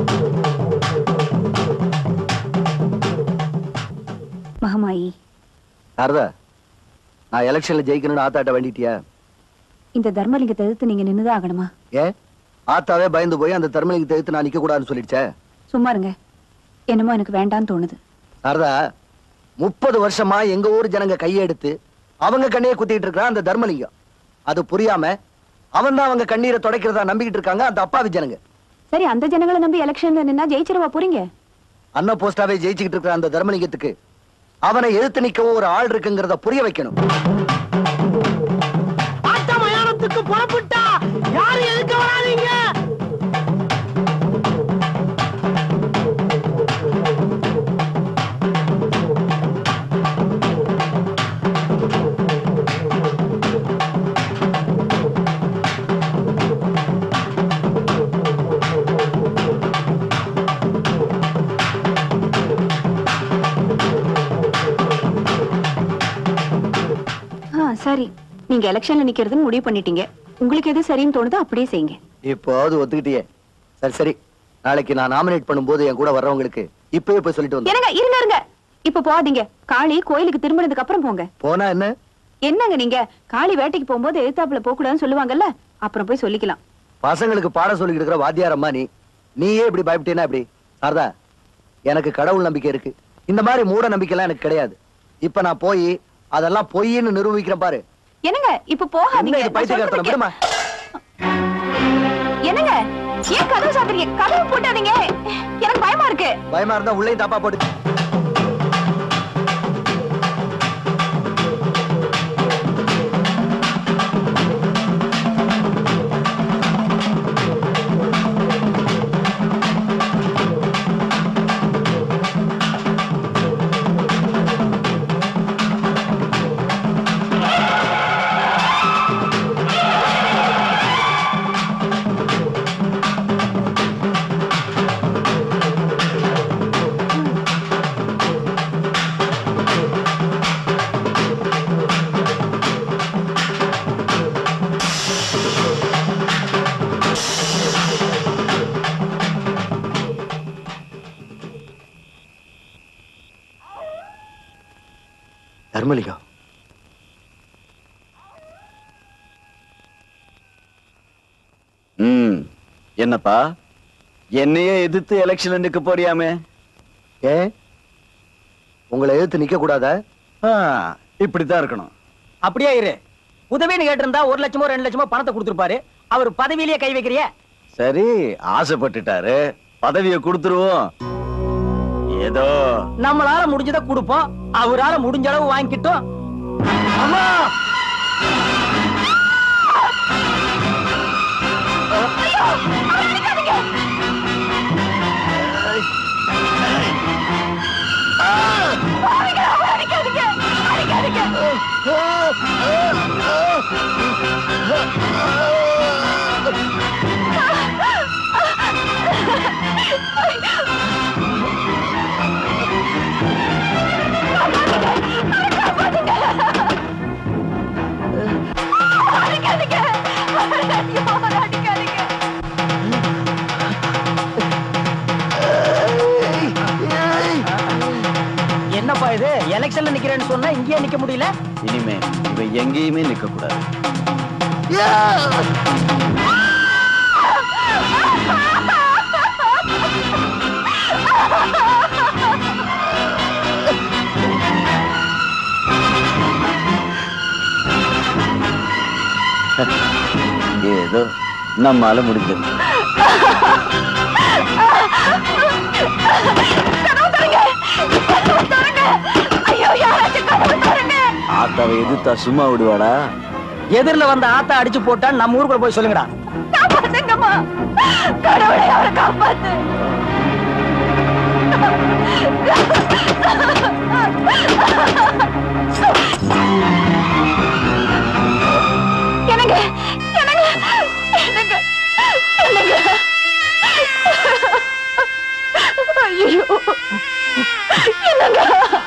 மகமாயி சாரதா நான் எலெக்ஷன்ல ஜெயிக்கணும்னு ஆத்தாட்ட வேண்டிட்டியா இந்த தர்மலிங்கத்தை எதிர்த்து நீங்க நின்னுதான் ஆகணுமா ஏன் ஆத்தாவே பயந்து போய் அந்த தர்மலிங்கத்தை எடுத்து நான் நிக்க கூடாதுன்னு சொல்லிடுச்சே சும்மா இருங்க என்னமோ எனக்கு வேண்டான்னு தோணுது சாரதா முப்பது வருஷமா எங்க ஊர் ஜனங்க கையை எடுத்து அவங்க கண்ணையே குத்திட்டு இருக்கிறான் அந்த தர்மலிங்கம் அது புரியாம அவன் தான் அவங்க கண்ணீரை துடைக்கிறதா நம்பிக்கிட்டு இருக்காங்க அந்த அப்பாவி ஜனங்க சரி அந்த ஜனங்களை நம்பி எலெக்ஷன்ல நின்னா ஜெயிச்சிருவா போறீங்க அன்ன போஸ்டாவே ஜெயிச்சுக்கிட்டு இருக்கிற அந்த தர்மலிங்கத்துக்கு அவனை எதிர்த்து நிக்கவும் ஒரு ஆள் இருக்குங்கிறத புரிய வைக்கணும் ஆட்ட மயானத்துக்கு புறப்பட்டா யாரு எதுக்கு வராதீங்க ஆ சரி நீங்க எலெக்ஷன்ல நிக்கிறதுன்னு முடிவு பண்ணிட்டீங்க உங்களுக்கு எது சரின்னு தோணுதோ அப்படியே செய்யுங்க இப்போது ஒத்துக்கிட்டியே சரி சரி நாளைக்கு நான் நாமினேட் பண்ணும்போது என் கூட வர்றவங்களுக்கு இப்பவே போய் சொல்லிட்டு வந்து இருங்க இருங்க இருங்க இப்ப போகாதீங்க காளி கோயிலுக்கு திரும்பினதுக்கு அப்புறம் போங்க போனா என்ன என்னங்க நீங்க காளி வேட்டைக்கு போகும்போது எழுத்தாப்புல போக கூடாதுன்னு சொல்லுவாங்கல்ல அப்புறம் போய் சொல்லிக்கலாம் பசங்களுக்கு பாடம் சொல்லிக்கிட்டு இருக்கிற வாத்தியார் அம்மா நீ நீயே இப்படி பயப்பட்டேன்னா இப்படி சாரதா எனக்கு கடவுள் நம்பிக்கை இருக்கு இந்த மாதிரி மூட நம்பிக்கைலாம் எனக்கு கிடையாது இப்ப நான் போய் அதெல்லாம் பொய்ன்னு நிரூபிக்கிறேன் பாரு என்னங்க இப்ப என்ன போகாதீங்க இது நான் பைத்தியக்காரத்தனம் சொல்றது விடுமா கே- என்னங்க ஏன் கதவு சாத்துறீங்க கதவு போட்டாதீங்க எனக்கு பயமா இருக்கு பயமா இருந்தா உள்ளேயும் தாப்பா போட்டு தர்மலிங்கம் ம் என்னப்பா என்னையே எதிர்த்து எலெக்ஷன்ல நிக்க போறியாமே ஏன் உங்களை எதிர்த்து நிக்க கூடாதா ஆ, இப்படித்தான் இருக்கணும் அப்படியே இரு உதவின்னு கேட்டிருந்தா ஒரு லட்சமோ ரெண்டு லட்சமோ பணத்தை கொடுத்துருப்பாரு அவர் பதவியிலேயே கை வைக்கிறிய சரி ஆசைப்பட்டுட்டாரு பதவியை கொடுத்துருவோம் ஏதோ நம்மளால முடிஞ்சதை கொடுப்போம் அவரால முடிஞ்ச அளவு வாங்கிக்கிட்டோம் அம்மா என்னப்பா இது எலெக்ஷன்ல நிக்கிறேன்னு சொன்னா இங்கேயே நிக்க முடியல இனிமே இவ எங்கேயுமே நிக்க கூடாது ஏதோ நம்மால முடிஞ்சது ஆத்தாவை எதிர்த்தா சும்மா விடுவாடா எதிரில வந்த ஆத்தா அடிச்சு போட்டா நம்ம ஊருக்குள்ள போய் சொல்லுங்கடா காப்பாத்துங்கம்மா கடவுளை அவரை காப்பாத்து என்னங்க என்னங்க என்னங்க என்னங்க ஐயோ என்னங்க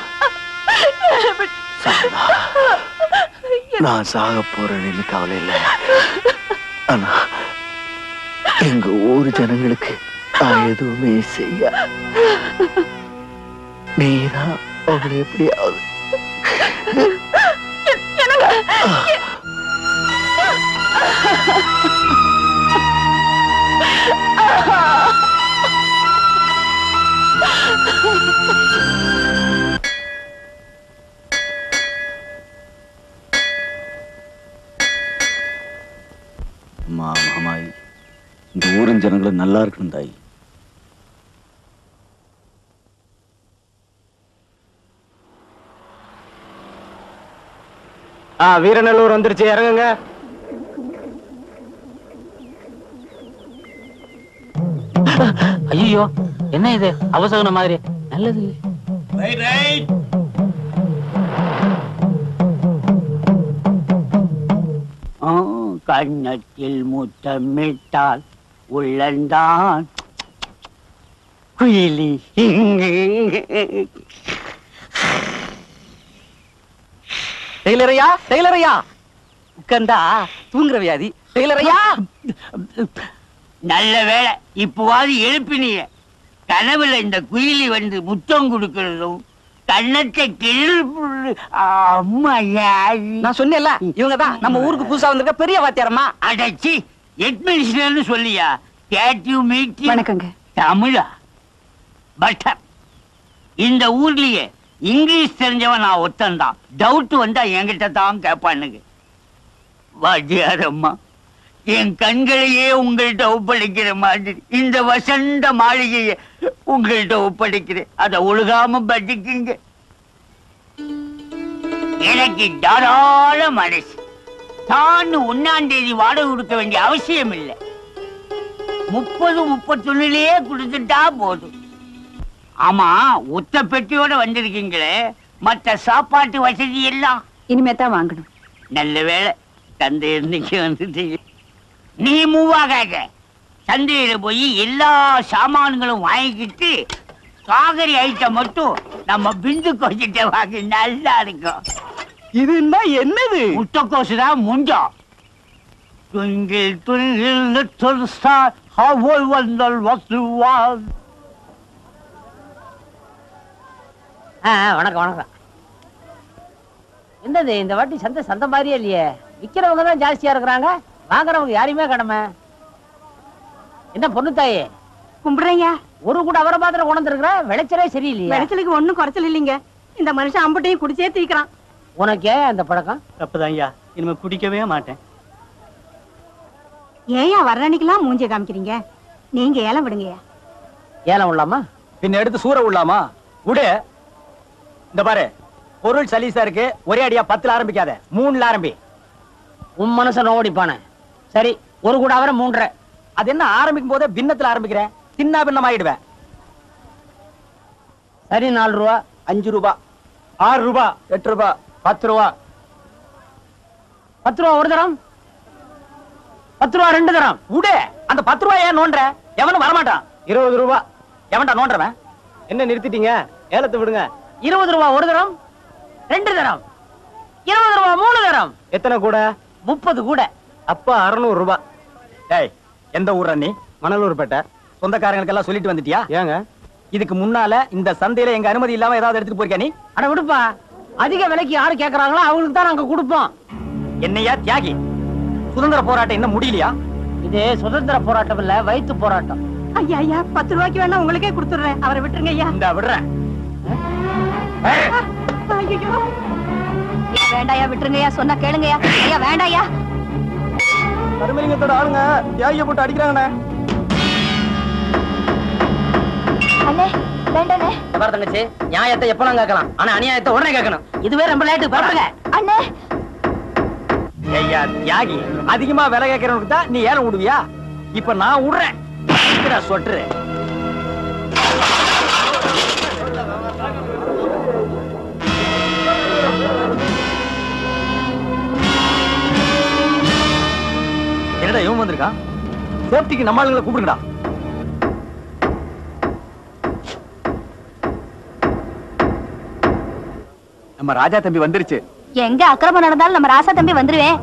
நான் சாக போறேன்னு கவலை இல்லை ஆனா எங்க ஊர் ஜனங்களுக்கு நான் எதுவுமே செய்ய நீதான் அவளை எப்படியாவது அம்மா மாமாய் இந்த ஊரின் ஜனங்களும் நல்லா இருக்கணும் தாய் ஆ வீரநல்லூர் வந்துருச்சு இறங்குங்க ஐயோ என்ன இது அவசகுன மாதிரி நல்லது கண்ணத்தில் முத்தமிட்டால் உள்ளந்தான் குயிலி டெய்லரையா டெய்லரையா உட்கார்ந்தா தூங்குற வியாதி டெய்லரையா நல்ல வேளை இப்போவாது எழுப்பினிய கனவுல இந்த குயிலி வந்து முத்தம் கொடுக்கறதும் கண்ணத்தை கிழு அம்மா யாரு நான் சொன்னேன்ல இவங்க தான் நம்ம ஊருக்கு புதுசா வந்திருக்க பெரிய வாத்தியாரம்மா அடச்சி எட்மினிஸ்டர்னு சொல்லியா கேட்டிவ் மீட்டி வணக்கங்க தமிழா பட் இந்த ஊர்லயே இங்கிலீஷ் தெரிஞ்சவன் நான் ஒத்தன்தான் டவுட் வந்தா என்கிட்ட தான் கேட்பானுங்க வாத்தியாரம்மா என் கண்களையே உங்கள்கிட்ட ஒப்படைக்கிற மாதிரி இந்த வசந்த மாளிகையை உங்கள்கிட்ட ஒப்படைக்கிறேன் அதை ஒழுகாம பட்டிக்குங்க எனக்கு தாராள மனசு தான் ஒன்னாம் தேதி வாடகை கொடுக்க வேண்டிய அவசியம் இல்லை முப்பது முப்பத்தொன்னுலயே கொடுத்துட்டா போதும் ஆமா ஒத்த பெட்டியோட வந்திருக்கீங்களே மத்த சாப்பாட்டு வசதி எல்லாம் இனிமே தான் வாங்கணும் நல்ல வேளை தந்தை இன்னைக்கு வந்துட்டீங்க நீ மூவாகாக சந்தையில போய் எல்லா சாமான்களும் வாங்கிக்கிட்டு காகரி ஐட்டம் மட்டும் நம்ம பிந்து கொஞ்சிட்ட வாங்கி நல்லா இருக்கும் இதுன்னா என்னது முட்டைக்கோசு தான் முஞ்சம் Twinkle, twinkle, little star, how I wonder what you are. வணக்கம் வணக்கம் என்னது இந்த வாட்டி சந்தை சந்தை மாதிரியே இல்லையே விக்கிறவங்க தான் ஜாஸ்தியா இருக்கிறாங்க வாங்குறவங்க யாரையுமே கடமை என்ன பொண்ணு தாயே கும்பிடுறேங்க ஒரு கூட அவரை மாத்திரம் கொண்டிருக்கிற விளைச்சலே சரியில்லையே விளைச்சலுக்கு ஒண்ணும் குறைச்சல் இல்லைங்க இந்த மனுஷன் அம்பட்டையும் குடிச்சே தீக்கிறான் உனக்கு ஏன் அந்த பழக்கம் தப்புதான் ஐயா இனிமே குடிக்கவே மாட்டேன் ஏயா வர்ற அன்னைக்கெல்லாம் மூஞ்சிய காமிக்கிறீங்க நீங்க ஏலம் விடுங்கய்யா ஏலம் உள்ளாமா பின்ன எடுத்து சூற விடலாமா விடு இந்த பாரு பொருள் சலீசா இருக்கு ஒரே அடியா பத்துல ஆரம்பிக்காத மூணுல ஆரம்பி உன் மனசை நோடிப்பானே சரி ஒரு கூட அவரை மூன்றரை அது என்ன ஆரம்பிக்கும் போதே பின்னத்துல ஆரம்பிக்கிறேன் சின்ன பின்னம் ஆயிடுவேன் சரி நாலு ரூபா அஞ்சு ரூபா ஆறு ரூபா எட்டு ரூபா பத்து ரூபா பத்து ரூபா ஒரு தரம் பத்து ரூபா ரெண்டு தரம் விடு அந்த பத்து ரூபாய் ஏன் நோண்டுற எவனும் வரமாட்டான் இருபது ரூபா எவன்டா நோண்டுறவன் என்ன நிறுத்திட்டீங்க ஏலத்தை விடுங்க இருபது ரூபா ஒரு தரம் ரெண்டு தரம் இருபது ரூபா மூணு தரம் எத்தனை கூட முப்பது கூட அப்ப அறுநூறு ரூபாய் டேய் எந்த ஊர்ற நீ மணலூர்பேட்டை சொந்தக்காரங்களுக்கு எல்லாம் சொல்லிட்டு வந்துட்டியா ஏங்க இதுக்கு முன்னால இந்த சந்தையில எங்க அனுமதி இல்லாம ஏதாவது எடுத்துட்டு போயிருக்கா நீ அட விடுப்பா அதிக விலைக்கு யாரு கேக்குறாங்களோ அவங்களுக்கு தான் நாங்க கொடுப்போம் என்னையா தியாகி சுதந்திர போராட்டம் இன்னும் முடியலையா இது சுதந்திர போராட்டம் இல்ல வயிற்று போராட்டம் ஐயா ஐயா பத்து ரூபாய்க்கு வேணா உங்களுக்கே கொடுத்துடுறேன் அவரை விட்டுருங்க ஐயா இந்த விடுறேன் ஐயோ வேண்டாயா விட்டுருங்கய்யா சொன்னா கேளுங்கய்யா ஐயா வேண்டாயா கருமலிங்கத்தோட ஆளுங்க தியாகிய போட்டு அடிக்கிறாங்கண்ணே அண்ணே வேண்டானே பாரு தங்கச்சி நியாயத்தை எப்பலாம் கேட்கலாம் ஆனா அநியாயத்தை உடனே கேட்கணும் இதுவே ரொம்ப லேட்டு பரப்புங்க அண்ணே ஐயா தியாகி அதிகமா விலை கேட்கறவனுக்கு தான் நீ ஏலம் விடுவியா இப்ப நான் விடுறேன் இதுடா சொட்டுரு என்னடா இவன் வந்திருக்கான் சேஃப்டிக்கு நம்ம ஆளுங்களை கூப்பிடுங்கடா நம்ம ராஜா தம்பி வந்துருச்சு எங்க அக்கிரமம் நடந்தாலும் நம்ம ராசா தம்பி வந்துருவேன்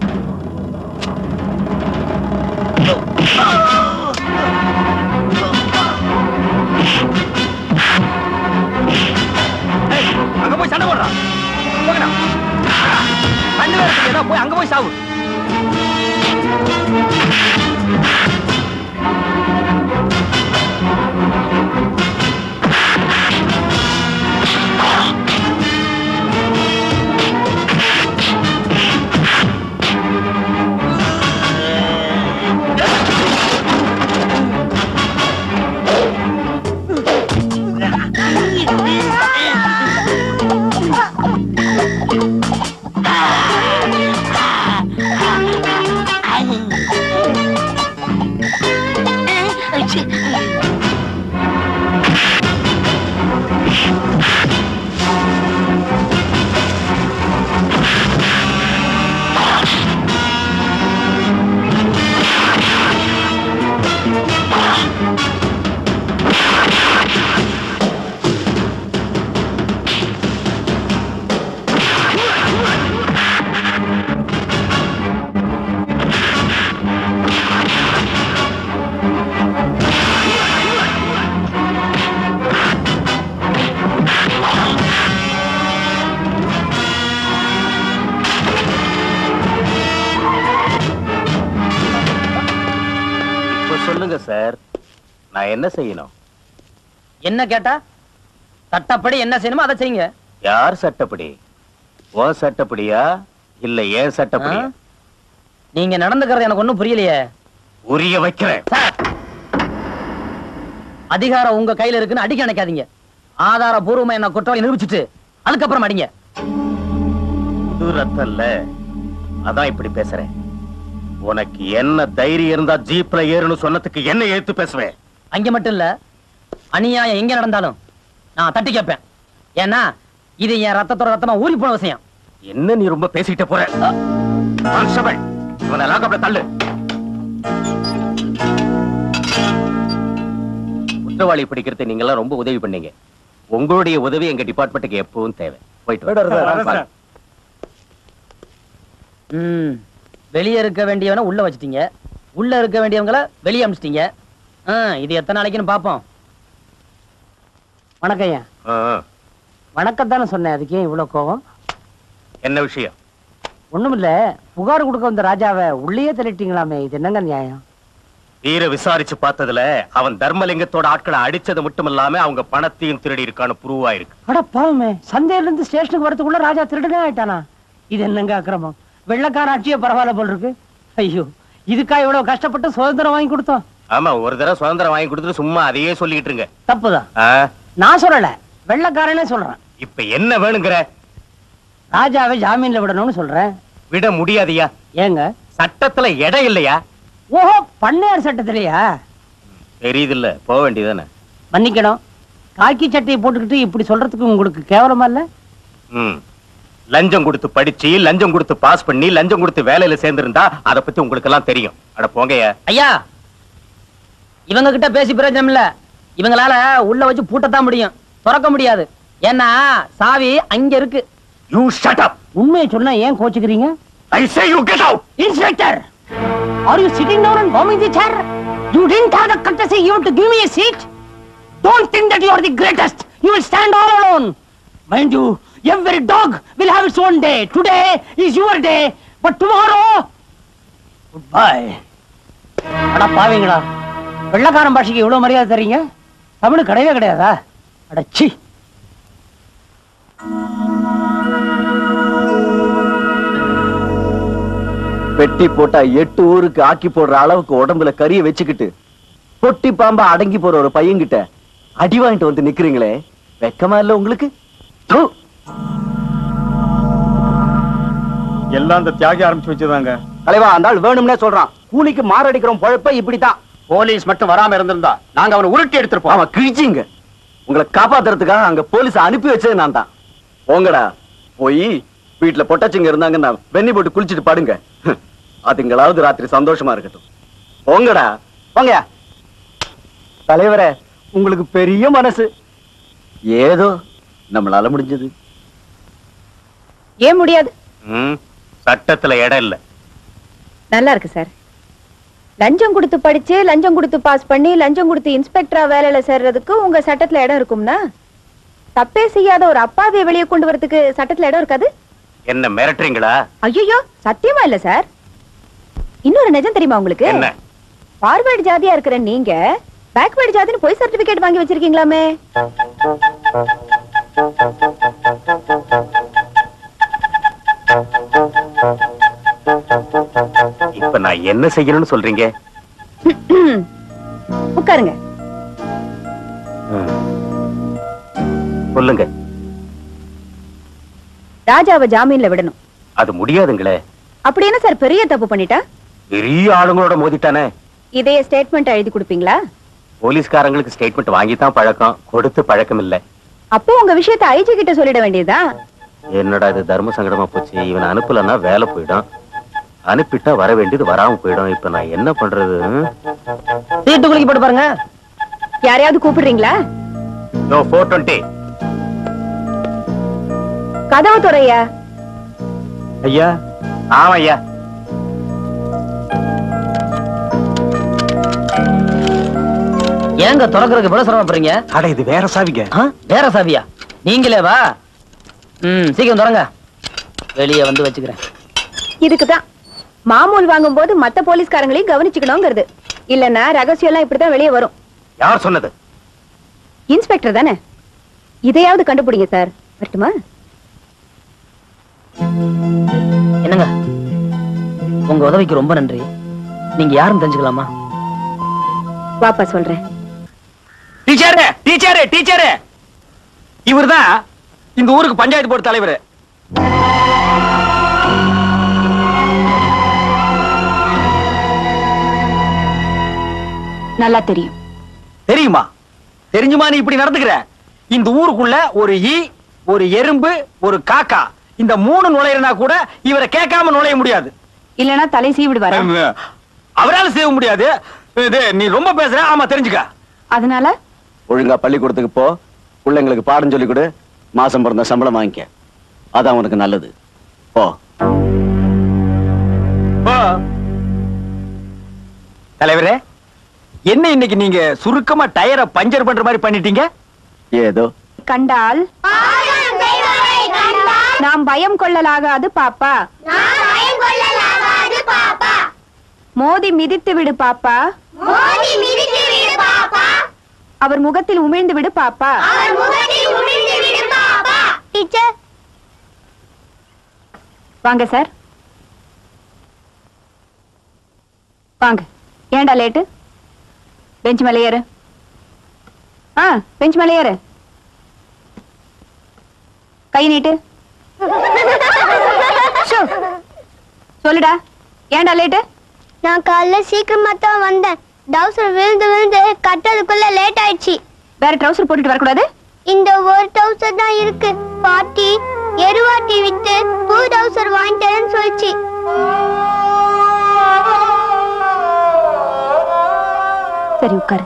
போய் சாவு இப்ப சொல்லுங்க சார் நான் என்ன செய்யணும் என்ன கேட்டா சட்டப்படி என்ன செய்யணுமோ அதை செய்யுங்க யார் சட்டப்படி உன் சட்டப்படியா இல்ல ஏன் சட்டப்படியா ஆ? நீங்க நடந்துக்கிறது எனக்கு ஒண்ணும் புரியலையே உரிய வைக்கிறேன் சார் அதிகாரம் உங்க கையில இருக்குன்னு அடிக்க நினைக்காதீங்க ஆதாரபூர்வமா என்ன குற்றவாளி நிரூபிச்சுட்டு அதுக்கப்புறம் அடிங்க புது ரத்தம்ல அதான் இப்படி பேசுறேன் உனக்கு என்ன தைரியம் இருந்தா ஜீப்ல ஏறுன்னு சொன்னதுக்கு என்ன எழுத்து பேசுவேன் அங்க மட்டும் இல்ல அநியாயம் எங்க நடந்தாலும் நான் தட்டி கேட்பேன் ஏன்னா இது என் ரத்தத்தோட ரத்தமா ஊறி போன விஷயம் என்ன நீ ரொம்ப பேசிக்கிட்ட போற கான்ஸ்டபிள் இவனை லாக்கப்ல தள்ளு குற்றவாளி பிடிக்கிறது நீங்க எல்லாம் ரொம்ப உதவி பண்ணீங்க உங்களுடைய உதவி எங்க டிபார்ட்மெண்ட்டுக்கு எப்பவும் தேவை போயிட்டு வா. ம் வெளியே இருக்க வேண்டியவனை உள்ள வச்சிட்டீங்க உள்ள இருக்க வேண்டியவங்கள வெளியே அமிச்சிட்டீங்க ஆ, இது எத்தனை நாளைக்குன்னு பாப்போம் வணக்கம் ஐயா ஆ, ஆ. வணக்கம் தானே சொன்னேன் அதுக்கு ஏன் இவ்வளவு கோவம் என்ன விஷயம் ஒண்ணுமில்ல புகார் கொடுக்க வந்த ராஜாவை உள்ளேயே தள்ளிட்டீங்களாமே இது என்னங்க நியாயம் வீர விசாரிச்சு பார்த்ததுல அவன் தர்மலிங்கத்தோட ஆட்களை அடிச்சது மட்டும் இல்லாம அவங்க பணத்தையும் திருடி இருக்கான்னு ப்ரூவ் ஆயிருக்கு அட பாவமே சந்தையில இருந்து ஸ்டேஷனுக்கு வரதுக்குள்ள ராஜா திருடனே ஆயிட்டானா இது என்னங்க அக்கிரமம் வெள்ளக்கார ஆட்சியே பரவாயில்ல போல் இருக்கு ஐயோ இதுக்கா இவ்வளவு கஷ்டப்பட்டு சுதந்திரம் வாங்கி கொடுத்தோம் ஆமா ஒரு தடவை சுதந்திரம் வாங்கி கொடுத்துட்டு சும்மா அதையே சொல்லிட்டு இருங்க தப்புதான் ஆ, நான் சொல்லல வெள்ளக்காரனே சொல்றேன் இப்ப என்ன வேணுங்கிற ராஜாவை ஜாமீன்ல விடணும்னு சொல்றேன் விட முடியாதியா ஏங்க சட்டத்துல இடம் இல்லையா ஓஹோ பண்ணையார் சட்டத்திலையா தெரியுது இல்ல போக வேண்டியதானே மன்னிக்கணும் காக்கி சட்டையை போட்டுக்கிட்டு இப்படி சொல்றதுக்கு உங்களுக்கு கேவலமா இல்ல ம் லஞ்சம் கொடுத்து படிச்சு லஞ்சம் கொடுத்து பாஸ் பண்ணி லஞ்சம் கொடுத்து வேலையில சேர்ந்திருந்தா அத பத்தி உங்களுக்கு எல்லாம் தெரியும் அட போங்கய்யா ஐயா இவங்க கிட்ட பேசி பிரயோஜனம் இல்ல இவங்களால உள்ள வச்சு பூட்டத்தான் முடியும் திறக்க முடியாது ஏன்னா சாவி அங்க இருக்கு யூ ஷட் அப் உண்மையை சொன்னா ஏன் கோச்சுக்கிறீங்க I say you get out inspector are you sitting down and warming the chair you didn't have the courtesy even to give me a seat don't think that you are the greatest you will stand all alone mind you every dog will have its own day today is your day but tomorrow goodbye அட பாவீங்களா வெள்ளக்காரன் பாஷைக்கு இவ்வளவு மரியாதை தரீங்க தமிழ் கிடையவே கிடையாதா அடச்சி பெட்டி போட்டா எட்டு ஊருக்கு ஆக்கி போடுற அளவுக்கு உடம்புல கறிய வச்சுக்கிட்டு பொட்டி பாம்பா அடங்கி போற ஒரு பையன்கிட்ட அடி வாங்கிட்டு வந்து நிக்கிறீங்களே வெக்கமா இல்ல உங்களுக்கு து. எல்லாம் இந்த தியாகி ஆரம்பிச்சு வச்சதாங்க தலைவா அந்த ஆள் வேணும்னே சொல்றான் கூலிக்கு மாரடிக்கிறோம் பொழப்ப இப்படித்தான் போலீஸ் மட்டும் வராம இருந்திருந்தா நாங்க அவனை உருட்டி எடுத்திருப்போம் அவன் கிழிச்சிங்க உங்களை காப்பாத்துறதுக்காக அங்க போலீஸ் அனுப்பி வச்சது நான் தான் போங்கடா போய் வீட்டுல பொட்டாச்சிங்க இருந்தாங்கன்னா வெண்ணி போட்டு குளிச்சிட்டு பாடுங்க அதுங்களாவது ராத்திரி சந்தோஷமா இருக்கட்டும் போங்கடா போங்க தலைவரே உங்களுக்கு பெரிய மனசு ஏதோ நம்மளால முடிஞ்சது ஏன் முடியாது ம் சட்டத்துல இடம் இல்ல நல்லா இருக்கு சார் லஞ்சம் கொடுத்து படிச்சு லஞ்சம் கொடுத்து பாஸ் பண்ணி லஞ்சம் கொடுத்து இன்ஸ்பெக்டரா வேலையில சேர்றதுக்கு உங்க சட்டத்துல இடம் இருக்கும்னா தப்பே செய்யாத ஒரு அப்பாவியை வெளியே கொண்டு வரதுக்கு சட்டத்துல இடம் இருக்காது என்ன மிரட்டுறீங்களா ஐயோ சத்தியமா இல்ல சார் இன்னொரு நிஜம் தெரியுமா உங்களுக்கு என்ன ஃபார்வர்டு ஜாதியா இருக்கிற நீங்க பேக்வேர்டு ஜாதின்னு போய் சர்டிபிகேட் வாங்கி வச்சிருக்கீங்களாமே இப்ப நான் என்ன செய்யணும்னு சொல்றீங்க உட்காருங்க ம். சொல்லுங்க ராஜாவை ஜாமீன்ல விடணும் அது முடியாதுங்களே அப்படி என்ன சார் பெரிய தப்பு பண்ணிட்டா பெரிய ஆளுங்களோட மோதிட்டானே இதே ஸ்டேட்மெண்ட் எழுதி கொடுப்பீங்களா போலீஸ்காரங்களுக்கு ஸ்டேட்மெண்ட் வாங்கி தான் பழக்கம் கொடுத்து பழக்கம் இல்ல அப்போ உங்க விஷயத்தை ஐஜி கிட்ட சொல்லிட வேண்டியதா என்னடா இது தர்ம சங்கடமா போச்சு இவனை அனுப்பலன்னா வேலை போயிடும் அனுப்பிட்டா வர வேண்டியது வராம போயிடும் இப்ப நான் என்ன பண்றது ம்? சீட்டு குலுக்கி போட்டு பாருங்க யாரையாவது கூப்பிடுறீங்களா No, 420. கதவு துறையா ஐயா ஆமா ஐயா ஏங்க திறக்கிறதுக்கு இவ்வளவு சிரமப்படுறீங்க அட இது வேற சாவிங்க ஆ, வேற சாவியா நீங்களே வா ம் சீக்கிரம் திறங்க வெளியே வந்து வச்சுக்கிறேன் இதுக்குதான் மாமூல் வாங்கும்போது மத்த போலீஸ்காரங்களையும் கவனிச்சுக்கணுங்கிறது இல்லன்னா ரகசியம் எல்லாம் இப்படிதான் வெளியே வரும் யார் சொன்னது இன்ஸ்பெக்டர் தானே இதையாவது கண்டுபிடிங்க சார் வரட்டுமா என்னங்க உங்க உதவிக்கு ரொம்ப நன்றி நீங்க யாருன்னு தெரிஞ்சுக்கலாமா வாப்பா சொல்றேன் டீச்சரே டீச்சரே டீச்சரே இவர்தான் இந்த ஊருக்கு பஞ்சாயத்து போர்டு தலைவர் நல்லா தெரியும் தெரியுமா தெரிஞ்சுமா நீ இப்படி நடந்துக்கிற இந்த ஊருக்குள்ள ஒரு ஈ ஒரு எறும்பு ஒரு காக்கா இந்த மூணு நுழையிறனா கூட இவரை கேட்காம நுழைய முடியாது இல்லனா தலை சீவிடுவாரா அவரால செய்ய முடியாது இது நீ ரொம்ப பேசுற ஆமா தெரிஞ்சுக்க அதனால ஒழுங்கா பள்ளிக்கூடத்துக்கு போ பிள்ளைங்களுக்கு பாடம் சொல்லி கொடு மாசம் பிறந்த சம்பளம் வாங்கிக்க அதான் உனக்கு நல்லது போ போ. தலைவரே என்ன இன்னைக்கு நீங்க சுருக்கமா டயரை பஞ்சர் பண்ற மாதிரி பண்ணிட்டீங்க ஏதோ கண்டால் நாம் பயம் கொள்ளலாகாது பாப்பா மோதி மிதித்து விடு பாப்பா அவர் முகத்தில் உமிழ்ந்து விடு பாப்பா டீச்சர் வாங்க சார் வாங்க ஏன்டா லேட்டு பெஞ்ச் மேலே ஏறு ஆ பெஞ்ச் மேலே ஏறு கை நீட்டு ஷோ. சொல்லுடா ஏன்டா லேட்டு நான் காலைல சீக்கிரமா தான் வந்தேன் டவுசர் விழுந்து விழுந்து கட்டதுக்குள்ள லேட் ஆயிடுச்சு வேற ட்ரவுசர் போட்டுட்டு வரக்கூடாது இந்த ஒரு டவுசர் தான் இருக்கு பாட்டி எருவாட்டி விட்டு புது டவுசர் வாங்கிட்டேன்னு சொல்லிச்சு சரி உட்காரு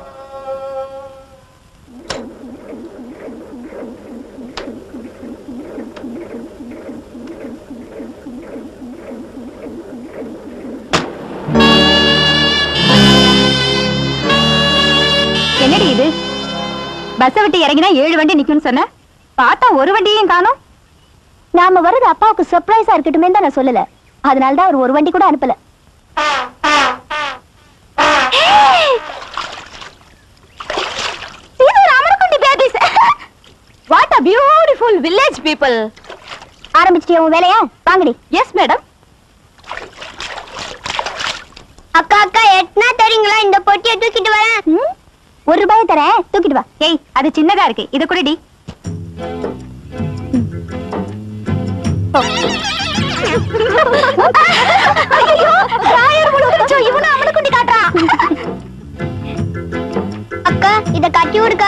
என்னடி இது பஸ் விட்டு இறங்கினா ஏழு வண்டி நிக்கும்னு சொன்ன பார்த்தா ஒரு வண்டியையும் காணோம் நாம வர்றது அப்பாவுக்கு சர்ப்ரைஸா இருக்கட்டுமே தான் நான் சொல்லல அதனால தான் அவர் ஒரு வண்டி கூட அனுப்பல இது Ramarakundi babies what a beautiful village people ஆரம்பிச்சிட்டியா உன் வேலையா வாங்கடி எஸ் மேடம் அக்கா அக்கா எட்னா தரீங்களா இந்த பொட்டியை தூக்கிட்டு வரேன் ம்? ஒரு ரூபாய் தரேன் தூக்கிட்டு வா ஏய் அது சின்னதா இருக்கு இத குடிடி ஐயோ ராயர் முழுவதுச்சோ இவனும் அவனை குண்டி காட்டுறான் அக்கா இத கட்டி விடுக்கா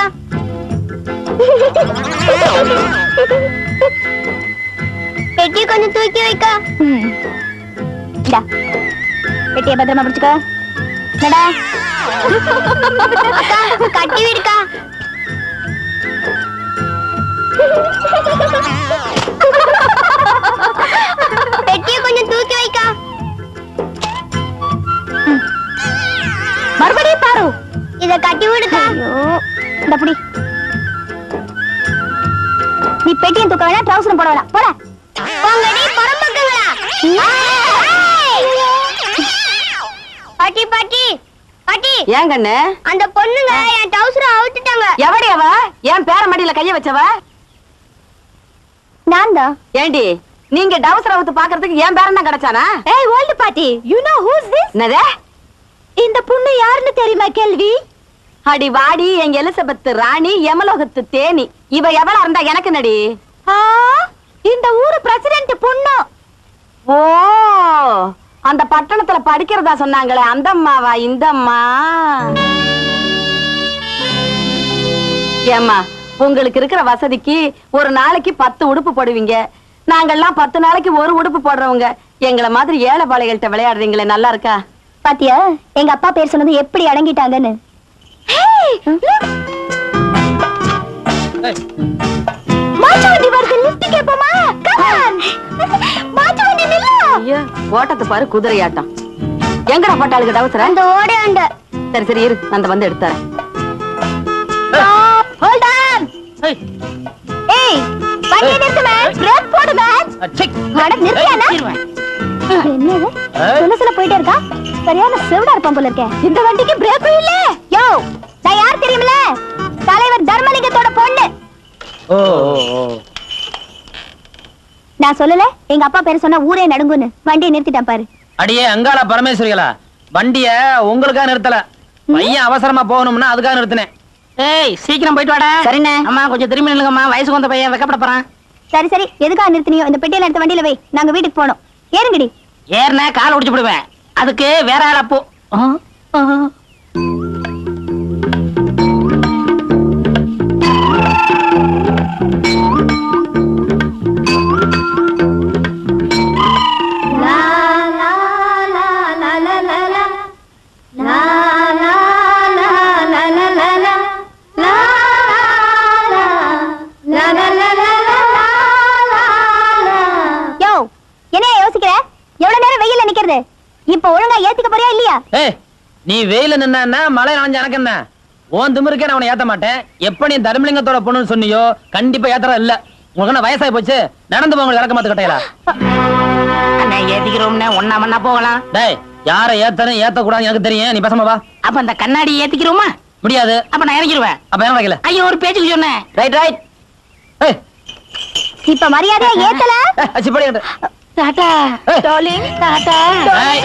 பெட்டி கொஞ்சம் தூக்கி வைக்கா இந்தா பெட்டியை பத்திரமா பிடிச்சுக்க நடா அக்கா கட்டி விடுக்கா பெட்டியை கொஞ்சம் தூக்கி வைக்கா மறுபடியும் பாரு இத கட்டி விடுக்கா இந்த புடி நீ பெட்டியும் தூக்க வேணாம் ட்ரவுசரும் போட வேணாம் போட போங்கடி பரம்பக்கங்களா பாட்டி பாட்டி பாட்டி ஏன் கண்ணு அந்த பொண்ணுங்க என் டவுசரை அவுத்துட்டாங்க எவடி அவ ஏன் பேர மடியில கைய வச்சவ நான் தான் ஏண்டி நீங்க டவுசர் அவுத்து பாக்குறதுக்கு ஏன் பேரன் தான் கிடைச்சானா ஏய் ஓல்டு பாட்டி யூ நோ ஹூஸ் திஸ் என்னதே இந்த பொண்ணு யாருன்னு தெரியுமா கேள்வி அடி வாடி எங்க எலிசபெத் ராணி யமலோகத்து தேனி இவ எவளா இருந்தா எனக்கு நடி ஆ இந்த ஊரு பிரசிடென்ட் பொண்ணு ஓ அந்த பட்டணத்துல படிக்கிறதா சொன்னாங்களே அந்த அம்மாவா இந்த அம்மா ஏம்மா உங்களுக்கு இருக்கிற வசதிக்கு ஒரு நாளைக்கு பத்து உடுப்பு போடுவீங்க நாங்கெல்லாம் பத்து நாளைக்கு ஒரு உடுப்பு போடுறவங்க எங்களை மாதிரி ஏழை பாளைகள்கிட்ட விளையாடுறீங்களே நல்லா இருக்கா பாத்தியா எங்க அப்பா பேர் சொன்னது எப்படி அடங்கிட்டாங்கன்னு மாட்டு வண்டி வருது லிஃப்ட் கேப்போமா கமான் மாட்டு வண்டி நில்லு ஐயா ஓட்டத்தை பாரு குதிரையாட்டம் எங்கடா போட்டாளுக்கு டவுசர அந்த ஓடாண்ட சரி சரி இரு நான் அந்த வந்து எடுத்துறேன் ஹோல்ட் ஆன் ஏய், ஏய் வண்டி நிறுத்து மேன் பிரேக் போடு மேன் செக். அட நிறுத்தியானா நிறுத்திடுவேன். என்னது சொல்ல சொல்ல போயிட்டே இருக்கா சரியான செவிடா இருப்பான் போல இருக்கேன் இந்த வண்டிக்கு பிரேக்கும் இல்ல யோ நான் யார் தெரியுமில தலைவர் தர்மலிங்கத்தோட பொண்ணு ஓ ஓ, ஓ. நான் சொல்லல எங்க அப்பா பேர் சொன்னா ஊரே நடுங்குன்னு வண்டியை நிறுத்திட்டான் பாரு அடியே அங்காள பரமேஸ்வரிகளா வண்டிய உங்களுக்காக நிறுத்தல பையன் அவசரமா போகணும்னா அதுக்காக நிறுத்தினேன் ஏய் சீக்கிரம் போயிட்டு வாடா சரிண்ணே. அம்மா கொஞ்சம் திரும்பி நில்லுங்கம்மா வயசுக்கு வந்த பையன் வெக்கப்பட போறான் சரி சரி எதுக்காக நிறுத்தினியோ இந்த பெட்டியில எடுத்த வண்டியில வை நாங்க வீட்டுக்கு போனோம் ஏறுங்கடி ஏறின கால் ஒடிச்சு விடுவேன் அதுக்கு வேற ஆள் அப்போ ஆ, ஆ. யோ என்னைய யோசிக்கிற எவ்வளவு நேரம் வெயில்ல நிக்கிறது இப்ப ஒழுங்கா ஏத்திக்க போறியா இல்லையா ஏய் நீ வெயில நின்னா மழை நனைஞ்ச எனக்கு என்ன உன் திமிருக்கே நான் உன்னை ஏத்த மாட்டேன் எப்ப நீ தர்மலிங்கத்தோட பொண்ணுன்னு சொன்னியோ கண்டிப்பா ஏத்துறா இல்ல உனக்கு என்ன வயசாகி போச்சு நடந்து போங்க இறக்க மாத்து கட்டையில அண்ணே ஏத்திக்கிறோம்னே ஒன்னா மண்ணா போகலாம் டேய் யாரை ஏத்தணும் ஏத்த கூடாது எனக்கு தெரியும் நீ பேசாம வா அப்ப அந்த கண்ணாடி ஏத்திக்கிறோமா முடியாது அப்ப நான் இறங்கிடுவேன் அப்ப என்ன வைக்கல ஐயோ ஒரு பேச்சுக்கு சொன்னேன் ரைட் ரைட் ஏய் இப்ப மரியாதையா ஏத்தல ஏய், அச்சி படி என்கிட்ட. டாடா ஏய். டார்லிங் டாடா ஏய்.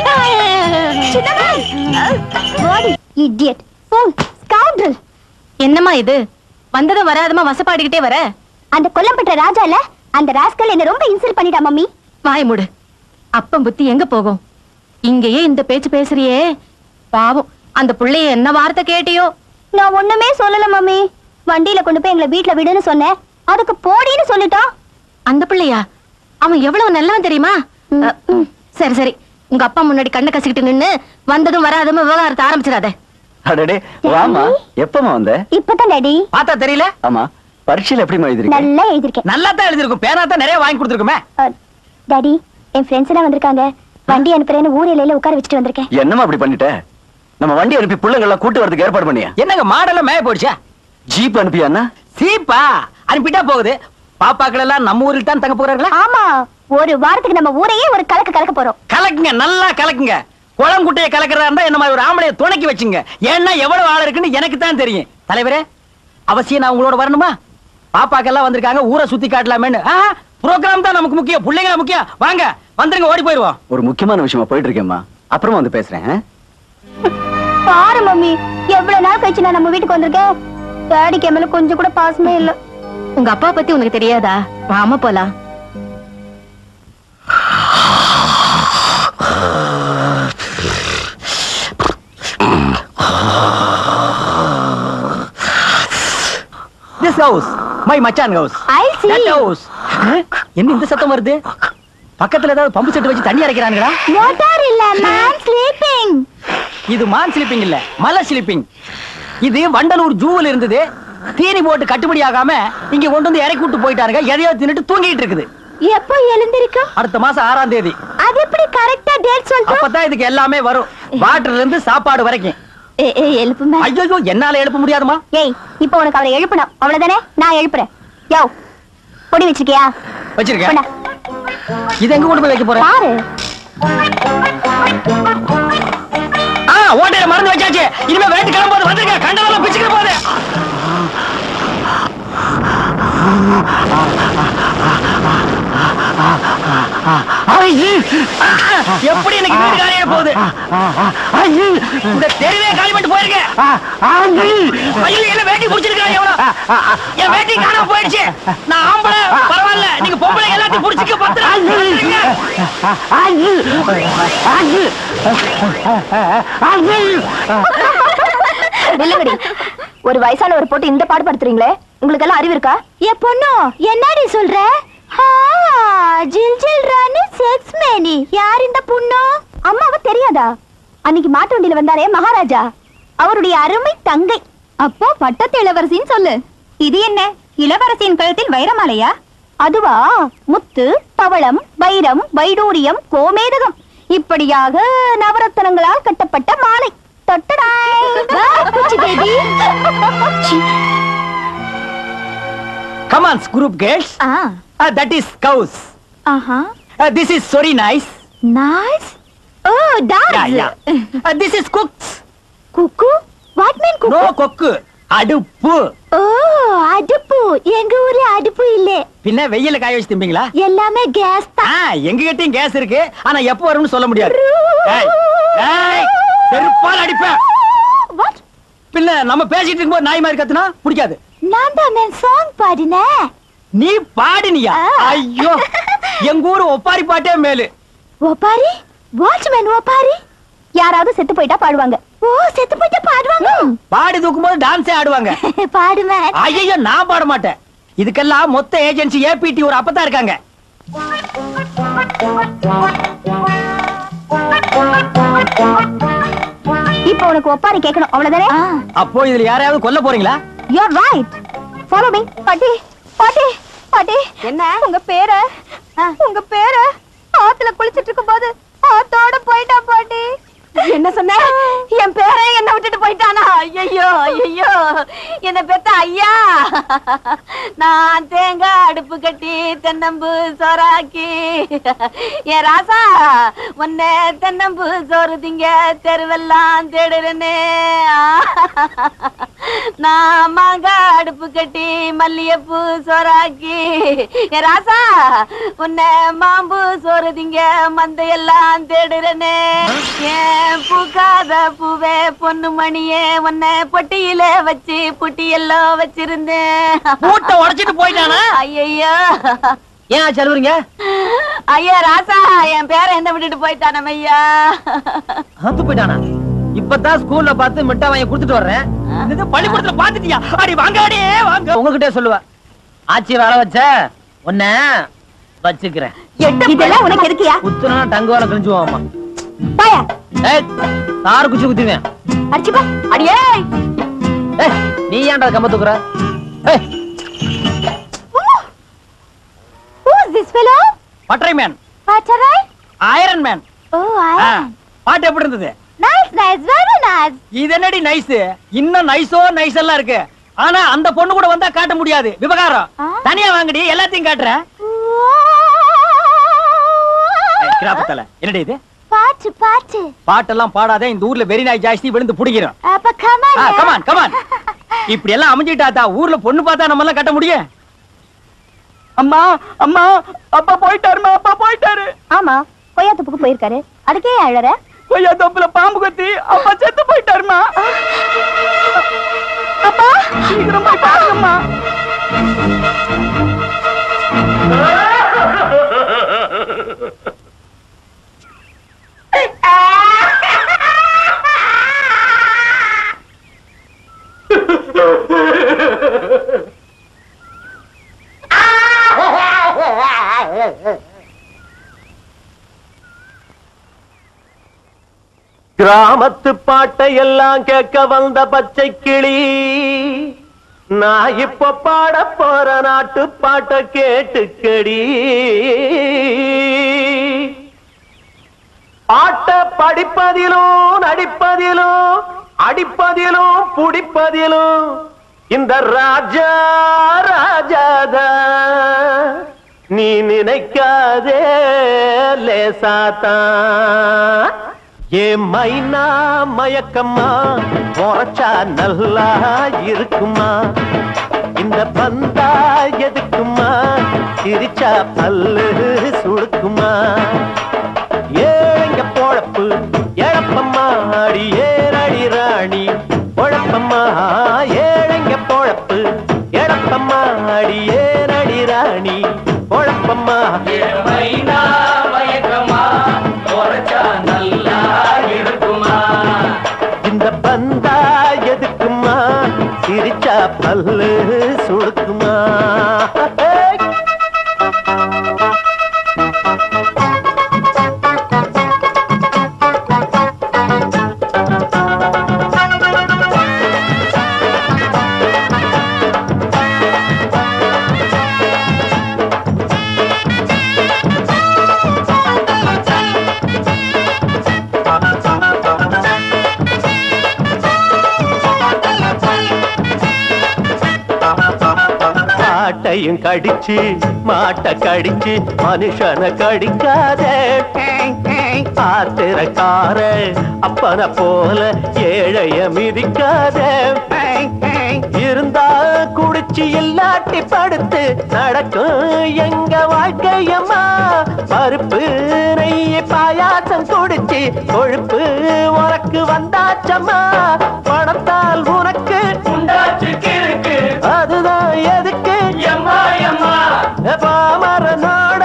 இடியட் ஃபூல் ஸ்கவுண்டல் என்னம்மா இது வந்ததும் வராதமா வசப்பாடிக்கிட்டே வர அந்த கொல்லப்பட்ட ராஜா இல்ல அந்த ராஸ்கல் என்ன ரொம்ப இன்சல்ட் பண்ணிட்டா மம்மி வாய் மூடு அப்பம் புத்தி எங்க போகும் இங்கேயே இந்த பேச்சு பேசுறியே பாவம் அந்த புள்ளைய என்ன வார்த்தை கேட்டியோ நான் ஒண்ணுமே சொல்லல மம்மி வண்டியில கொண்டு போய் எங்களை வீட்ல விடுன்னு சொன்னேன் அதுக்கு போடின்னு சொல்லிட்டான் அந்த பிள்ளையா அவன் எவ்வளவு நல்லவன் தெரியுமா ம், அ, ம். சரி சரி உங்க அப்பா முன்னாடி கண்ணை கசிக்கிட்டு நின்னு வந்ததும் வராதமா விவகாரத்தை ஆரம்பிச்சிடாத அடடே வாமா எப்பமா வந்த இப்பதான் டாடி பார்த்தா தெரியல ஆமா பரீட்சையில எப்படிமா எழுதிருக்க நல்லா எழுதிருக்கேன் நல்லா தான் எழுதிருக்கும் பேனா தான் நிறைய வாங்கி கொடுத்துருக்குமே அஹ், டாடி என் ஃப்ரெண்ட்ஸ் எல்லாம் வந்திருக்காங்க வண்டி அனுப்புறேன்னு ஊர் எல்லையில உட்கார வச்சுட்டு வந்திருக்கேன் என்னமா அப்படி பண்ணிட்ட நம்ம வண்டி அனுப்பி பிள்ளைங்க எல்லாம் கூட்டு வரதுக்கு ஏற்பாடு பண்ணியா என்னங்க மாடெல்லாம் மேய போயிடுச்சா ஜீப் அனுப்பியாண்ணா சீப்பா அனுப்பிட்டா போகுது பாப்பாக்கள் எல்லாம் நம்ம ஊரில் தான் தங்க போறாங்களா ஆமா ஒரு வாரத்துக்கு நம்ம ஊரையே ஒரு கலக்கு கலக்க போறோம் கலக்குங்க நல்லா கலக்குங்க குளங்குட்டையை கலக்கிறதா இருந்தா என்ன மாதிரி ஒரு ஆம்பளைய துணைக்கி வச்சுங்க ஏன்னா எவ்வளவு ஆள் இருக்குன்னு எனக்கு தான் தெரியும் தலைவரே அவசியம் நான் உங்களோட வரணுமா பாப்பாக்கெல்லாம் வந்திருக்காங்க ஊரை சுத்தி காட்டலாமேன்னு ப்ரோக்ராம் தான் நமக்கு முக்கியம் பிள்ளைங்க முக்கியம் வாங்க வந்துருங்க ஓடி போயிருவோம் ஒரு முக்கியமான விஷயமா போயிட்டு இருக்கேம்மா அப்புறமா வந்து பேசுறேன் ஆ? பாரு மம்மி எவ்வளவு நாள் கழிச்சு நான் நம்ம வீட்டுக்கு வந்திருக்கேன் டாடிக்கு என் மேல கொஞ்சம் கூட பாசமே இல்ல உங்க அப்பா பத்தி உனக்கு தெரியாதா வாமா போலாம் திஸ் ஹவுஸ் மை மச்சான் house I see that house என்ன இந்த சத்தம் வருது பக்கத்துல ஏதாவது பம்பு செட் வச்சு தண்ணி அரைக்கிறானுங்களா வாட்டர் இல்ல மேன் ஸ்லீப்பிங் இது மான் ஸ்லிப்பிங் இல்ல மலை ஸ்லிப்பிங் இது வண்டலூர் ஜூவில் இருந்தது தீனி போட்டு கட்டுப்படி ஆகாம இங்க கொண்டு வந்து இறக்கி விட்டு போயிட்டாருங்க எதையோ தின்னுட்டு தூங்கிட்டு இருக்குது எப்போ எழுந்திருக்கும் அடுத்த மாசம் ஆறாம் தேதி அது எப்படி கரெக்டா டேட் சொல்லிட்டு அப்பதான் இதுக்கு எல்லாமே வரும் வாட்டர்ல இருந்து சாப்பாடு வரைக்கும் எழுப்பு மேம் ஐயோ என்னால எழுப்ப முடியாதுமா ஏய் இப்போ உனக்கு அவரை எழுப்பணும் அவ்வளவுதானே நான் எழுப்புறேன் யோ பொடி வச்சிருக்கியா வச்சிருக்கேன் கொண்டா இது எங்க கொண்டு போய் வைக்க போற பாரு ஆ ஓட்டையில மறந்து வச்சாச்சு இனிமே வேட்டு கிளம்போது வந்துருங்க கண்டதெல்லாம் பிச்சுக்கிற போது எப்படி எனக்கு வீடு காலியா போகுது இந்த தெருவே காலி பண்ணிட்டு போயிருக்க ஐயோ என்ன வேட்டி புடிச்சிருக்காங்க எவ்வளவு என் வேட்டி காணாம போயிடுச்சு நான் ஆம்பளை பரவாயில்ல நீங்க பொம்பளை எல்லாத்தையும் புடிச்சுக்க பத்திரம் நில்லுங்கடி ஒரு வயசான ஒரு போட்டு இந்த பாடு படுத்துறீங்களே உங்களுக்கு எல்லாம் அறிவு இருக்கா ஏ பொண்ணு என்னடி சொல்ற ஜில் ஜில் ராணி செக்ஸ் மேனி யார் இந்த பொண்ணு அம்மாவ தெரியாதா அன்னைக்கு மாட்டு வண்டியில வந்தாரே மகாராஜா அவருடைய அருமை தங்கை அப்போ பட்டத்து இளவரசின்னு சொல்லு இது என்ன இளவரசியின் கழுத்தில் வைரமாலையா அதுவா முத்து பவளம் வைரம் வைடூரியம் கோமேதகம் இப்படியாக நவரத்தனங்களால் கட்டப்பட்ட மாலை தொட்டடாய் வா, குச்சி பேபி கமான்ஸ் group girls ah that is cows ஆஹா this is sorry nice nice oh Yeah, yeah. Dogs Uh, this is cooks. Cook what mean No cook கொக்கு அடுப்பு ஓ அடுப்பு எங்க ஊர்ல அடுப்பு இல்ல பின்ன வெயில காய வச்சு திம்பீங்களா எல்லாமே கேஸ் ஆ, தான் எங்க கிட்டயும் கேஸ் இருக்கு ஆனா எப்ப வரும்னு சொல்ல முடியாது ஏய், ஏய், செருப்பால் அடிப்பேன் வாட் பின்ன நம்ம பேசிட்டு இருக்கும்போது நாய் மாதிரி கத்துனா பிடிக்காது நான் தான் சாங் பாடினேன் நீ பாடினியா ஆ. ஐயோ எங்க ஊரு ஒப்பாரி பாட்டே மேலு ஒப்பாரி வாட்ச்மேன் ஒப்பாரி யாராவது செத்து போயிட்டா பாடுவாங்க ஓ செத்து போயிட்டா பாடுவாங்க பாடி தூக்கும் போது டான்ஸே ஆடுவாங்க பாடுவேன் ஐயோ நான் பாட மாட்டேன் இதுக்கெல்லாம் மொத்த ஏஜென்சி ஏபிடி ஒரு அப்பதான் இருக்காங்க இப்போ உனக்கு ஒப்பாரி கேட்கணும் அவ்வளவுதானே அப்போ இதுல யாரையாவது கொல்ல போறீங்களா you are right follow me பாட்டி பாட்டி பாட்டி என்ன உங்க பேர உங்க பேர ஆத்துல குளிச்சிட்டு இருக்கும்போது ஆத்தோட போயிட்டா பாட்டி என்ன சொன்ன என் பேரை என்ன விட்டுட்டு போயிட்டானா ஐயோ ஐயோ என்ன பெத்த ஐயா நான் தேங்காய் அடுப்பு கட்டி தென்னம்பு சோறாக்கி என் ராசா உன்னை தென்னம்பு சோறு திங்க தெருவெல்லாம் தேடுறேனே நான் மாங்காய் அடுப்பு கட்டி மல்லிகைப்பூ சோறாக்கி என் ராசா உன்னை மாம்பு சோறு திங்க மந்தையெல்லாம் தேடுறேனே ஏன் பூக்காத பூவே பொண்ணு மணியே உன்னை பொட்டியில வச்சு புட்டியெல்லாம் வச்சிருந்தேன் மூட்டை உடைச்சிட்டு போயிட்டானா ஐயையோ ஏன் செலவுறீங்க ஐயா ராசா என் பேரை என்ன விட்டுட்டு போயிட்டானம் ஐயா வந்து போயிட்டானா இப்பதான் ஸ்கூல்ல பார்த்து மிட்டா வாங்கி கொடுத்துட்டு வர்றேன் இது பள்ளிக்கூடத்துல பாத்துட்டியா அடி வாங்க அடி வாங்க உங்ககிட்டே சொல்லுவா ஆச்சி வேலை வச்ச உன்ன வச்சுக்கிறேன் இதெல்லாம் உனக்கு எதுக்கியா குத்துனா டங்கு வேலை கிழிஞ்சுவாமா பாயா ஏய் தாறு குச்சி குத்துவேன் அடிச்சுப்பா அடியே ஏய் நீ ஏன்டா கம்ப தூக்குற ஏய் Who is this fellow? பட்டறை man Patarai? Iron man Oh, I. பாட்டு எப்படி இருந்தது Nice, nice, very nice. இது என்னடி நைஸ் இன்னும் நைஸோ நைஸ் எல்லாம் இருக்கு ஆனா அந்த பொண்ணு கூட வந்தா காட்ட முடியாது விவகாரம் ஆ. தனியா வாங்கடி எல்லாத்தையும் காட்டுறேன் ஏய், கிராப்பத்தல என்னடி இது பாட்டு பாட்டு பாட்டெல்லாம் பாடாத இந்த ஊர்ல வெறி நாய் ஜாஸ்தி விழுந்து புடிக்கிறோம் அப்ப கமான் கமான் கமான் இப்படி எல்லாம் அமைஞ்சிட்டாத்தா ஊர்ல பொண்ணு பார்த்தா நம்ம எல்லாம் கட்ட முடியும் அம்மா அம்மா அப்பா போயிட்டாருமா அப்பா போயிட்டாரு ஆமா கொய்யா துப்புக்கு போயிருக்காரு அதுக்கே ஏன் அழற கொய்யா தோப்புல பாம்பு கத்தி அப்பா செத்து போயிட்டாருமா அப்பா சீக்கிரம் போய் பாருங்கம்மா கிராமத்து பாட்டை எல்லாம் கேட்க வந்த பச்சை கிளி நான் இப்ப பாட போற நாட்டு பாட்டை கேட்டுக்கடி பாட்ட படிப்பதிலும் நடிப்பதிலும் அடிப்பதிலும் புடிப்பதிலும் இந்த ராஜா ராஜாதா நீ நினைக்காதே லேசாத்தான் ஏ மைனா மயக்கம்மா உரைச்சா நல்லா இருக்குமா இந்த பந்தா எதுக்குமா சிரிச்சா பல்லு சுடுக்குமா ஏங்க பொழப்பு எழப்பம்மா அடி ஏறடி ராணி பொழப்பம்மா ஏழைங்க பொழப்பு எழப்பம்மா அடி ஏறடி ராணி பொழப்பம்மா இந்த பந்தா எதுக்குமா சிரிச்சா பல்லு சுடுக்குமா ஏய்! மாட்டையும் கடிச்சு மாட்டை கடிச்சு மனுஷனை கடிக்காதே ஆத்திரக்கார அப்பன போல ஏழைய மிதிக்காதே இருந்தா குடிச்சு இல்லாட்டி படுத்து நடக்கும் எங்க வாழ்க்கையம்மா பருப்பு நெய் பாயாசம் குடிச்சு கொழுப்பு உனக்கு வந்தாச்சம்மா பணத்தால் உனக்கு அதுதான் எதுக்கு பாமரனோட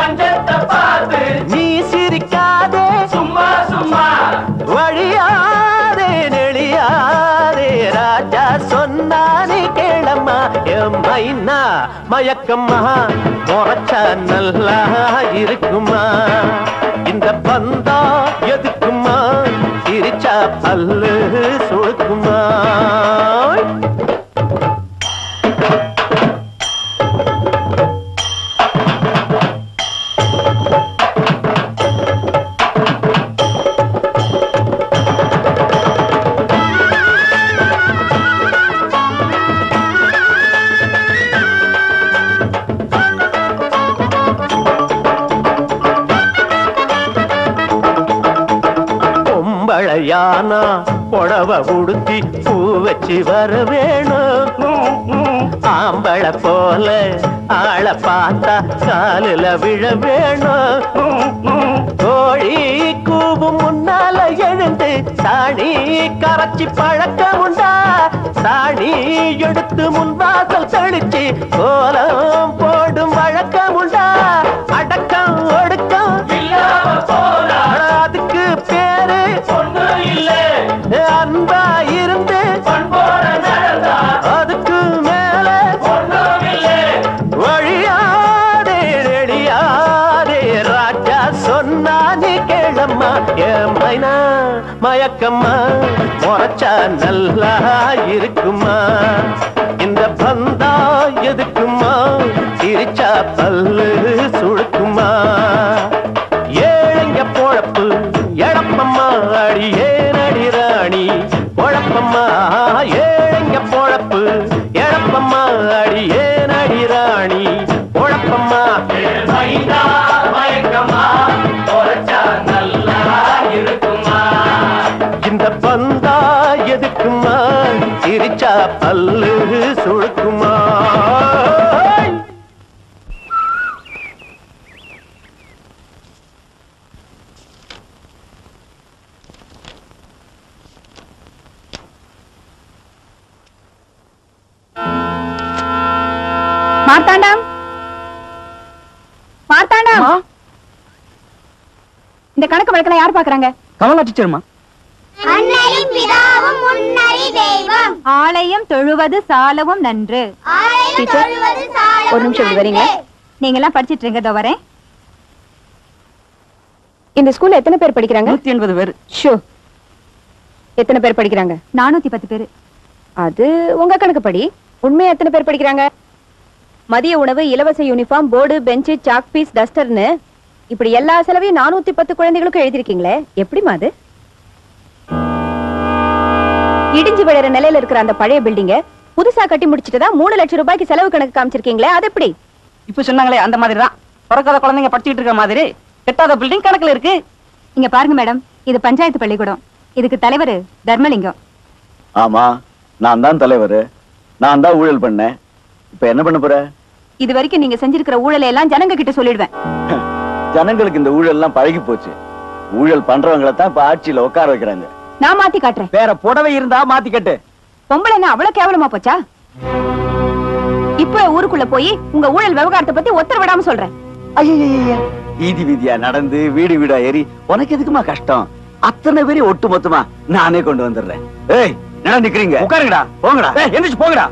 நீ சிரிக்காதே சும்மா சும்மா வழியாதே நெளியாதே ராஜா சொன்னானே கேளம்மா என் மைனா மயக்கம்மா முறைச்சா நல்லா இருக்குமா இந்த பந்தா எதுக்குமா சிரிச்சா பல்லு சுழுக்குமா பொம்பளையானா புடவ உடுத்தி பூ வச்சு வர வேணும் ஆம்பளை போல ஆளை பார்த்தா காலில் விழ வேணும் கோழி கூவும் முன்னால எழுந்து சாணி கரைச்சி பழக்கம் உண்டா சாணி எடுத்து முன்வாசல் தெளிச்சு கோலம் போடும் வழக்கம் உண்டா அடக்கம் ஒடுக்கம் அட, அதுக்கு பேரு அன்பா இருந்து அதுக்கு மேல வழியாதே ரெடியாதே ராஜா சொன்னா நீ கேளம்மா என் மைனா மயக்கம்மா முறைச்சா நல்லா இருக்குமா இந்த பந்தா எதுக்குமா சிரிச்சா பல்லு சுழுக்குமா ஏழைங்க பொழப்பு எழப்பம்மா அடி ஏனடி ராணி பொழப்பம்மா ஏழைங்க பொழப்பு எழப்பம்மா அடி ஏனடி ராணி பொழப்பம்மா இந்த பந்தா எதுக்குமா சிரிச்சா பல்லு சுழுக்குமா மார்த்தாண்டம் மார்த்தாண்டம் இந்த கணக்கு வழக்கெல்லாம் யார் பாக்குறாங்க கமலா டீச்சர்மா அன்னையும் பிதாவும் முன்னறி தெய்வம் ஆலயம் தொழுவது சாலவும் நன்று ஆலயம் டீச்சர், தொழுவது சாலவும் ஒரு நிமிஷம் இப்படி வரீங்க நன்றே. நீங்க எல்லாம் படிச்சிட்டு இருங்க இதோ வரேன் இந்த ஸ்கூல்ல எத்தனை பேர் படிக்கிறாங்க நூத்தி எண்பது பேர் ஷோ எத்தனை பேர் படிக்கிறாங்க நானூத்தி பத்து பேர் அது உங்க கணக்கு படி உண்மையா எத்தனை பேர் படிக்கிறாங்க மதிய உணவு இலவச uniform board bench chalk piece டஸ்டர்னு இப்படி எல்லா செலவையும் நானூத்தி பத்து குழந்தைகளுக்கும் எழுதிருக்கீங்களே எப்படிமா அது இடிஞ்சு விழுற நிலையில இருக்கிற அந்த பழைய பில்டிங்க புதுசா கட்டி முடிச்சிட்டதா மூணு லட்சம் ரூபாய்க்கு செலவு கணக்கு காமிச்சிருக்கீங்களே அது எப்படி இப்ப சொன்னாங்களே அந்த மாதிரி தான் பிறக்காத குழந்தைங்க படிச்சுட்டு இருக்க மாதிரி கெட்டாத பில்டிங் கணக்குல இருக்கு இங்க பாருங்க மேடம் இது பஞ்சாயத்து பள்ளிக்கூடம் இதுக்கு தலைவர் தர்மலிங்கம் ஆமா நான் தான் தலைவர் நான் தான் ஊழல் பண்ணேன் இப்ப என்ன பண்ண போற இது வரைக்கும் நீங்க செஞ்சிருக்கிற ஊழலை எல்லாம் ஜனங்க கிட்ட சொல்லிடுவேன் ஜனங்களுக்கு இந்த ஊழல் எல்லாம் பழகி போச்சு ஊழல் பண்றவங்கள தான் இப்ப ஆட்சியில உட்கார வைக்கிறாங்க நான் மாத்தி காட்டுறேன் வேற புடவை இருந்தா மாத்தி கட்டு பொம்பளை என்ன அவ்வளவு கேவலமா போச்சா இப்ப ஊருக்குள்ள போய் உங்க ஊழல் விவகாரத்தை பத்தி ஒத்தர விடாம சொல்றேன் ஐயையையே. வீதி வீதியா நடந்து வீடு வீடா ஏறி உனக்கு எதுக்குமா கஷ்டம் அத்தனை பேரையும் ஒட்டு மொத்தமா நானே கொண்டு வந்துடுறேன் ஏய் என்ன நிக்கிறீங்க உட்காருங்கடா போங்கடா ஏய், எந்திரிச்சு போங்கடா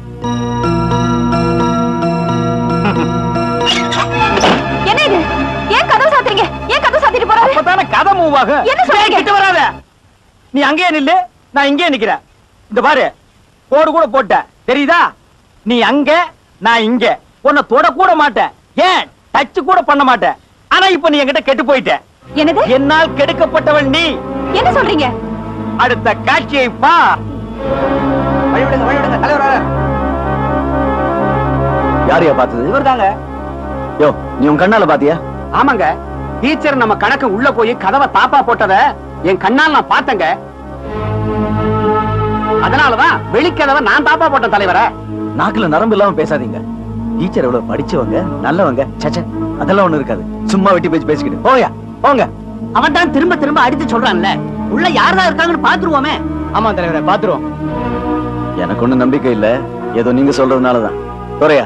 என்ன இது ஏன் கதவு சாத்துறீங்க ஏன் கதவு சாத்திட்டு போறாரு அப்பதானே கதை மூவ் ஆகும் என்ன சொல்றீங்க? ஏய், கிட்ட வராத நீ அங்கேயே நில்லு நான் இங்கேயே நிக்கிறேன் இந்த பாரு கோடு கூட போட்ட தெரியுதா நீ அங்க நான் இங்க உன்னை தொட கூட மாட்டேன் ஏன் டச் கூட பண்ண மாட்டேன் ஆனா இப்ப நீ என்கிட்ட கெட்டு போயிட்ட என்னது என்னால் கெடுக்கப்பட்டவள் நீ என்ன சொல்றீங்க அடுத்த காட்சியை பா வழிவிடுங்க வழிவிடுங்க தலைவர் வரார். யாரையா பார்த்தது இவர்தாங்க யோ நீ உன் கண்ணால பாத்தியா ஆமாங்க டீச்சர் நம்ம கணக்கு உள்ள போய் கதவை தாப்பா போட்டத என் கண்ணால் நான் பார்த்தேங்க அதனாலதான் வெளிக்கதவை நான் தாப்பா போட்டேன் தலைவரை நாக்குல நரம்பு இல்லாம பேசாதீங்க டீச்சர் எவ்வளவு படிச்சவங்க நல்லவங்க சச்ச அதெல்லாம் ஒண்ணு இருக்காது சும்மா வெட்டி பேச்சு பேசிக்கிட்டு போயா போங்க அவன் தான் திரும்ப திரும்ப அடித்து சொல்றான்ல உள்ள யாரா இருக்காங்கன்னு பாத்துருவோமே ஆமா தலைவரை பாத்துருவோம் எனக்கு ஒண்ணும் நம்பிக்கை இல்ல ஏதோ நீங்க சொல்றதுனாலதான் துறையா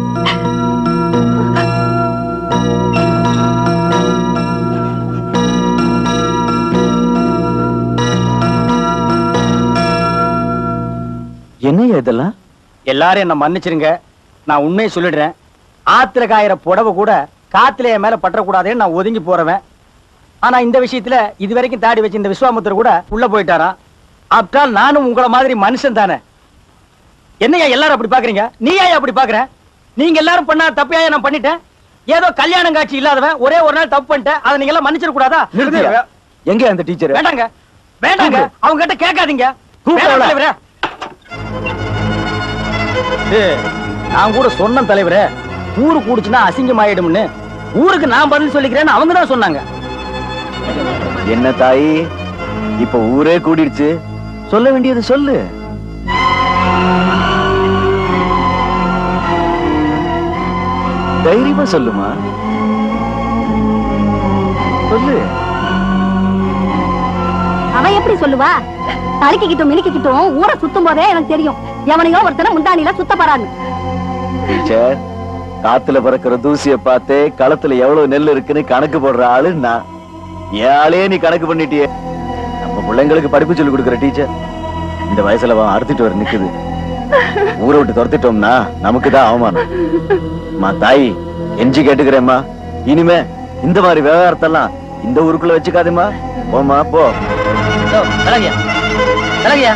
என்னையா இதெல்லாம் எல்லாரும் என்ன மன்னிச்சிருங்க நான் உண்மையை சொல்லிடுறேன் ஆத்துல காயிற புடவை கூட காத்துல என் மேல பற்றக்கூடாதுன்னு நான் ஒதுங்கி போறவன் ஆனா இந்த விஷயத்துல இது வரைக்கும் தாடி வச்சு இந்த விஸ்வாமுத்தர் கூட உள்ள போயிட்டாராம் ஆப்டால் நானும் உங்கள மாதிரி மனுஷன் தானே என்னையா எல்லாரும் அப்படி பாக்குறீங்க நீ ஏன் அப்படி பாக்குற நீங்க எல்லாரும் பண்ணா தப்பையா நான் பண்ணிட்டேன் ஏதோ கல்யாணம் காட்சி இல்லாதவன் ஒரே ஒரு நாள் தப்பு பண்ணிட்டேன் அதை நீங்க எல்லாம் மன்னிச்சிட கூடாதா நிறுத்தியா? எங்க அந்த டீச்சர் வேண்டாங்க வேண்டாங்க கூப்பிடு. அவங்க கிட்ட கேட்காதீங்க கூப்பிடு வேண்டாம் அவளை. தலைவரே. ஏய், நான் கூட சொன்ன தலைவரே ஊரு கூடுச்சுன்னா அசிங்கம் ஆயிடும்னு ஊருக்கு நான் பதில் சொல்லிக்கிறேன்னு அவங்க தான் சொன்னாங்க என்ன தாயி இப்ப ஊரே கூடிடுச்சு சொல்ல வேண்டியது சொல்லு தைரியமா சொல்லுமா சொல்லு அவன் எப்படி சொல்லுவா தடுக்கிக்கிட்டும் மினுக்கிக்கிட்டும் ஊரை சுத்தும் போதே எனக்கு தெரியும் எவனையோ ஒருத்தனை முந்தானில சுத்த போறான்னு டீச்சர் காத்துல பறக்கிற தூசிய பார்த்தே களத்துல எவ்வளவு நெல் இருக்குன்னு கணக்கு போடுற ஆளு நான் என் ஆளே நீ கணக்கு பண்ணிட்டியே நம்ம பிள்ளைங்களுக்கு படிப்பு சொல்லி கொடுக்குற டீச்சர் இந்த வயசுல அவன் அறுத்துட்டு வர நிக்குது ஊரை விட்டு துரத்திட்டோம்னா நமக்கு தான் அவமானம் அம்மா தாய் எஞ்சி கேட்டுக்கிறேம்மா இனிமே இந்த மாதிரி விவகாரத்தெல்லாம் இந்த ஊருக்குள்ள வச்சுக்காதேம்மா போம்மா போ விலகியா விலகியா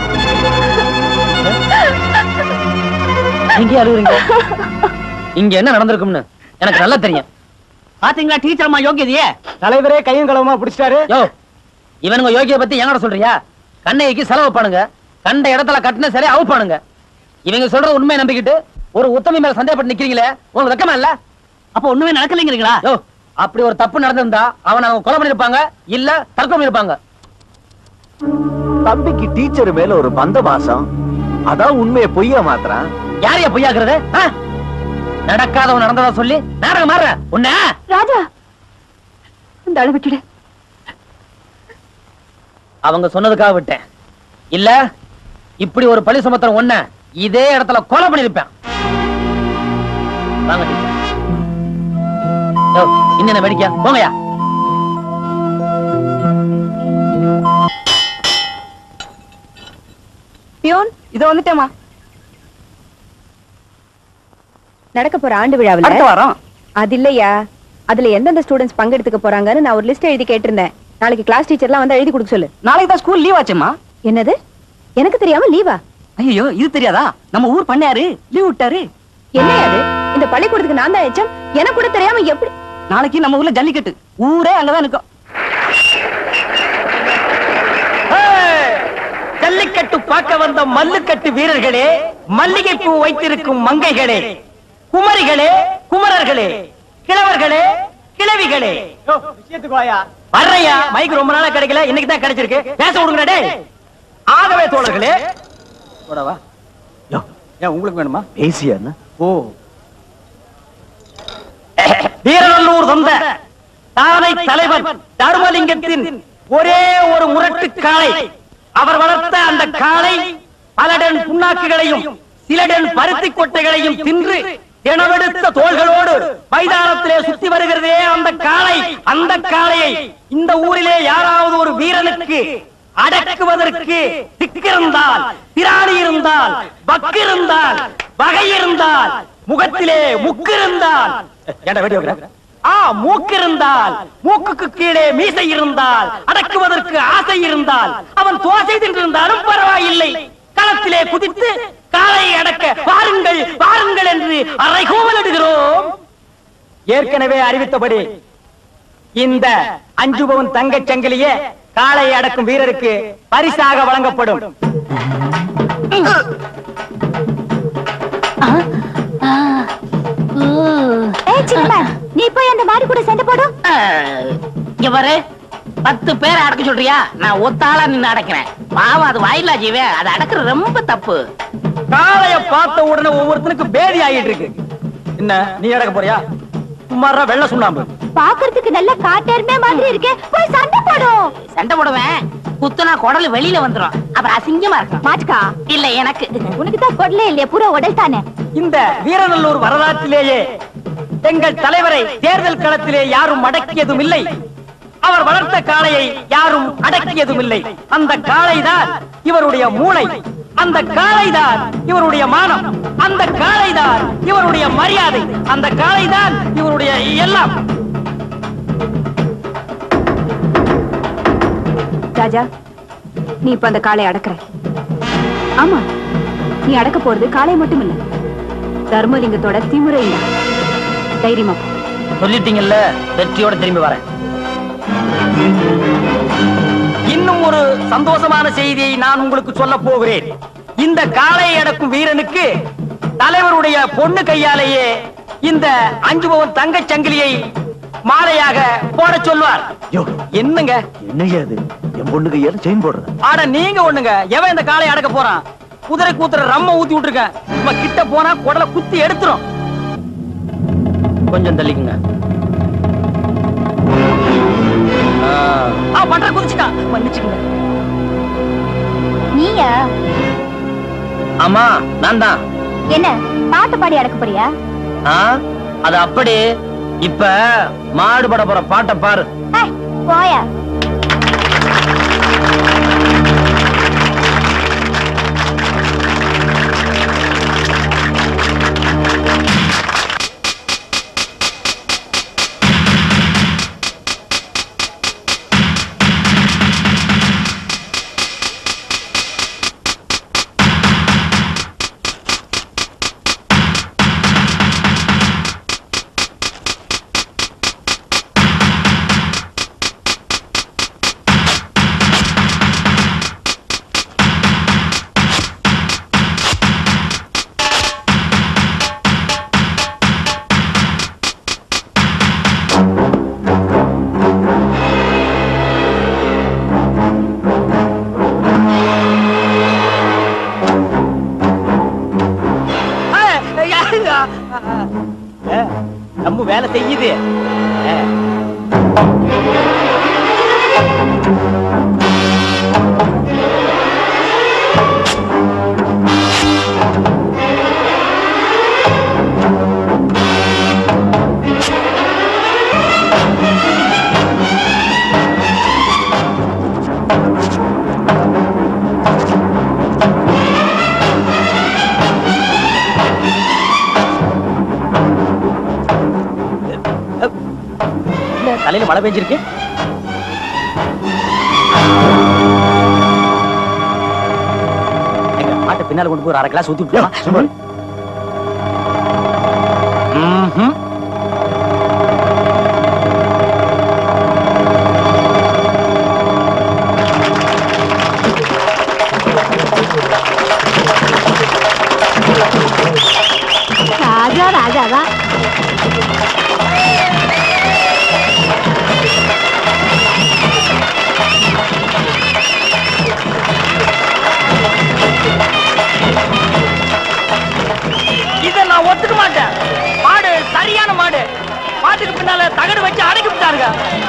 நீங்க அழுகுறீங்க இங்க என்ன நடந்திருக்கும்னு எனக்கு நல்லா தெரியும் பாத்தீங்களா டீச்சர் அம்மா யோகியதையே தலைவரே கையும் களவுமா பிடிச்சிட்டாரு யோ இவனுங்க யோகிய பத்தி எங்கட சொல்றியா கண்ணைக்கு செலவு பண்ணுங்க கண்ட இடத்துல கட்டின சரி அவுட் பண்ணுங்க இவங்க சொல்ற உண்மையை நம்பிக்கிட்டு ஒரு உத்தமி மேல சந்தேகப்பட்டு நிக்கிறீங்களே உங்களுக்கு வெக்கமா இல்ல அப்ப ஒண்ணுமே நடக்கலைங்கிறீங்களா யோ அப்படி ஒரு தப்பு நடந்திருந்தா அவன் அவங்க கொலை பண்ணிருப்பாங்க இல்ல தற்கொலை பண்ணிருப்பாங்க தம்பிக்கு டீச்சர் மேல ஒரு பந்த பாசம் அதான் உண்மையை பொய்யா மாத்திரான் யாரையா பொய்யாக்குறது ஆ? நடக்காதவன் நடந்ததா சொல்லி நாடகம் மாறுற உன்ன ராஜா இந்த அளவு விட்டுடு அவங்க சொன்னதுக்காக விட்டேன் இல்ல இப்படி ஒரு பழி சுமத்துற ஒண்ண இதே இடத்துல கொலை பண்ணிருப்பேன் வாங்க டீச்சர் யோ, இன்னும் என்ன வேடிக்கையா போங்கயா பியோன் இத வந்துட்டேமா நடக்க போற ஆண்டு விழாவில் அடுத்த வாரம் அது இல்லையா அதுல எந்தெந்த ஸ்டூடெண்ட்ஸ் பங்கெடுத்துக்க போறாங்கன்னு நான் ஒரு லிஸ்ட் எழுதி கேட்டிருந்தேன் நாளைக்கு கிளாஸ் டீச்சர்லாம் வந்து எழுதி கொடுக்க சொல்லு நாளைக்கு தான் ஸ்கூல் லீவ் ஆச்சுமா என்னது எனக்கு தெரியாம லீவா ஐயோ இது தெரியாதா நம்ம ஊர் பண்ணாரு லீவ் விட்டாரு என்ன அது இந்த பள்ளிக்கூடத்துக்கு நான் தான் எச்சம் எனக்கு கூட தெரியாம எப்படி நாளைக்கு நம்ம ஊர்ல ஜல்லிக்கட்டு ஊரே அங்கதான் நிக்கும் ஏய், ஜல்லிக்கட்டு பார்க்க வந்த மல்லுக்கட்டு வீரர்களே மல்லிகை பூ வைத்திருக்கும் மங்கைகளே குமரிகளே குமரர்களே கிழவர்களே கிழவிகளே விஷயத்துக்கு வாயா வர்றையா மைக் ரொம்ப நாளா கிடைக்கல இன்னைக்கு தான் கிடைச்சிருக்கு பேச விடுங்க டேய் ஆகவே தோழர்களே போடவா யோ, ஏன் உங்களுக்கு வேணுமா பேசியா என்ன? ஓ வீரநல்லூர் சொந்த தானை தலைவர் தர்மலிங்கத்தின் ஒரே ஒரு முரட்டு காளை அவர் வளர்த்த அந்த காளை பலடன் புண்ணாக்குகளையும் சிலடன் பருத்தி கொட்டைகளையும் தின்று தினவெடுத்த தோள்களோடு மைதானத்திலே சுத்தி வருகிறதே அந்த காளை அந்த காளையை இந்த ஊரிலே யாராவது ஒரு வீரனுக்கு அடக்குவதற்கு திக்கிருந்தால் திராணி இருந்தால் வக்கு இருந்தால் வகை இருந்தால் முகத்திலே முக்கு இருந்தால் ஏன்டா வெடி வைக்கிற? ஆ மூக்கு இருந்தால் மூக்குக்கு கீழே மீசை இருந்தால் அடக்குவதற்கு ஆசை இருந்தால் அவன் தோசை தின்றிருந்தாலும் பரவாயில்லை களத்திலே குதித்து காலை அடக்க வாருங்கள் வாருங்கள் என்று அறைகூவலிடுகிறோம் ஏற்கனவே அறிவித்தபடி இந்த அஞ்சு பவன் தங்கச் சங்கிலியே காளை அடக்கும் வீரருக்கு பரிசாக வழங்கப்படும் ஏய் சின்னமன் நீ போய் அந்த மாடு கூட சண்டை போடு இங்க பாரு பத்து பேரை அடக்க சொல்றியா நான் ஒத்தாளா நின்னு அடக்கிறேன் பாவம் அது வாயிலா ஜீவே அதை அடக்குறது ரொம்ப தப்பு காளைய பார்த்த உடனே ஒவ்வொருத்தனுக்கு பேதி ஆகிட்டு இருக்கு என்ன நீ அடக்க போறியா சும்மாரா வெள்ள சுண்ணாம்பு பாக்குறதுக்கு நல்ல காட்டெருமை மாதிரி இருக்கே போய் சண்டை போடு சண்டை போடுவேன் குத்துனா குடல் வெளியில வந்துரும் அப்புறம் அசிங்கமா இருக்கும் மாட்டுக்கா இல்ல எனக்கு உனக்கு தான் கொடலே இல்லையா பூரா உடல் தானே இந்த வீரநல்லூர் வரலாற்றிலேயே எங்கள் தலைவரை தேர்தல் களத்திலே யாரும் அடக்கியதும் இல்லை அவர் வளர்த்த காளையை யாரும் அடக்கியதும் இல்லை அந்த காளைதான் இவருடைய மூளை அந்த காளைதான் இவருடைய மானம் அந்த காளைதான் இவருடைய மரியாதை அந்த காளைதான் இவருடைய எல்லாம் ராஜா நீ இப்ப அந்த காளை அடக்குற ஆமா நீ அடக்க போறது காளை மட்டும் இல்ல தர்மலிங்கத்தோட திமுறையும் தைரியமா போ. சொல்லிட்டீங்கல்ல வெற்றியோட திரும்பி வரேன் இன்னும் ஒரு சந்தோஷமான செய்தியை நான் உங்களுக்கு சொல்ல போகிறேன் இந்த காளையை அடக்கும் வீரனுக்கு தலைவருடைய பொண்ணு கையாலேயே இந்த அஞ்சு பவன் தங்கச் சங்கிலியை மாலையாக போட சொல்வார் யோ, என்னங்க என்னய்யா இது என் பொண்ணுக்கு ஏன் செயின் போடுற ஆட நீங்க ஒண்ணுங்க எவன் இந்த காளையை அடக்க போறான் குதிரை கூத்துற ரம்ம ஊத்தி விட்டுருக்கேன் நம்ம கிட்ட போனா குடலை குத்தி எடுத்துரும் கொஞ்சம் தள்ளிக்குங்க ஆ. ஆ பண்ற குதிச்சுட்டான் மன்னிச்சுக்கங்க நீயா ஆமா நான் தான் என்ன பாட்டு பாடி அடக்க போறியா அது அப்படி இப்ப மாடு பட போற பாட்டை பாரு ஏய், போயா நம்ம வேலை செய்யுது ஆ. என்ன தலையில மழை பெஞ்சிருக்கு எங்க மாட்டை பின்னால கொண்டு போய் ஒரு அரை கிளாஸ் ஊத்தி விட்டுமா சும்மா ம்ஹும். ராஜா வா வா வா இத நான் ஒத்துக்க மாட்டேன் மாடு சரியான மாடு மாட்டுக்கு பின்னால தகடு வச்சு அடக்கி விட்டாருங்க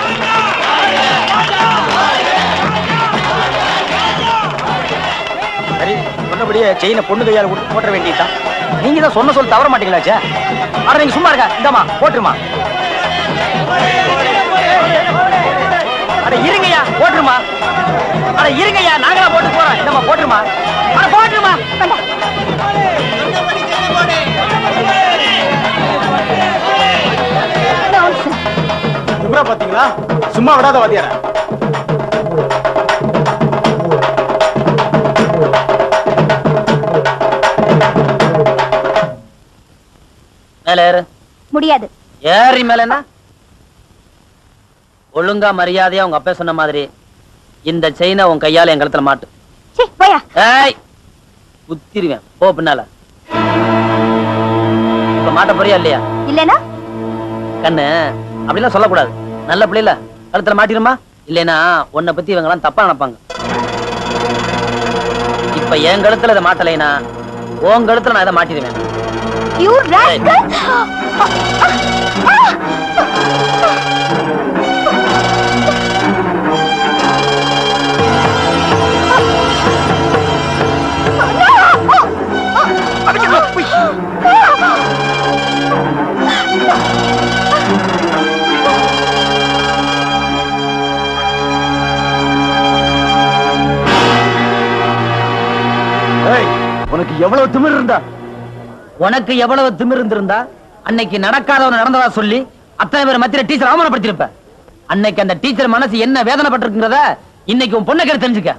சரி சொன்னபடியே செயினை பொண்ணு கையால கொடுத்து போட்ட வேண்டியதுதான் நீங்க தான் சொன்ன சொல் தவற மாட்டீங்களாச்சே அட நீங்க சும்மா இருக்க இந்தாமா போட்டுருமா அட இருங்கய்யா போட்டுருமா அட இருங்கய்யா நாங்களா போட்டு போறோம் இந்தம்மா போட்டுருமா அட போட்டுருமா விபரா பாத்தீங்களா சும்மா விடாத வாத்தியார மேல ஏறு முடியாது ஏறி மேல என்ன ஒழுங்கா மரியாதையா உங்க அப்பா சொன்ன மாதிரி இந்த செயினை உன் கையால என் கழுத்துல மாட்டு சீ போயா ஏய் குத்திருவேன் போ பின்னால இப்ப மாட்ட போறியா இல்லையா இல்லனா கண்ணு அப்படிலாம் சொல்லக்கூடாது நல்ல பிள்ளைல கழுத்துல மாட்டிருமா இல்லைன்னா உன்னை பத்தி இவங்க எல்லாம் தப்பா நினைப்பாங்க இப்ப என் கழுத்துல இதை மாட்டலைனா உன் கழுத்துல நான் இதை மாட்டிடுவேன் யூ ராஸ்கல் உனக்கு எவ்வளவு திமிர் இருந்தா உனக்கு எவ்வளவு திமிர் இருந்திருந்தா அன்னைக்கு நடக்காதவன் நடந்ததா சொல்லி அத்தனை பேர் மத்தியில டீச்சர் அவமானப்படுத்திருப்ப அன்னைக்கு அந்த டீச்சர் மனசு என்ன வேதனைப்பட்டிருக்கிறத இன்னைக்கு உன் பொண்ணை கேட்டு தெரிஞ்சுக்க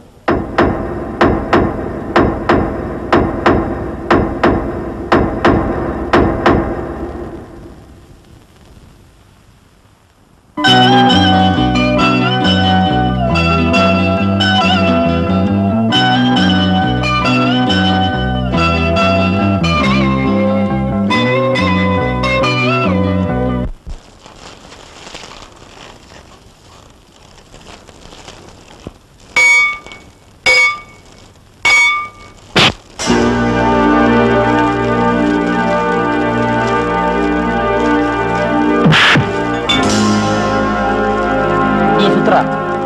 நீ சுத்துறா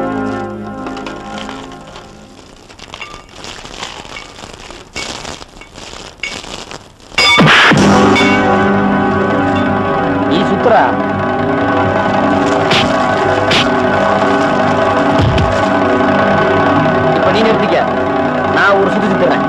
நீ சுத்துறா இப்ப நீ நிறுத்திக்க நான் ஒரு சுத்து சுத்துறேன்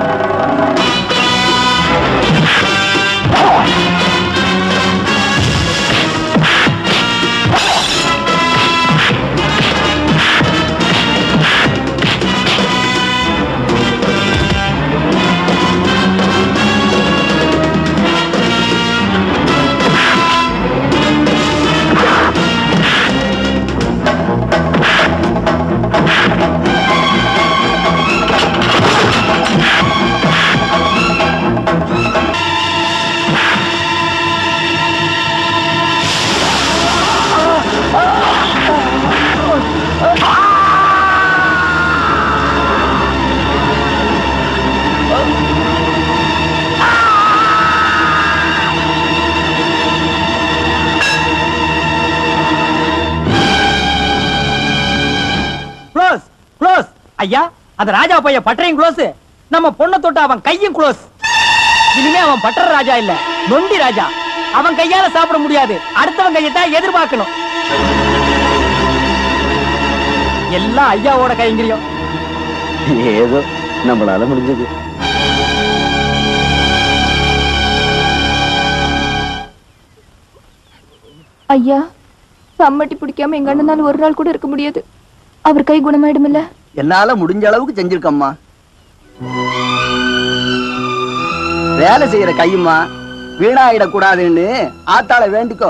க்ளோஸ் க்ளோஸ் ஐயா அந்த ராஜா பையன் பட்டறையும் க்ளோஸ் நம்ம பொண்ணை தொட்ட அவன் கையும் க்ளோஸ் இனிமே அவன் பட்டற ராஜா இல்ல நொண்டி ராஜா அவன் கையால சாப்பிட முடியாது அடுத்தவன் கையத்தான் எதிர்பார்க்கணும் எல்லாம் ஐயாவோட கைங்கரியம் ஏதோ நம்மளால முடிஞ்சது ஐயா சம்மட்டி பிடிக்காம எங்க அண்ணனால ஒரு நாள் கூட இருக்க முடியாது அவர் கை குணமாயிடுமில்ல என்னால முடிஞ்ச அளவுக்கு செஞ்சிருக்கம்மா வேலை செய்யற கையுமா வீணாயிடக்கூடாதுன்னு ஆத்தாள வேண்டிக்கோ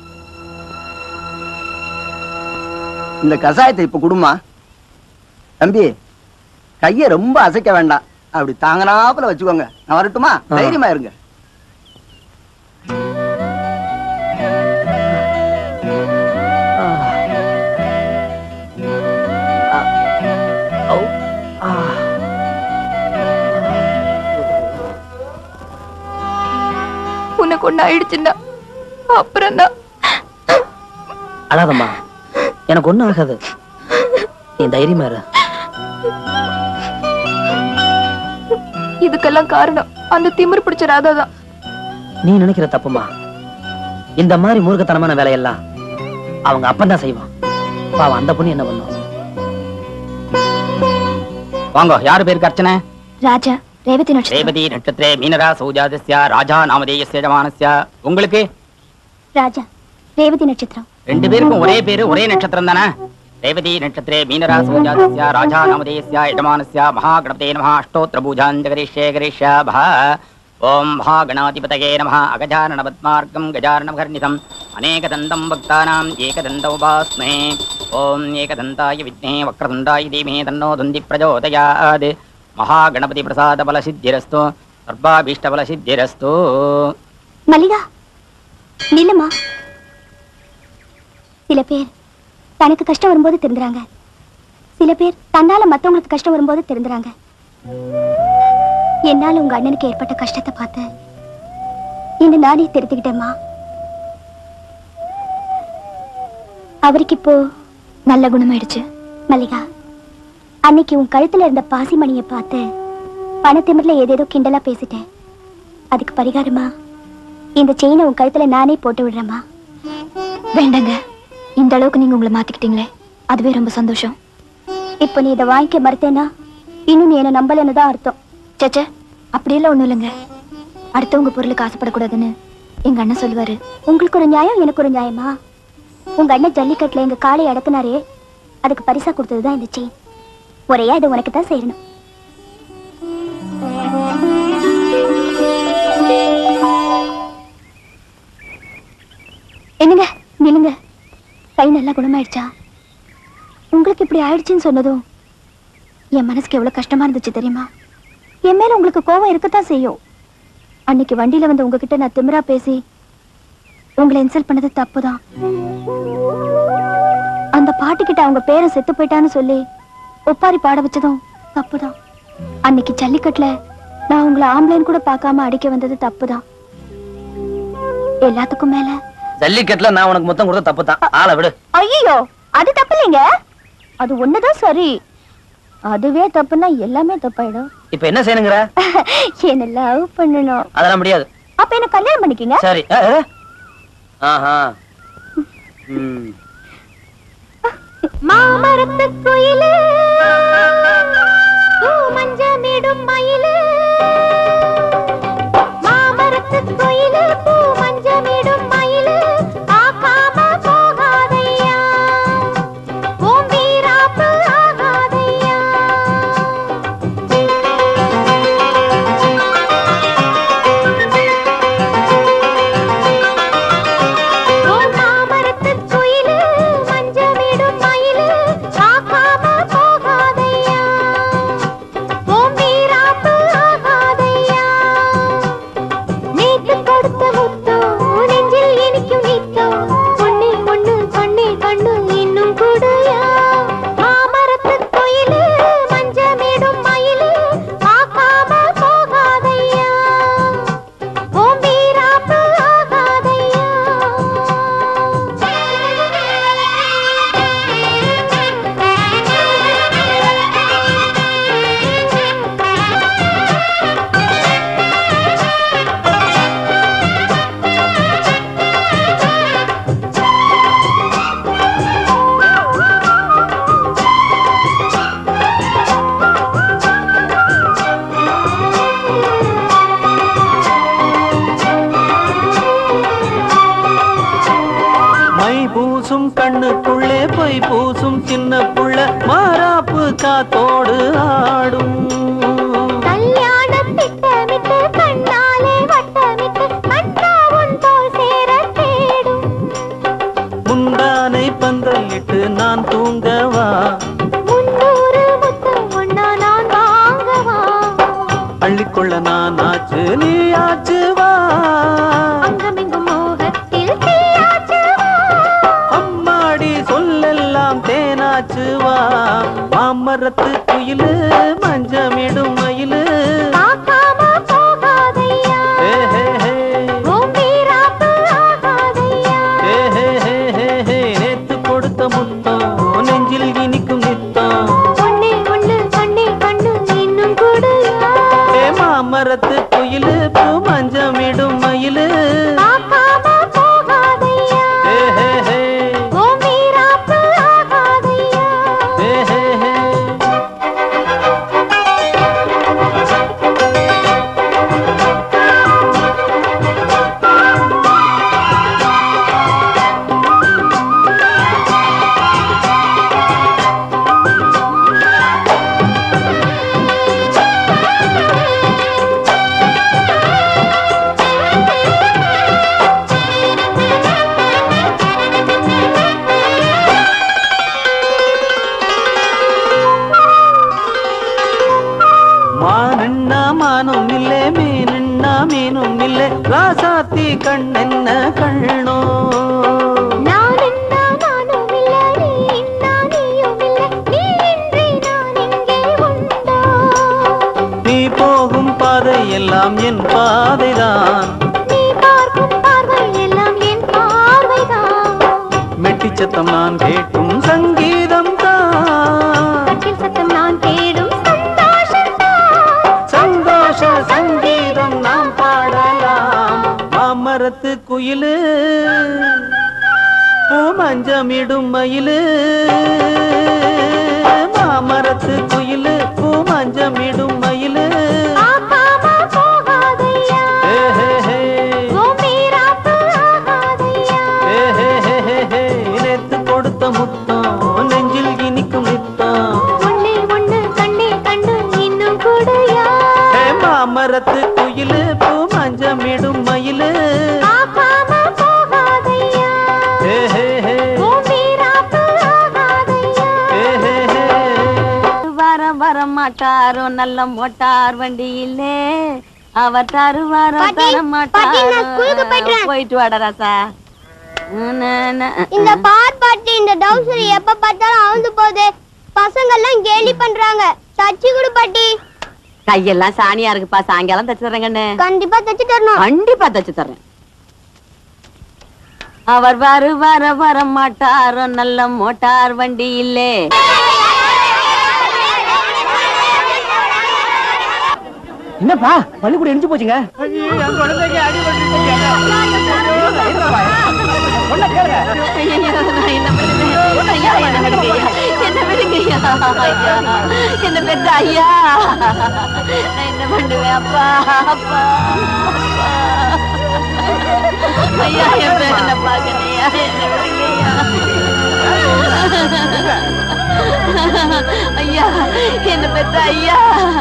இந்த கசாயத்தை இப்ப குடுமா தம்பி கைய ரொம்ப அசைக்க வேண்டாம் அப்படி தாங்கனாப்புல வச்சுக்கோங்க நான் வரட்டுமா தைரியமா இருங்க ஒண்ணு ஆயிடுச்சுன்னா அப்புறம் தான் அழாதம்மா எனக்கு ஒண்ணும் ஆகாது நீ தைரியமா இரு இதுக்கெல்லாம் காரணம் அந்த திமிரு பிடிச்ச ராதா தான் நீ நினைக்கிற தப்புமா இந்த மாதிரி மூர்க்கத்தனமான வேலையெல்லாம் அவங்க அப்பன் தான் செய்வான் பாவம் அந்த பொண்ணு என்ன பண்ணும் வாங்க யாரு பேருக்கு அர்ச்சனை ராஜா ரேவதி நட்சத்திரம் ரேவதி நட்சத்திரே மீனரா சௌஜாதஸ்ய ராஜா நாமதேயஸ்ய ஜமானஸ்ய உங்களுக்கு ராஜா ரேவதி நட்சத்திரம் ரெண்டு பேருக்கும் ஒரே பேரு ஒரே நட்சத்திரம் தானே ரேவதி நட்சத்திரே மீனரா சௌஜாதஸ்ய ராஜா நாமதேயஸ்ய யஜமானஸ்ய மகாகணபதே நமः அஷ்டோத்திர பூஜான் ஜகரிஷ்யே கரிஷ்யாபः ஓம் மகாகணாதிபதயே நமः அகஜானன பத்மார்க்கம் கஜானனமகர்நிதம் அநேகதந்தம் பக்தானாம் ஏகதந்த உபாஸ்மே ஓம் ஏகதந்தாய வித்மே வக்ரதுண்டாய தீமே தன்னோ துந்தி பிரஜோதயாத் மகாகணபதி பிரசாத பல சித்திரஸ்து சர்வாபீஷ்ட பல சித்திரஸ்து மல்லிகா நில்லுமா சில பேர் தனக்கு கஷ்டம் வரும்போது திருந்துறாங்க சில பேர் தன்னால மத்தவங்களுக்கு கஷ்டம் வரும்போது திருந்துறாங்க என்னால உங்க அண்ணனுக்கு ஏற்பட்ட கஷ்டத்தை பார்த்து இன்று நானே திருத்திக்கிட்டேம்மா அவருக்கு இப்போ நல்ல குணமாயிடுச்சு மல்லிகா அன்னைக்கு உன் கழுத்துல இருந்த பாசிமணியை பார்த்து பணத்திமிர்ல ஏதேதோ கிண்டலா பேசிட்டேன் அதுக்கு பரிகாரமா இந்த செயினை உன் கழுத்துல நானே போட்டு விடுறேம்மா வேண்டாங்க இந்த அளவுக்கு நீங்க உங்களை மாத்திக்கிட்டீங்களே அதுவே ரொம்ப சந்தோஷம் இப்போ நீ இதை வாங்கிக்க மறுத்தேன்னா இன்னும் நீ என்ன நம்பலன்னு தான் அர்த்தம் சச்சே அப்படியெல்லாம் ஒண்ணும் இல்லைங்க அடுத்தவங்க பொருளுக்கு ஆசைப்படக்கூடாதுன்னு எங்க அண்ணன் சொல்லுவாரு உங்களுக்கு ஒரு நியாயம் எனக்கு ஒரு நியாயமா உங்க அண்ணன் ஜல்லிக்கட்டுல எங்க காளை அடக்குனாரே அதுக்கு பரிசா கொடுத்ததுதான் இந்த செயின் ஒரே அது உனக்கு தான் செய்யணும் என்னங்க நில்லுங்க கை நல்லா குணமாயிடுச்சா உங்களுக்கு இப்படி ஆயிடுச்சுன்னு சொன்னதும் என் மனசுக்கு எவ்வளவு கஷ்டமா இருந்துச்சு தெரியுமா என் மேல உங்களுக்கு கோவம் இருக்கத்தான் செய்யும் அன்னைக்கு வண்டியில வந்து உங்ககிட்ட நான் திமிரா பேசி உங்களை இன்சல்ட் பண்ணது தப்புதான் அந்த பாட்டுக்கிட்ட அவங்க பேரன் செத்து போயிட்டான்னு சொல்லி ஒப்பாரி பாட வச்சதும் தப்புதான் அன்னைக்கு ஜல்லிக்கட்டுல நான் உங்களை ஆம்பளைன்னு கூட பார்க்காம அடிக்க வந்தது தப்புதான் எல்லாத்துக்கும் மேல ஜல்லிக்கட்டுல நான் உனக்கு மொத்தம் கொடுத்த தப்பு தான் ஆளை விடு ஐயோ அது தப்பு இல்லைங்க அது ஒண்ணுதான் சரி அதுவே தப்புன்னா எல்லாமே தப்பாயிடும் இப்ப என்ன செய்யணுங்கிற என்ன லவ் பண்ணணும் அதெல்லாம் முடியாது அப்ப என்ன கல்யாணம் பண்ணிக்கங்க சரி ஏ, ஏ. ஆஹா ம். மாமரத்து குயிலு மஞ்சமிடும் மயிலு மாமரத்து குயிலு பூ மஞ்சமிடும் மயிலு ஆகாம போகாதையா உன் வீராப்பு ஆகாதையா உன் மாமரத்து குயிலு மஞ்சமிடும் மயிலு ஆகாம போகாதையா உன் வீராப்பு ஆகாதையா நேத்து கொடுத்த முத்தோ நெஞ்சில் இனிக்கும் நீத்தோ பொண்ணே பொண்ணு கண்ணே கண்ணு இன்னும் கூடயா மாமரத்து குயிலு மஞ்சமிடும் மயிலு ஆகாம போகாதையா உன் வீராப்பு ஆகாதையா மை பூசும் கண்ணுக்குள்ளே பொய் பூசும் சின்ன புள்ள மாறாப்பு காத்தோடு ஆடும் கல்யாண திட்டமிட்டு கண்ணாலே வட்டமிட்டு கண்ணா உன் தோல் சேர தேடும் முந்தானை பந்தலிட்டு நான் தூங்கவா முன்னூறு முத்தம் ஒன்னா நான் வாங்கவா அள்ளிக்கொள்ள நான் ஆச்சு நீ ஆச்சு வா அங்கமெங்கும் மோகத்தில் தீயாச்சு வா. அம்மாடி சொல்லெல்லாம் தேனாச்சு வா மாமரத்து குயிலு மஞ்சமிடும் மயிலு பார்க்காம போகாதையா ஹே ஹே ஹே உன் வீரா கண்ணோ நான் இன்னா நானும் இல்ல நீ இன்னா நீயும் இல்ல நீ இன்றி நான் இங்கே உண்டோ நீ போகும் பாதை எல்லாம் என் பாதைதான் நீ பார்க்கும் பார்வை எல்லாம் என் பார்வைதான் மெட்டிச்சத்தம் நான் கேட்கும் சங்கீதம் தான் கட்டில் சத்தம் நான் தேடும் சந்தோஷம்தான் சந்தோஷ சங்கீதம் நாம் பாடலாம் மாமரத்து குயிலு பூமஞ்சமிடும் மயிலு மாமரத்து குயிலு பூமஞ்சமிடும் மயிலு ஆகாம போகாதையா ஹே ஹே ஹே ஓ மீராப்பு ஆகாதையா ஹே ஹே ஹே ஹே ஹே நேத்து கொடுத்த முத்தம் நெஞ்சில் இனிக்கும் நித்தம் ஒண்ணே ஒண்ணு கண்ணே கண்ணு இன்னும் கூடயா ஹே மாமரத்து குயிலு பூமஞ்சமிடும் மயிலு ஆகாம போகாதையா ஹே ஹே ஹே ஓ மீராப்பு ஆகாதையா ஹே ஹே ஹே வர வர மாட்டாரோ நல்ல மோட்டார் வண்டியிலே அவர் தருவாரோ பாட்டி, தர பாட்டி, நான் ஸ்கூலுக்கு மாட்டாரோ போயிட்டுறேன். போயிட்டு வாட ராசா இந்த பார் பாட்டி இந்த டவுசர் எப்ப பார்த்தாலும் அவுந்து போகுது பசங்க எல்லாம் கேலி பண்றாங்க தச்சு கொடு பாட்டி கையெல்லாம் சாணியா இருக்குப்பா சாயங்காலம் தச்சு தரேன் கண்ணு கண்டிப்பா தச்சு தரணும் கண்டிப்பா தச்சு தரேன் அவர் வரு வர வர மாட்டாரோ நல்ல மோட்டார் வண்டி இல்லே என்னப்பா பள்ளிக்கூடம் எரிஞ்சு போச்சுங்க ஐயையோ, நான் என்ன பண்ணுவேன்? ஐயா, என்ன விடுங்க ஐயா. என்ன விடுங்க ஐயா. ஐயா, என்ன பெத்த ஐயா நான் என்ன பண்ணுவேன் அப்பா அப்பா அப்பா. ஐயா என் பேர் என்ன பாக்கணையா என்ன விடுங்க ஐயா ஐயா என்ன பெத்த ஐயா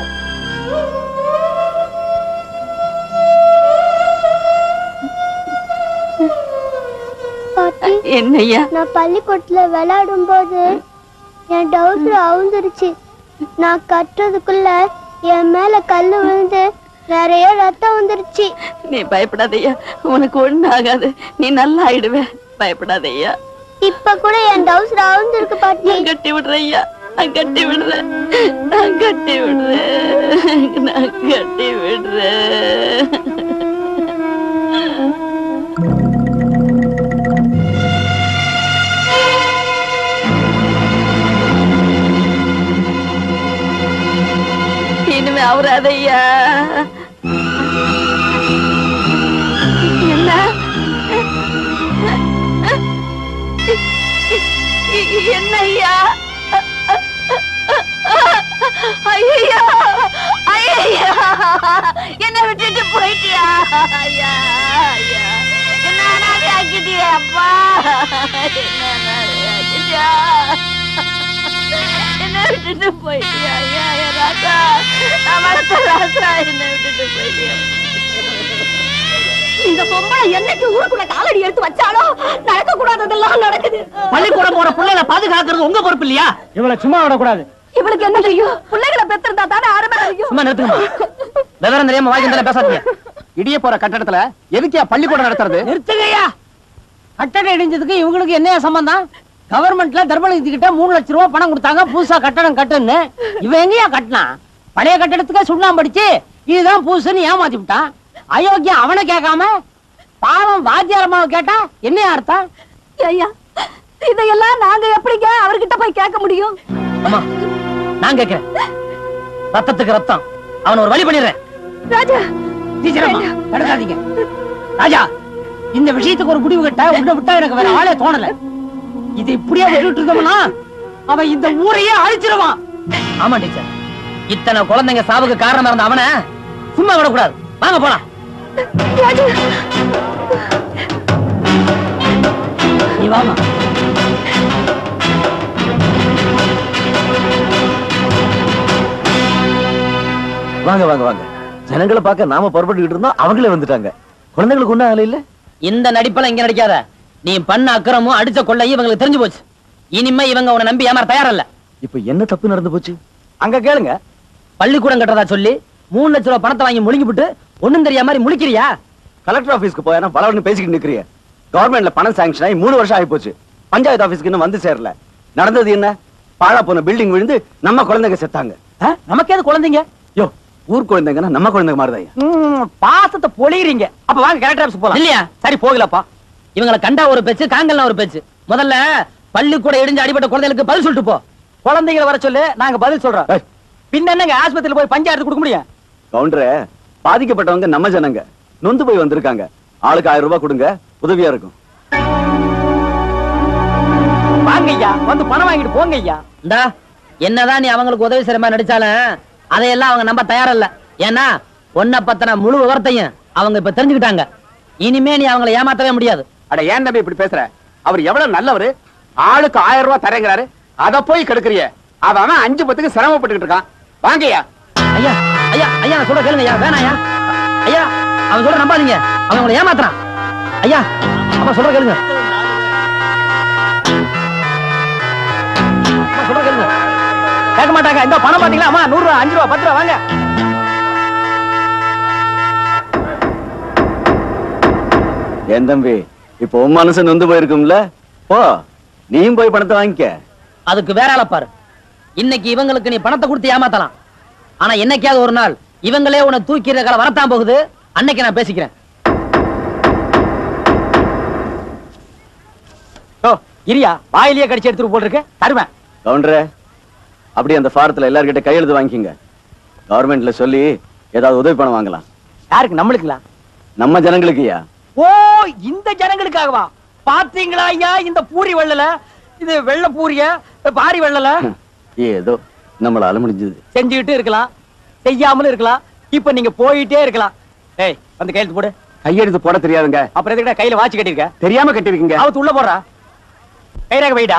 பாட்டி என்னய்யா நான் பள்ளிக்கூடத்துல விளையாடும் போது என் டவுசர் அவுந்துருச்சு நான் கட்டுறதுக்குள்ள என் மேல கல்லு விழுந்து நிறைய ரத்தம் வந்துருச்சு நீ பயப்படாதய்யா உனக்கு ஒண்ணு ஆகாது நீ நல்லா ஆயிடுவே பயப்படாதய்யா இப்ப கூட என் டவுசர் அவுந்திருக்கு பாட்டி நான் கட்டி விடுறேன் ஐயா நான் கட்டி விடுறேன் நான் கட்டி விடுறேன் நான் கட்டி விடுறேன் இனிமே அவராதையா என்ன என்ன ஐயா ஐயா ஐயா என்ன விட்டுட்டு போயிட்டியா ஐயா ஐயா என்ன அனாதை ஆக்கிட்டியா அப்பா என்ன அனாதை ஆக்கிட்டியா என்ன விட்டுட்டு போயிட்டியா ஐயா ஐயா ராசா நான் வளர்த்த ராசா என்ன விட்டுட்டு போயிட்டியா இந்த பொம்பளை என்னைக்கு ஊருக்குள்ள காலடி எடுத்து வச்சாலோ நடக்க கூடாததெல்லாம் நடக்குது பள்ளிக்கூடம் போற பிள்ளைகளை பாதுகாக்கிறது உங்க பொறுப்பு இல்லையா இவளை சும்மா விடக்கூடாது இவளுக்கு என்ன தெரியும் பிள்ளைகளை பெத்திருந்தா தானே அருமை தெரியும் சும்மா நிறுத்துங்கம்மா விவரம் தெரியாம வாங்கி பேசாதீங்க இடிய போற கட்டடத்துல எதுக்கியா பள்ளிக்கூடம் நடத்துறது நிறுத்துங்கய்யா கட்டடம் இடிஞ்சதுக்கு இவங்களுக்கு என்ன சம்பந்தம் கவர்மெண்ட்ல தர்மலிங்கி கிட்ட மூணு லட்சம் ரூபாய் பணம் கொடுத்தாங்க புதுசா கட்டடம் கட்டுன்னு இவன் எங்கயா கட்டினா பழைய கட்டடத்துக்கு சுண்ணாம்பு அடிச்சு இதுதான் புதுசுன்னு ஏமாத்தி விட்டான் அயோக்கியம் அவனை கேட்காம பாவம் வாத்தியாரமாவை கேட்டா என்ன அர்த்தம் ஐயா இதையெல்லாம் நாங்க எப்படிங்க அவர்கிட்ட போய் கேட்க முடியும் அம்மா நான் கேட்கிறேன் ரத்தத்துக்கு ரத்தம் அவன் ஒரு வழி பண்ணிடுறேன் ராஜா டீச்சரம்மா தடுக்காதீங்க ராஜா இந்த விஷயத்துக்கு ஒரு முடிவு கட்ட உன்னை விட்டா எனக்கு வேற ஆளே தோணல இது இப்படியே விட்டுட்டு இருந்தோம்னா அவன் இந்த ஊரையே அழிச்சிருவான் ஆமா டீச்சர் இத்தனை குழந்தைங்க சாவுக்கு காரணமா இருந்த அவனை சும்மா விடக்கூடாது வாங்க போலாம் நீ வாமா வாங்க வாங்க வாங்க ஜனங்களை பார்க்க நாம புறப்பட்டுக்கிட்டு இருந்தோம் அவங்களே வந்துட்டாங்க குழந்தைங்களுக்கு ஒண்ணும் ஆகல இல்ல இந்த நடிப்பெல்லாம் இங்க நடிக்காத நீ பண்ண அக்கிரமும் அடிச்ச கொள்ளையும் இவங்களுக்கு தெரிஞ்சு போச்சு இனிமே இவங்க உன்னை நம்பி ஏமாற தயாரில்ல இப்ப என்ன தப்பு நடந்து போச்சு அங்க கேளுங்க பள்ளிக்கூடம் கட்டுறதா சொல்லி மூணு லட்ச ரூபாய் பணத்தை வாங்கி முழுங்கி விட்டு ஒண்ணும் தெரியாம மாதிரி முழிக்கிறியா கலெக்டர் ஆபீஸ்க்கு போயா பலவன்னு பேசிக்கிட்டு நிக்கிறிய கவர்மெண்ட்ல பணம் சாங்ஷன் ஆகி மூணு வருஷம் ஆகி போச்சு பஞ்சாயத்து ஆபீஸ்க்கு இன்னும் வந்து சேரல நடந்தது என்ன பாழா போன பில்டிங் விழுந்து நம்ம குழந்தைங்க செத்தாங்க ஆ? நமக்கு ஏது குழந்தைங்க யோ ஊர் குழந்தைங்கன்னா நம்ம குழந்தைங்க மாதிரிதான் ம், பாசத்தை பொழியறீங்க அப்ப வாங்க கலெக்டர் ஆபீஸ் போலாம் இல்லையா சரி போகலப்பா இவங்களை கண்டா ஒரு பேச்சு காங்கல்னா ஒரு பேச்சு முதல்ல பள்ளிக்கூட இடிஞ்சு அடிபட்ட குழந்தைகளுக்கு பதில் சொல்லிட்டு போ குழந்தைகளை வர சொல்லு நாங்க பதில் சொல்றோம் ஏய். பின்ன என்னங்க ஆஸ்பத்திரியில போய் பஞ்சாயத்து கொடுக்க முடியும் கவுண்டரே பாதிக்கப்பட்டவங்க நம்ம ஜனங்க நொந்து போய் வந்திருக்காங்க ஆளுக்கு ஆயிரம் ரூபாய் கொடுங்க உதவியா இருக்கும் வாங்க ஐயா வந்து பணம் வாங்கிட்டு போங்க ஐயா இந்தா என்னதான் நீ அவங்களுக்கு உதவி செய்யற மாதிரி நடிச்சாலும் அதையெல்லாம் அவங்க நம்ப தயாரில்ல ஏன்னா உன்னை பத்தின முழு விவரத்தையும் அவங்க இப்ப தெரிஞ்சுக்கிட்டாங்க இனிமே நீ அவங்களை ஏமாத்தவே முடியாது அட ஏன் தம்பி இப்படி பேசுற அவர் எவ்வளவு நல்லவரு ஆளுக்கு ஆயிரம் ரூபாய் தரேங்கிறாரு அத போய் கெடுக்கறிய அவன் அவன் அஞ்சு பத்துக்கு சிரமப்பட்டுக்கிட்டு இருக்கான் வாங்கய்யா ஐயா ஐயா ஐயா நான் சொல்ற கேளுங்க ஐயா வேணாம் ஐயா ஐயா அவன் சொல்ற நம்பாதீங்க அவன் உங்களை ஏமாத்துறான் ஐயா அவன் சொல்ற கேளுங்க அவன் சொல்ற கேளுங்க கேட்க மாட்டாங்க இந்த பணம் பாத்தீங்களா அம்மா நூறு ரூபா அஞ்சு ரூபா பத்து ரூபா வாங்க ஏன் தம்பி இப்போ உன் மனசு நொந்து போயிருக்கும்ல போ நீயும் போய் பணத்தை வாங்கிக்க அதுக்கு வேற ஆளை பாரு இன்னைக்கு இவங்களுக்கு நீ பணத்தை கொடுத்து ஏமாத்தலாம் ஆனா என்னைக்காவது ஒரு நாள் இவங்களே உன்னை தூக்கிற காலம் வரத்தான் போகுது அன்னைக்கு நான் பேசிக்கிறேன் ஓ இரியா வாயிலேயே கடிச்சு எடுத்துட்டு போட்டுருக்கு தருவேன் கவுண்டரே அப்படி அந்த ஃபாரத்துல எல்லார்கிட்ட கையெழுத்து வாங்கிக்கங்க கவர்மெண்ட்ல சொல்லி ஏதாவது உதவி பணம் வாங்கலாம் யாருக்கு நம்மளுக்குலாம் நம்ம ஜனங்களுக்குயா ஓ இந்த ஜனங்களுக்காகவா பாத்தீங்களா ஐயா இந்த பூரி வெள்ளல இது வெள்ள பூரிய பாரி வெள்ளல ஏதோ நம்மளால முடிஞ்சது செஞ்சுக்கிட்டு இருக்கலாம் செய்யாமலும் இருக்கலாம் இப்ப நீங்க போயிட்டே இருக்கலாம் ஏய் வந்து கையெழுத்து போடு கையெழுத்து போட தெரியாதுங்க அப்புறம் எதுக்குடா கையில வாட்சி கட்டிருக்க தெரியாம கட்டிருக்கீங்க அவத்து உள்ள போடுறா கைராக வைடா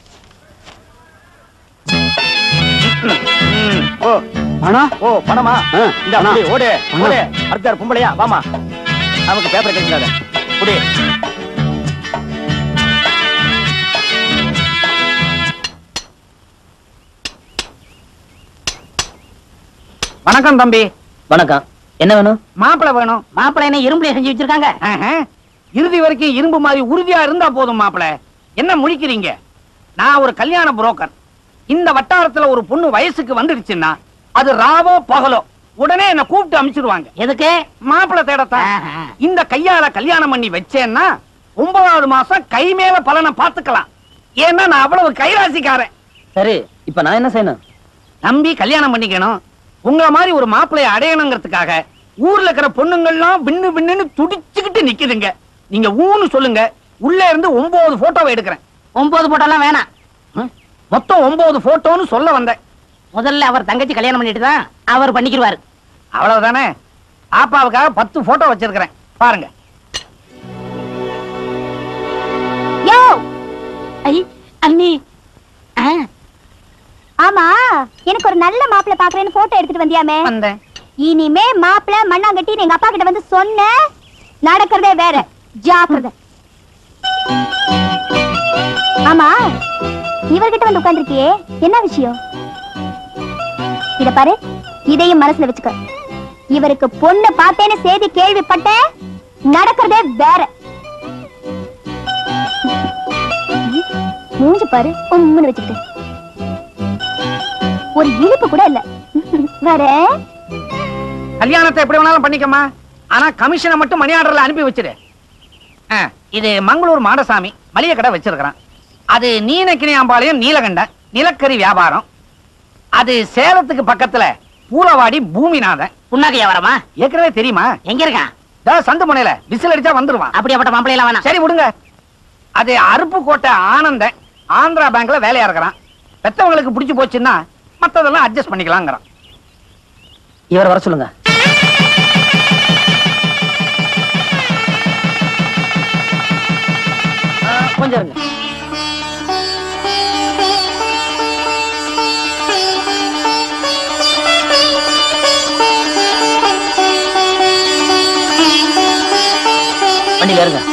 ஓ பணம் ஓ பணமா ஆ, இந்த பணம். புடி, ஓடு பணம். ஓடு அடுத்தார் பொம்பளையா வாமா நமக்கு பேப்பர் கிடைக்காத புடி வணக்கம் தம்பி வணக்கம் என்ன வேணும் மாப்பிளை வேணும் மாப்பிள்ளை என்ன இரும்புல செஞ்சு வச்சிருக்காங்க ஆஹா. இறுதி வரைக்கும் இரும்பு மாதிரி உறுதியா இருந்தா போதும் மாப்பிள என்ன முழிக்கிறீங்க நான் ஒரு கல்யாண புரோக்கர் இந்த வட்டாரத்துல ஒரு பொண்ணு வயசுக்கு வந்துடுச்சுன்னா அது ராவோ பகலோ உடனே என்ன கூப்பிட்டு அனுப்பிச்சிடுவாங்க எதுக்கு மாப்பிளை தேடத்தான் ஆஹா. இந்த கையால கல்யாணம் பண்ணி வச்சேன்னா ஒன்பதாவது மாசம் கை மேல பலனை பார்த்துக்கலாம் ஏன்னா நான் அவ்வளவு கைராசிக்காரன் சரி இப்ப நான் என்ன செய்யணும் நம்பி கல்யாணம் பண்ணிக்கணும் உங்க மாதிரி ஒரு மாப்பிளைய அடையணுங்கிறதுக்காக ஊர்ல இருக்கிற பொண்ணுங்கள்லாம் பின்னு பின்னுன்னு துடிச்சுக்கிட்டு நிக்குதுங்க நீங்க ஊன்னு சொல்லுங்க உள்ள இருந்து ஒன்பது போட்டோவை எடுக்கிறேன் ஒன்பது போட்டோலாம் வேணாம் ம்? மொத்தம் ஒன்பது போட்டோன்னு சொல்ல வந்தேன் முதல்ல அவர் தங்கச்சி கல்யாணம் பண்ணிட்டு தான் அவர் பண்ணிக்கிடுவாரு அவ்வளவுதானே பாப்பாவுக்காக பத்து போட்டோ வச்சிருக்கிறேன் பாருங்க யோ ஐ அண்ணி ஆ, ஆமா எனக்கு ஒரு நல்ல மாப்பிள்ளை பாக்குறேன்னு போட்டோ எடுத்துட்டு வந்தியாமே வந்தேன் இனிமே மாப்பிள்ளை மண்ணாங்கட்டி எங்க அப்பா கிட்ட வந்து சொன்ன நடக்கிறதே வேற ஜாக்கிரதை ஆமா இவர்கிட்ட வந்து உட்கார்ந்திருக்கியே என்ன விஷயம் இத பாரு இதையும் மனசுல வச்சுக்க இவருக்கு பொண்ணு பார்த்தேன்னு செய்தி கேள்விப்பட்டேன் நடக்கிறதே வேற மூஞ்சி பாரு உம்முன்னு வச்சுக்கிட்டு ஒரு இழுப்பு கூட இல்ல வரேன் கல்யாணத்தை எப்படி வேணாலும் பண்ணிக்கமா ஆனா கமிஷனை மட்டும் மணி ஆர்டர்ல அனுப்பி வச்சிரு ஆ, இது மங்களூர் மாடசாமி மளிகை கடை வச்சிருக்கிறான் அது நீலக்கிணி அம்பாளையம் நீலகண்டன் நிலக்கரி வியாபாரம் அது சேலத்துக்கு பக்கத்துல பூலவாடி பூமிநாதன் புண்ணாக்கு வியாபாரமா ஏற்கனவே தெரியுமா எங்க இருக்கான் தா சந்து முனையில விசில் அடிச்சா வந்துருவான் அப்படியாப்பட்ட மாப்பிள்ளை எல்லாம் வேணாம் சரி விடுங்க அது அருப்புக்கோட்டை ஆனந்தன் ஆந்திரா பேங்க்ல வேலையா இருக்கிறான் பெத்தவங்களுக்கு பிடிச்சு போச்சுன்னா மத்ததெல்லாம் அட்ஜஸ்ட் பண்ணிக்கலாங்கிறான் இவர் வர சொல்லுங்க ஆ, கொஞ்சம் இருங்க வண்டியில இருங்க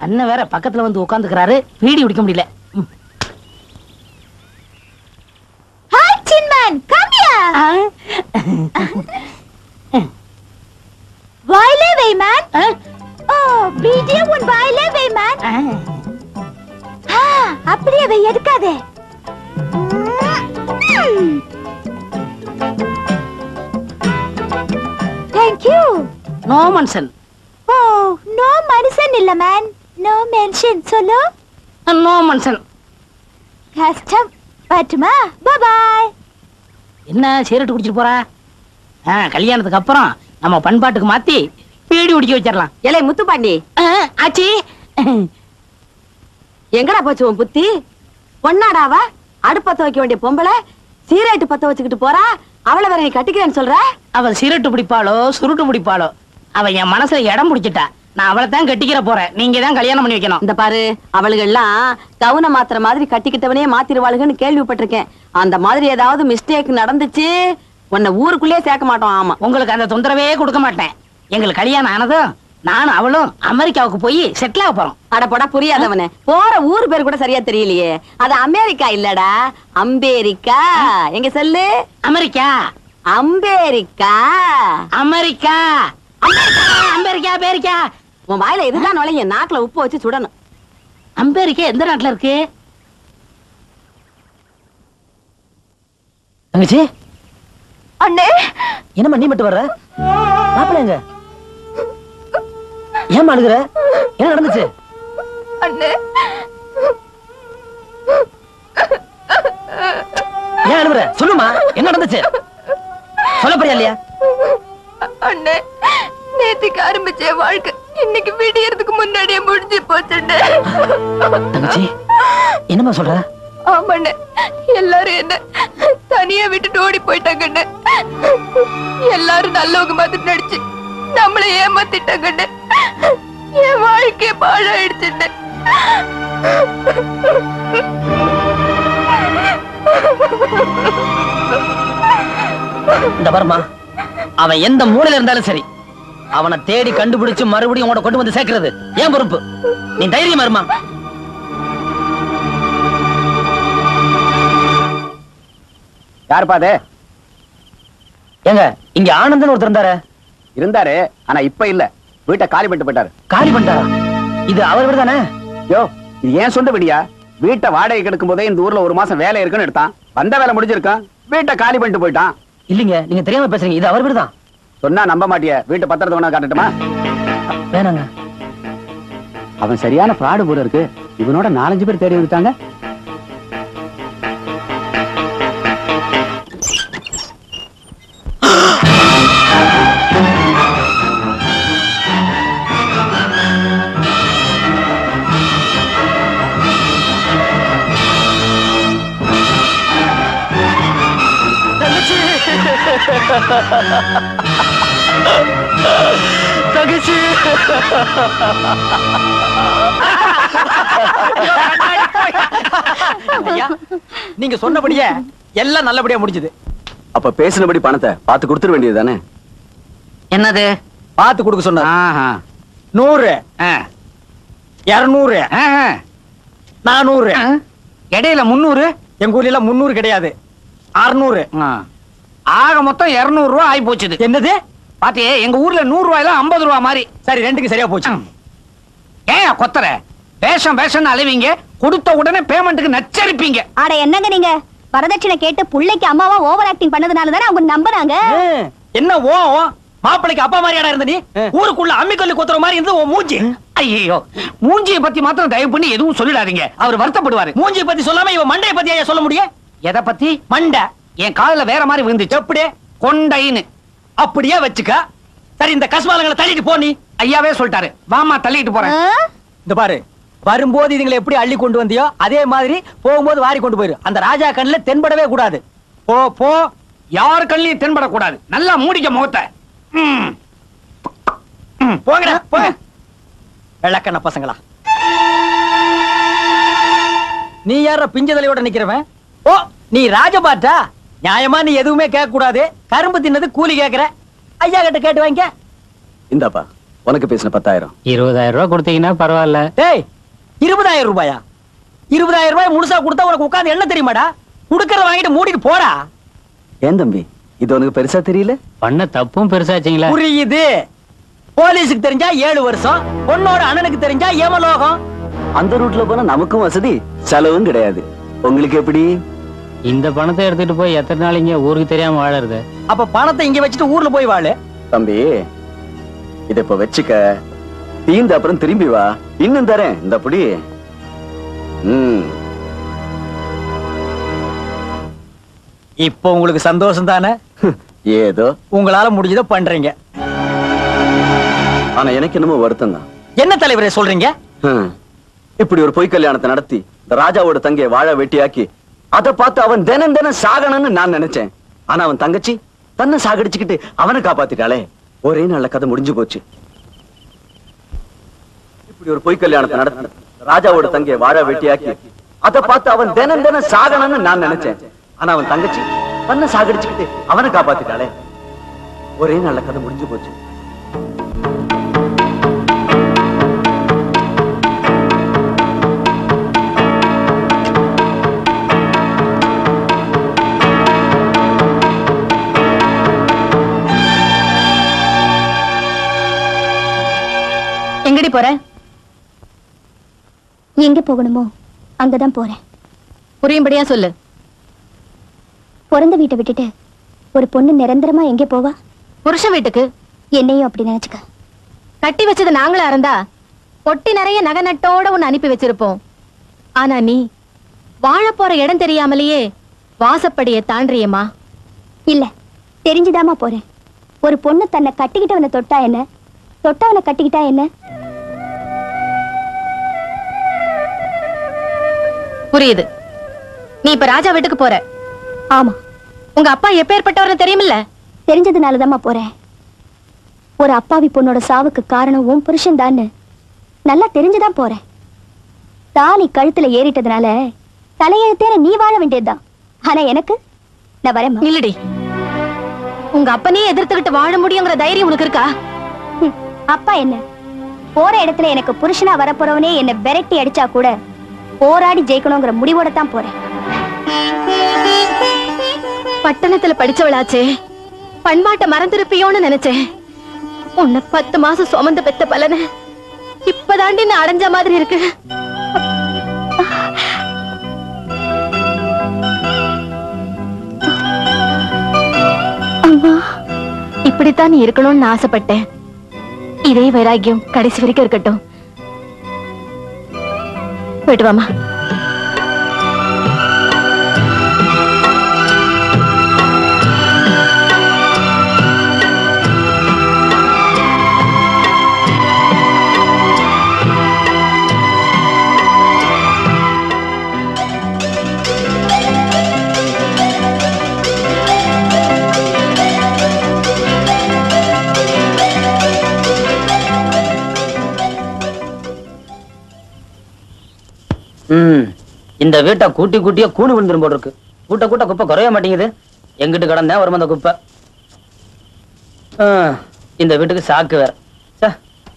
அண்ணன் வேற பக்கத்துல வந்து உட்காந்துக்கிறாரு பீடி குடிக்க முடியல ம். ஹாய் சின்மன் கம் ஹியர் வாயிலே வை மேன் ஆ? ஓ பீடிய உன் வாயிலே வை மேன் ஆ. ஆ, அப்படியே வை எடுக்காதே thank you no mention oh no மனுஷன் இல்ல மேன் நோ மென்ஷன் சொல்லு நோ மன்சன் கஷ்டம் பட்டுமா பாய் என்ன சிகரெட் குடிச்சிட்டு போறா ஆ, கல்யாணத்துக்கு அப்புறம் நம்ம பண்பாட்டுக்கு மாத்தி பீடி குடிக்க வச்சிடலாம் இலை முத்துப்பாண்டி ஆ, ஆச்சி எங்கடா போச்சு உன் புத்தி பொண்ணாடாவா அடுப்பத்த வைக்க வேண்டிய பொம்பளை சீரேட்டு பத்த வச்சுக்கிட்டு போறா அவளை வேற நீ கட்டிக்கிறேன்னு சொல்ற அவள் சிரட்டு பிடிப்பாளோ சுருட்டு பிடிப்பாளோ அவ என் மனசுல இடம் பிடிச்சிட்டா நான் அவளை தான் கட்டிக்கிற போறேன் நீங்க தான் கல்யாணம் பண்ணி வைக்கணும் இந்த பாரு அவளுகெல்லாம் கவுன மாத்திர மாதிரி கட்டிக்கிட்டவனே மாத்திருவாளுகன்னு கேள்விப்பட்டிருக்கேன் அந்த மாதிரி ஏதாவது மிஸ்டேக் நடந்துச்சு உன்னை ஊருக்குள்ளே சேர்க்க மாட்டோம் ஆமா உங்களுக்கு அந்த தொந்தரவே கொடுக்க மாட்டேன் எங்களுக்கு கல்யாணம் ஆனதும் நானும் அவளும் அமெரிக்காவுக்கு போய் செட்டில் ஆக போறோம் அட போடா புரியாதவனே போற ஊர் பேர் கூட சரியா தெரியலையே அது அமெரிக்கா இல்லடா அம்பேரிக்கா எங்க சொல்லு அமெரிக்கா அம்பேரிக்கா அமெரிக்கா அமெரிக்கா அமெரிக்கா அமெரிக்கா உன் வாயில இதுதான் நுழைய நாக்குல உப்பு வச்சு சுடணும் அமெரிக்கா எந்த நாட்டுல இருக்கு தங்கச்சி அண்ணே என்னம்மா நீ மட்டும் வர்ற மாப்பிள்ள எங்க ஏன் அழுகுற என்ன நடந்துச்சு அண்ணே ஏன் அழுகுற சொல்லுமா என்ன நடந்துச்சு சொல்ல போறியா இல்லையா அண்ணே நேத்துக்கு ஆரம்பிச்ச வாழ்க்கை இன்னைக்கு விடியறதுக்கு முன்னாடியே முடிஞ்சு போச்சுண்ணே தங்கச்சி என்னம்மா சொல்ற ஆமாண்ணே எல்லாரும் என்ன தனியா விட்டுட்டு ஓடி போயிட்டாங்கண்ணே எல்லாரும் நல்லவங்க மாதிரி நடிச்சு நம்மளை ஏமாத்திட்டாங்கண்ணே என் வாழ்க்கைய பாழாயிடுச்சுண்ணே இந்த பாருமா அவன் எந்த மூலையில இருந்தாலும் சரி அவனை தேடி கண்டுபிடிச்சு மறுபடியும் உன்னை கொண்டு வந்து சேர்க்கிறது ஏன் பொறுப்பு நீ தைரியமா இருமா யாருப்பா அது ஏங்க இங்க ஆனந்தன் ஒருத்தர் இருந்தாரு இருந்தாரு ஆனா இப்ப இல்ல வீட்டை காலி பண்ணிட்டு போயிட்டாரு காலி பண்ணிட்டாரா இது அவர் வீடு தானே யோ இது ஏன் சொந்த வீடியா வீட்டை வாடகை கெடுக்கும் போதே இந்த ஊர்ல ஒரு மாசம் வேலை இருக்குன்னு எடுத்தான் வந்த வேலை முடிஞ்சிருக்கான் வீட்டை காலி பண்ணிட்டு போயிட்டான் இல்லீங்க நீங்க தெரியாம பேசுறீங்க இது அவர் வீடு தான் சொன்னா நம்ப மாட்டிய வீட்டு பத்திரத்தை வேணா காட்டட்டுமா வேணாங்க அவன் சரியான ஃப்ராடு போல இருக்கு இவனோட நாலஞ்சு பேர் தேடி வந்துட்டாங்க ஐயா நீங்க சொன்னபடியே எல்லாம் நல்லபடியா முடிஞ்சது அப்ப பேசினபடி பணத்தை பார்த்து கொடுத்துட வேண்டியது தானே என்னது பார்த்து கொடுக்க சொன்னார் ஆஹா. நூறு ஆ. இருநூறு ஆஹா. நானூறு ஆ. இடையில முன்னூறு எங்க ஊர்ல எல்லாம் முன்னூறு கிடையாது அறுநூறு ஆ. ஆக மொத்தம் இருநூறு ரூபாய் ஆகி போச்சுது என்னது பாத்தியே எங்க ஊர்ல நூறு ரூபாயில ஐம்பது ரூபாய் மாதிரி சரி ரெண்டுக்கு சரியா போச்சு ஏன் கொத்தர வேஷம் வேஷம்னு அலைவீங்க கொடுத்த உடனே பேமெண்ட்டுக்கு நச்சரிப்பீங்க அட என்னங்க நீங்க வரதட்சணை கேட்டு புள்ளைக்கு அம்மாவா ஓவர் ஆக்டிங் பண்ணதுனால தானே அவங்க நம்புறாங்க ஆ, என்ன ஓ ஓ? மாப்பிளைக்கு அப்பா மாதிரியாடா இருந்த நீ ஊருக்குள்ள அம்மிக்கல்லு குத்துற மாதிரி இருந்து உன் மூஞ்சி ஐயோ மூஞ்சியை பத்தி மாத்திரம் தயவு பண்ணி எதுவும் சொல்லிடாதீங்க அவர் வருத்தப்படுவாரு மூஞ்சியை பத்தி சொல்லாம இவன் மண்டைய பத்தி ஐயா சொல்ல முடியும் எதை பத்தி மண்டை என் காதுல வேற மாதிரி விழுந்துச்சு எப்படி கொண்டைன்னு அப்படியே வச்சுக்க சரி இந்த கஸ்மாலங்களை தள்ளிட்டு போ நீ ஐயாவே சொல்லிட்டாரு வாமா தள்ளிட்டு போறேன் இந்த பாரு வரும்போது இதுங்களை எப்படி அள்ளி கொண்டு வந்தியோ அதே மாதிரி போகும்போது வாரி கொண்டு போயிரு அந்த ராஜா கண்ணுல தென்படவே கூடாது போ போ யார் கண்ணிலையும் தென்படக்கூடாது நல்லா மூடிக்க முகத்தை ம். ம், போங்கடா போங்க வெள்ளக்கண்ண பசங்களா நீ யார பிஞ்சதலையோட நிக்கிறவன் ஓ நீ ராஜபாட்டா நியாயமா நீ எதுவுமே கேட்க கூடாது கரும்பு தின்னது கூலி கேக்குற ஐயா கிட்ட கேட்டு வாங்க இந்தாப்பா உனக்கு பேசின பத்தாயிரம் இருபதாயிரம் ரூபாய் கொடுத்தீங்கன்னா பரவாயில்ல டேய் இருபதாயிரம் ரூபாயா இருபதாயிரம் ரூபாய் முழுசா கொடுத்தா உனக்கு உட்கார்ந்து என்ன தெரியுமாடா குடுக்கறத வாங்கிட்டு மூடிட்டு போடா ஏன் தம்பி இது உனக்கு பெருசா தெரியல பண்ண தப்பும் பெருசாச்சுங்களா புரியுது போலீஸுக்கு தெரிஞ்சா ஏழு வருஷம் பொண்ணோட அண்ணனுக்கு தெரிஞ்சா ஏமலோகம் அந்த ரூட்ல போனா நமக்கும் வசதி செலவும் கிடையாது உங்களுக்கு எப்படி இந்த பணத்தை எடுத்துட்டு போய் எத்தனை நாளைங்க ஊருக்கு தெரியாம வாழறது அப்ப பணத்தை இங்க வச்சுட்டு ஊர்ல போய் வாழு தம்பி இத இப்ப வச்சுக்க தீந்த அப்புறம் திரும்பி வா இன்னும் தரேன் இந்த புடி ம் இப்போ உங்களுக்கு சந்தோஷம் தானே ஏதோ உங்களால முடிஞ்சதை பண்றீங்க ஆனா எனக்கு என்னமோ வருத்தம் தான் என்ன தலைவரே சொல்றீங்க இப்படி ஒரு பொய் கல்யாணத்தை நடத்தி இந்த ராஜாவோட தங்கைய வாழ வெட்டியாக்கி அத பார்த்து அவன் தினம் தினம் சாகணும்னு நான் நினைச்சேன் ஆனா அவன் தங்கச்சி தன்னை சாகடிச்சுக்கிட்டு அவனை காப்பாத்திட்டாளே ஒரே நல்ல கதை முடிஞ்சு போச்சு இப்படி ஒரு பொய் கல்யாணத்தை நடத்தி ராஜாவோட தங்கைய வாழ வெட்டியாக்கி அத பார்த்து அவன் தினம் தினம் சாகணும்னு நான் நினைச்சேன் ஆனா அவன் தங்கச்சி தன்னை சாகடிச்சுக்கிட்டு அவனை காப்பாத்திட்டாளே ஒரே நல்ல கதை முடிஞ்சு போச்சு எங்கடி போற எங்க போகணுமோ அங்கதான் போறேன் புரியும்படியா சொல்லு பிறந்த வீட்டை விட்டுட்டு ஒரு பொண்ணு நிரந்தரமா எங்க போவா புருஷன் வீட்டுக்கு என்னையும் அப்படி நினைச்சுக்க கட்டி வச்சது நாங்களா இருந்தா பொட்டி நிறைய நகை நட்டோட உன்னை அனுப்பி வச்சிருப்போம் ஆனா நீ வாழ போற இடம் தெரியாமலேயே வாசப்படிய தாண்டியம்மா இல்ல தெரிஞ்சுதாமா போறேன் ஒரு பொண்ணு தன்னை கட்டிக்கிட்டவனை தொட்டா என்ன தொட்டவனை கட்டிக்கிட்டா என்ன புரியுது நீ இப்ப ராஜா வீட்டுக்கு போற ஆமா உங்க அப்பா எப்பேற்பட்டவர்னு தெரியுமில்ல தெரிஞ்சதுனாலதாம்மா போறேன் ஒரு அப்பாவி பொண்ணோட சாவுக்கு காரணம் உன் புருஷன் தான்னு நல்லா தெரிஞ்சுதான் போறேன் தாலி கழுத்துல ஏறிட்டதுனால தலையெழுத்தேன நீ வாழ வேண்டியதுதான் ஆனா எனக்கு நான் வரேன் இல்லடி உங்க அப்பனே எதிர்த்துக்கிட்டு வாழ முடியுங்கிற தைரியம் உனக்கு இருக்கா அப்பா என்ன போற இடத்துல எனக்கு புருஷனா வரப்போறவனே என்ன விரட்டி அடிச்சா கூட போராடி ஜெயிக்கணுங்கிற முடிவோட தான் போறேன் பட்டணத்துல படிச்சவளாச்சே பண்பாட்டை மறந்திருப்பியோன்னு நினைச்சேன் உன்னை பத்து மாசம் சுமந்து பெத்த பலனை இப்பதாண்டி நான் அடைஞ்ச மாதிரி இருக்கு அம்மா இப்படித்தான் நீ இருக்கணும்னு ஆசைப்பட்டேன் இதே வைராக்கியம் கடைசி வரைக்கும் இருக்கட்டும் போயிட்டு வாமா ம் இந்த வீட்டை கூட்டி கூட்டியே கூணு விழுந்துரும் போல இருக்கு கூட்ட கூட்ட குப்பை குறைய மாட்டேங்குது எங்கிட்டு கடந்தேன் வரும் அந்த குப்பை ஆ, இந்த வீட்டுக்கு சாக்கு வேற ச்சே.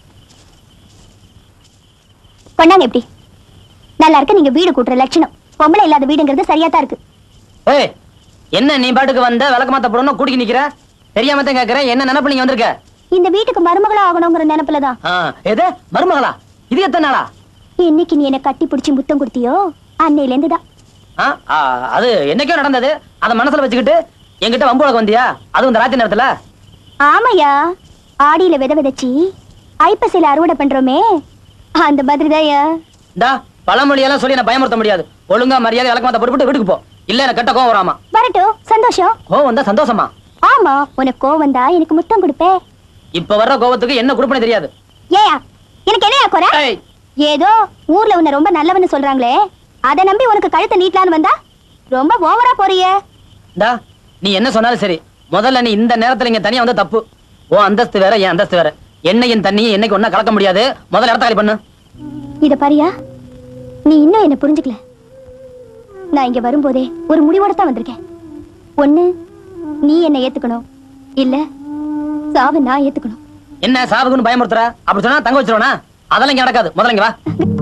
கொண்டாங்க எப்படி நல்லா இருக்கு நீங்க வீடு கூட்டுற லட்சணம் பொம்பளை இல்லாத வீடுங்கிறது சரியா தான் இருக்கு ஏய் என்ன நீ பாட்டுக்கு வந்த விளக்கு மாத்த போடணும் கூட்டிக்கு நிக்கிற தெரியாம தான் கேக்குறேன் என்ன நினைப்பு நீங்க வந்திருக்க இந்த வீட்டுக்கு மருமகளா ஆகணுங்கிற நினைப்புல தான் ஆ, எது மருமகளா இது எத்தனை நாளா இன்னைக்கு நீ என்ன கட்டி பிடிச்சி முத்தம் கொடுத்தியோ அன்னையில இருந்து தான் ஆ, ஆ, அது என்னைக்கோ நடந்தது அத மனசுல வச்சுக்கிட்டு என்கிட்ட வம்புழக்கு வந்தியா அதுவும் இந்த ராத்திரி நேரத்துல ஆமையா ஆடியில வித விதைச்சி ஐப்பசியில அறுவடை பண்றோமே அந்த மாதிரிதான்யா இந்தா பழமொழியெல்லாம் சொல்லி என்ன பயமுறுத்த முடியாது ஒழுங்கா மரியாதை விளக்கு மாத்த போட்டு வீட்டுக்கு போ இல்ல எனக்கு கெட்ட கோவம் வராமா வரட்டும் சந்தோஷம் கோவம் வந்தா சந்தோஷமா ஆமா உனக்கு கோவம் வந்தா எனக்கு முத்தம் கொடுப்பே இப்ப வர்ற கோவத்துக்கு என்ன கொடுப்பனே தெரியாது ஏயா எனக்கு என்னையா குறை ஏய், ஏதோ ஊர்ல உன்னை ரொம்ப நல்லவன்னு சொல்றாங்களே அத நம்பி உனக்கு கழுத்தை நீட்டலான்னு வந்தா ரொம்ப ஓவரா போறியே இந்தா நீ என்ன சொன்னாலும் சரி முதல்ல நீ இந்த நேரத்துல இங்க தனியா வந்து தப்பு உன் அந்தஸ்து வேற என் அந்தஸ்து வேற என்னையும் தண்ணியும் என்னைக்கு ஒண்ணா கலக்க முடியாது முதல்ல இடத்த காலி பண்ணு இத பாரியா நீ இன்னும் என்ன புரிஞ்சுக்கல நான் இங்க வரும்போதே ஒரு முடிவோட தான் வந்திருக்கேன் ஒண்ணு நீ என்ன ஏத்துக்கணும் இல்ல சாவு நான் ஏத்துக்கணும் என்ன சாவுக்குன்னு பயமுறுத்துற அப்படி சொன்னா தங்க வச்சிருவனா அதெல்லாம் இங்க நடக்காது முதல்ல இங்க வா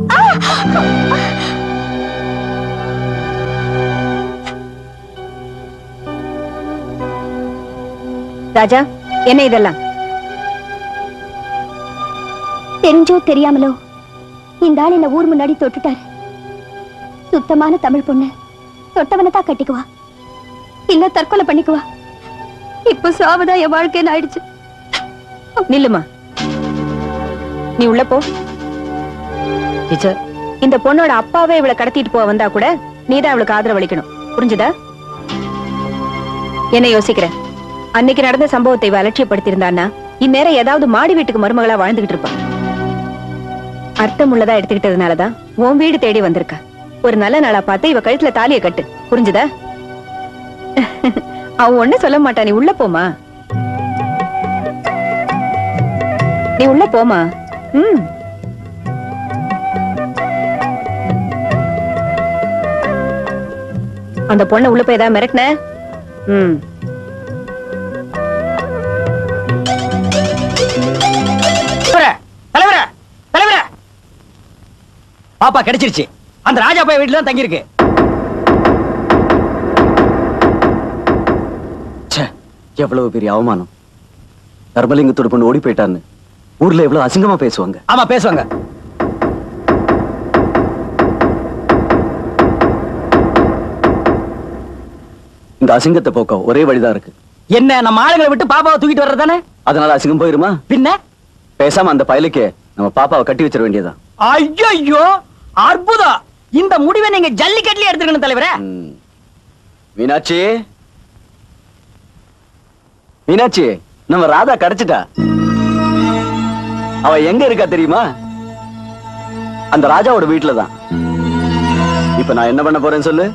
ராஜா என்ன இதெல்லாம் தெரிஞ்சோ தெரியாமலோ இந்த ஆள் என்ன ஊர் முன்னாடி தொட்டுட்டாரு சுத்தமான தமிழ் பொண்ணு தொட்டவனை தான் கட்டிக்குவா இல்ல தற்கொலை பண்ணிக்குவா இப்போ சாவதான் என் வாழ்க்கைன்னு ஆயிடுச்சு நில்லுமா நீ உள்ள போ டீச்சர் இந்த பொண்ணோட அப்பாவே இவளை கடத்திட்டு போக வந்தா கூட நீதான் அவளுக்கு ஆதரவு அளிக்கணும் புரிஞ்சுதா என்ன யோசிக்கிற அன்னைக்கு நடந்த சம்பவத்தை இவ அலட்சியப்படுத்தியிருந்தான்னா இந்நேரம் ஏதாவது மாடி வீட்டுக்கு மருமகளா வாழ்ந்துகிட்டு இருப்பா அர்த்தம் உள்ளதா எடுத்துக்கிட்டதுனாலதான் உன் வீடு தேடி வந்திருக்கா ஒரு நல்ல நாளா பார்த்து இவ கழுத்துல தாலியை கட்டு புரிஞ்சுதா அவன் ஒண்ணு சொல்ல மாட்டா நீ உள்ள போமா நீ உள்ள போமா ம் அந்த பொண்ணை உள்ள போய் ஏதாவது மிரட்டின ம் தலைவரே தலைவரே தலைவரே பாப்பா கிடைச்சிருச்சு அந்த ராஜா போய் வீட்டுல தான் தங்கியிருக்கு ச்சே, எவ்வளவு பெரிய அவமானம் தர்மலிங்கத்தோட பொண்ணு ஓடி போயிட்டான்னு ஊர்ல எவ்வளவு அசிங்கமா பேசுவாங்க ஆமா பேசுவாங்க இந்த அசிங்கத்தை போக்க ஒரே வழிதான் இருக்கு என்ன நம்ம ஆளுங்களை விட்டு பாப்பாவை தூக்கிட்டு வர்றதானே அதனால அசிங்கம் போயிருமா பின்ன பேசாம அந்த பயலுக்கு நம்ம பாப்பாவை கட்டி வச்சிட வேண்டியதான் ஐயோ அற்புதம் இந்த முடிவை நீங்க ஜல்லிக்கட்டுல எடுத்துக்கணும் தலைவரே ம். மீனாட்சி மீனாட்சி நம்ம ராதா கிடைச்சிட்டா அவ எங்க இருக்கா தெரியுமா அந்த ராஜாவோட வீட்டுல தான் இப்ப நான் என்ன பண்ண போறேன்னு சொல்லு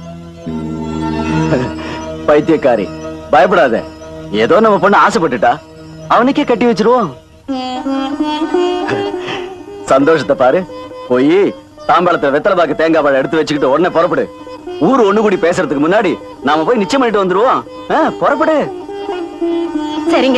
பைத்தியக்காரி பயப்படாத ஏதோ நம்ம பொண்ணு ஆசைப்பட்டுட்டா அவனுக்கே கட்டி வச்சிருவோம் சந்தோஷத்தை பாரு போய் தாம்பாளத்துல வெத்தலை பாக்கு தேங்காய் பழம் எடுத்து வச்சுக்கிட்டு உடனே புறப்படு ஊர் ஒண்ணு கூடி பேசுறதுக்கு முன்னாடி நாம போய் நிச்சயம் பண்ணிட்டு வந்துருவோம் ஆ, புறப்படு சரிங்க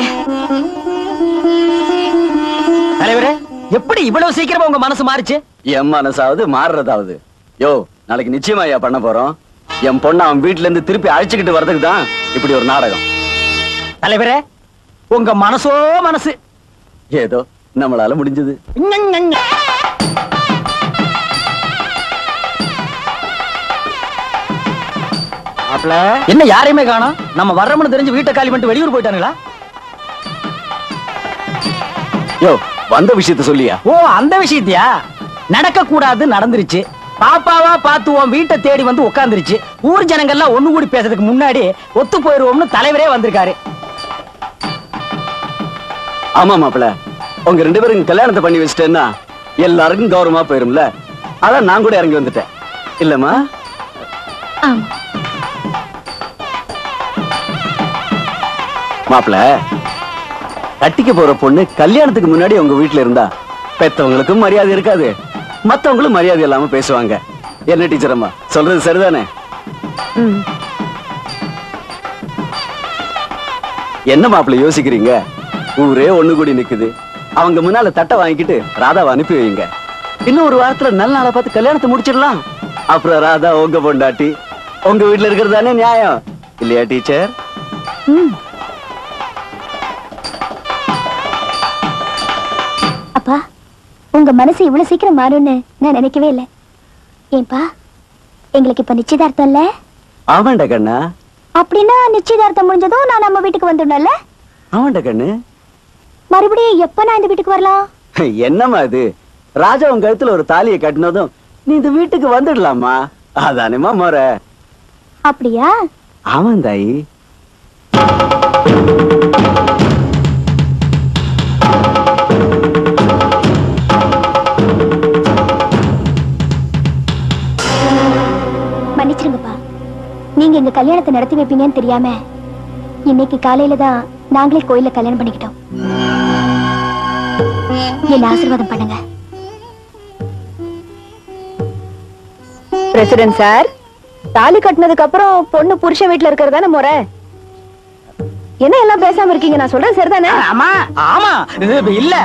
தலைவரே எப்படி இவ்வளவு சீக்கிரமா உங்க மனசு மாறுச்சு என் மனசாவது மாறுறதாவது யோ நாளைக்கு நிச்சயமா ஐயா பண்ண போறோம் என் பொண்ணை அவன் வீட்டுல இருந்து திருப்பி அழைச்சுக்கிட்டு வர்றதுக்கு தான் இப்படி ஒரு நாடகம் தலைவரே உங்க மனசோ மனசு ஏதோ நம்மளால முடிஞ்சது என்ன யாரையுமே காணோம் நம்ம வர்றோம்னு தெரிஞ்சு வீட்டை காலி பண்ணிட்டு வெளியூர் போயிட்டானுங்களா யோ வந்த விஷயத்த சொல்லியா ஓ அந்த விஷயத்தியா நடக்க கூடாது நடந்துருச்சு பாப்பாவா பார்த்து உன் வீட்டை தேடி வந்து உட்கார்ந்துருச்சு ஊர் ஜனங்கள்லாம் ஒண்ணு கூடி பேசுறதுக்கு முன்னாடி ஒத்து போயிருவோம்னு தலைவரே வந்திருக்காரு ஆமா மாப்பிள உங்க ரெண்டு பேரும் கல்யாணத்தை பண்ணி வச்சிட்டேன்னா எல்லாருக்கும் கௌரவமா போயிரும்ல அதான் நான் கூட இறங்கி வந்துட்டேன் இல்லம்மா மாப்பிள கட்டிக்க போற பொண்ணு கல்யாணத்துக்கு முன்னாடி உங்க வீட்டுல இருந்தா பெத்தவங்களுக்கும் மரியாதை இருக்காது மத்தவங்களும் மரியாதை இல்லாம பேசுவாங்க என்ன டீச்சர் அம்மா சொல்றது சரிதானே என்ன மாப்பிள யோசிக்கிறீங்க ஊரே ஒண்ணு கூடி நிக்குது அவங்க முன்னால தட்டை வாங்கிக்கிட்டு ராதாவை அனுப்பி வைங்க இன்னும் ஒரு வாரத்துல நல்ல நாளை பார்த்து கல்யாணத்தை முடிச்சிடலாம் அப்புறம் ராதா உங்க பொண்டாட்டி உங்க வீட்டுல இருக்கிறது தானே நியாயம் இல்லையா டீச்சர் அப்பா உங்க மனசு இவ்வளவு சீக்கிரம் மாறும்னு நான் நினைக்கவே இல்லை ஏன்பா எங்களுக்கு இப்ப நிச்சயதார்த்தம் இல்ல ஆமாண்டா கண்ணா அப்படின்னா நிச்சயதார்த்தம் முடிஞ்சதும் நான் நம்ம வீட்டுக்கு வந்துடணும்ல ஆமாண்டா கண்ணு மறுபடியும் எப்ப நான் இந்த வீட்டுக்கு வரலாம் என்னம்மா இது ராஜா உங்க கழுத்துல ஒரு தாலியை கட்டினதும் நீ இந்த வீட்டுக்கு வந்துடலாமா அதானேமா முறை அப்படியா ஆமாம் தாயி மன்னிச்சிருங்கப்பா நீங்க எங்க கல்யாணத்தை நடத்தி வைப்பீங்கன்னு தெரியாம இன்னைக்கு காலையில தான் நாங்களே கோயில்ல கல்யாணம் பண்ணிக்கிட்டோம் என்ன ஆசீர்வாதம் பண்ணுங்க பிரசிடென்ட் சார் தாலி கட்டினதுக்கு அப்புறம் பொண்ணு புருஷன் வீட்டுல இருக்கிறதான முறை என்ன எல்லாம் பேசாம இருக்கீங்க நான் சொல்றது சரிதானே ஆமா ஆமா இது இல்ல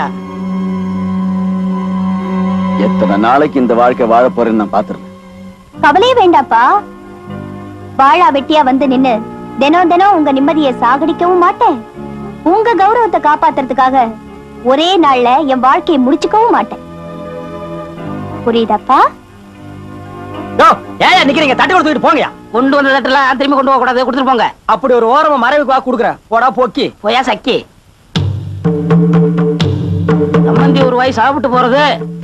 எத்தனை நாளைக்கு இந்த வாழ்க்கை வாழ போறேன்னு நான் பாத்துறேன் கவலையே வேண்டாப்பா வாழா வெட்டியா வந்து நின்னு தினம் தினம் உங்க நிம்மதியை சாகடிக்கவும் மாட்டேன் உங்க கௌரவத்தை காப்பாத்துறதுக்காக ஒரே நாள்ல என் வாழ்க்கையை முடிச்சுக்கவும் மாட்டேன் புரியுதாப்பா யோ ஏன் நிக்கிறீங்க தட்டி கொடுத்துட்டு போங்கயா கொண்டு வந்த தட்டெல்லாம் திரும்பி கொண்டு போக கூடாது கொடுத்துட்டு போங்க அப்படி ஒரு ஓரமா மறைவுக்கு வா குடுக்குறேன் போடா போக்கி போயா சக்கி சம்மந்தி ஒரு வாய் சாப்பிட்டு போறது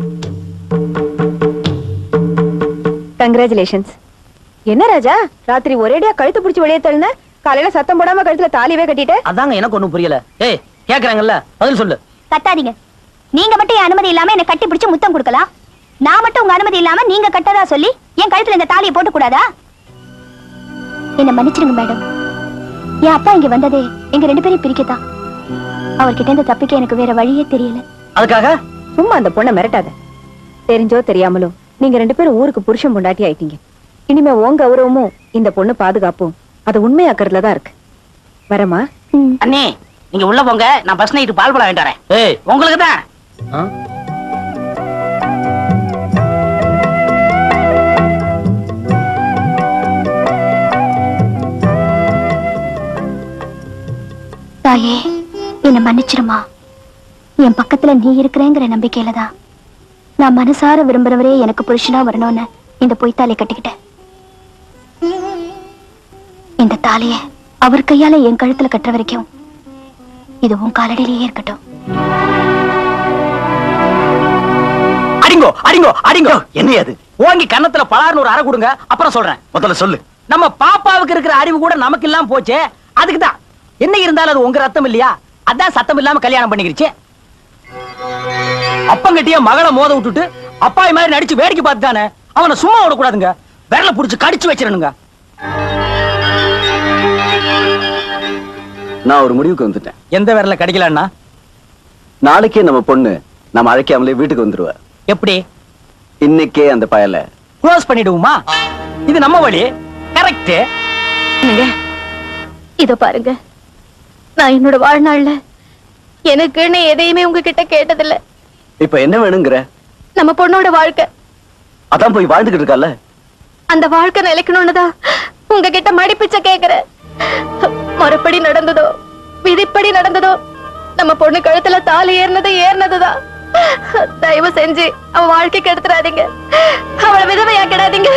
கங்க்ராச்சுலேஷன்ஸ் என்ன ராஜா ராத்திரி ஒரேடியா கழுத்து பிடிச்சி வெளியே தள்ளுன காலையில சத்தம் போடாம கழுத்துல தாலியவே கட்டிட்ட அதாங்க எனக்கு ஒண்ணும் புரியல ஏய் கேக்குறாங்கல்ல பதில் சொல்லு கத்தாதீங்க நீங்க மட்டும் என் அனுமதி இல்லாம என்ன கட்டி பிடிச்சு முத்தம் கொடுக்கலாம் நான் மட்டும் உங்க அனுமதி இல்லாம நீங்க கட்டதா சொல்லி என் கழுத்துல இந்த தாலியை போட்டு கூடாதா என்ன மன்னிச்சிருங்க மேடம் என் அப்பா இங்க வந்ததே எங்க ரெண்டு பேரையும் பிரிக்கத்தான் அவர்கிட்ட இருந்து தப்பிக்க எனக்கு வேற வழியே தெரியல அதுக்காக சும்மா அந்த பொண்ணை மிரட்டாத தெரிஞ்சோ தெரியாமலோ நீங்க ரெண்டு பேரும் ஊருக்கு புருஷன் பொண்டாட்டி ஆயிட்டீங்க இனிமே உங்க கௌரவமும் இந்த பொண்ணு பாதுகாப்பும் அது உண்மையாக்குறதுல தான் இருக்கு வரமா அண்ணே நீங்க உள்ள போங்க நான் பஸ் நைட்டு பால் பழம் வேண்டாரேன் ஏய் உங்களுக்கு தான் ஆ? தாயே என்ன மன்னிச்சிருமா என் பக்கத்துல நீ இருக்கிறேங்கிற நம்பிக்கையில தான் நான் மனசார விரும்புறவரே எனக்கு புருஷனா வரணும்னு இந்த பொய் தாலியை கட்டிக்கிட்டேன் இந்த தாலிய அவர் கையால என் கழுத்துல கட்டுற வரைக்கும் இது உன் காலடியிலேயே இருக்கட்டும் அடிங்கோ அடிங்கோ அடிங்கோ என்ன அது ஓங்கி கன்னத்துல பலார்னு ஒரு அறை கொடுங்க அப்புறம் சொல்றேன் முதல்ல சொல்லு நம்ம பாப்பாவுக்கு இருக்கிற அறிவு கூட நமக்கு இல்லாம போச்சே அதுக்கு தான் என்ன இருந்தாலும் அது உங்க ரத்தம் இல்லையா அதான் சத்தம் இல்லாம கல்யாணம் பண்ணிக்கிருச்சு அப்பங்கிட்டயே மகளை மோத விட்டுட்டு அப்பாய் மாதிரி நடிச்சு வேடிக்கை பார்த்துட்டானே அவனை சும்மா விடக்கூடாதுங்க விரல புடிச்சு கடிச்சு வச்சிடணுங்க நான் ஒரு முடிவுக்கு வந்துட்டேன் எந்த விரல கடிக்கலன்னா நாளைக்கே நம்ம பொண்ணு நம்ம அழைக்காமலே வீட்டுக்கு வந்துருவ எப்படி இன்னைக்கே அந்த பயல க்ளோஸ் பண்ணிடுவோமா இது நம்ம வழி கரெக்ட் இத பாருங்க நான் என்னோட வாழ்நாள்ல எனக்குன்னு எதையுமே உங்ககிட்ட கேட்டதில்ல இப்ப என்ன வேணுங்கிற நம்ம பொண்ணோட வாழ்க்கை அதான் போய் வாழ்ந்துகிட்டு இருக்கால அந்த வாழ்க்கை நிலைக்கணும்னு தான் உங்ககிட்ட மடிப்பிச்ச கேக்குறேன் மறுபடி நடந்ததோ விதிப்படி நடந்ததோ நம்ம பொண்ணு கழுத்துல தாலி ஏறினது ஏறினதுதான் தயவு செஞ்சு அவ வாழ்க்கைக்கு எடுத்துறாதீங்க அவளை விதவையாக்கிடாதீங்க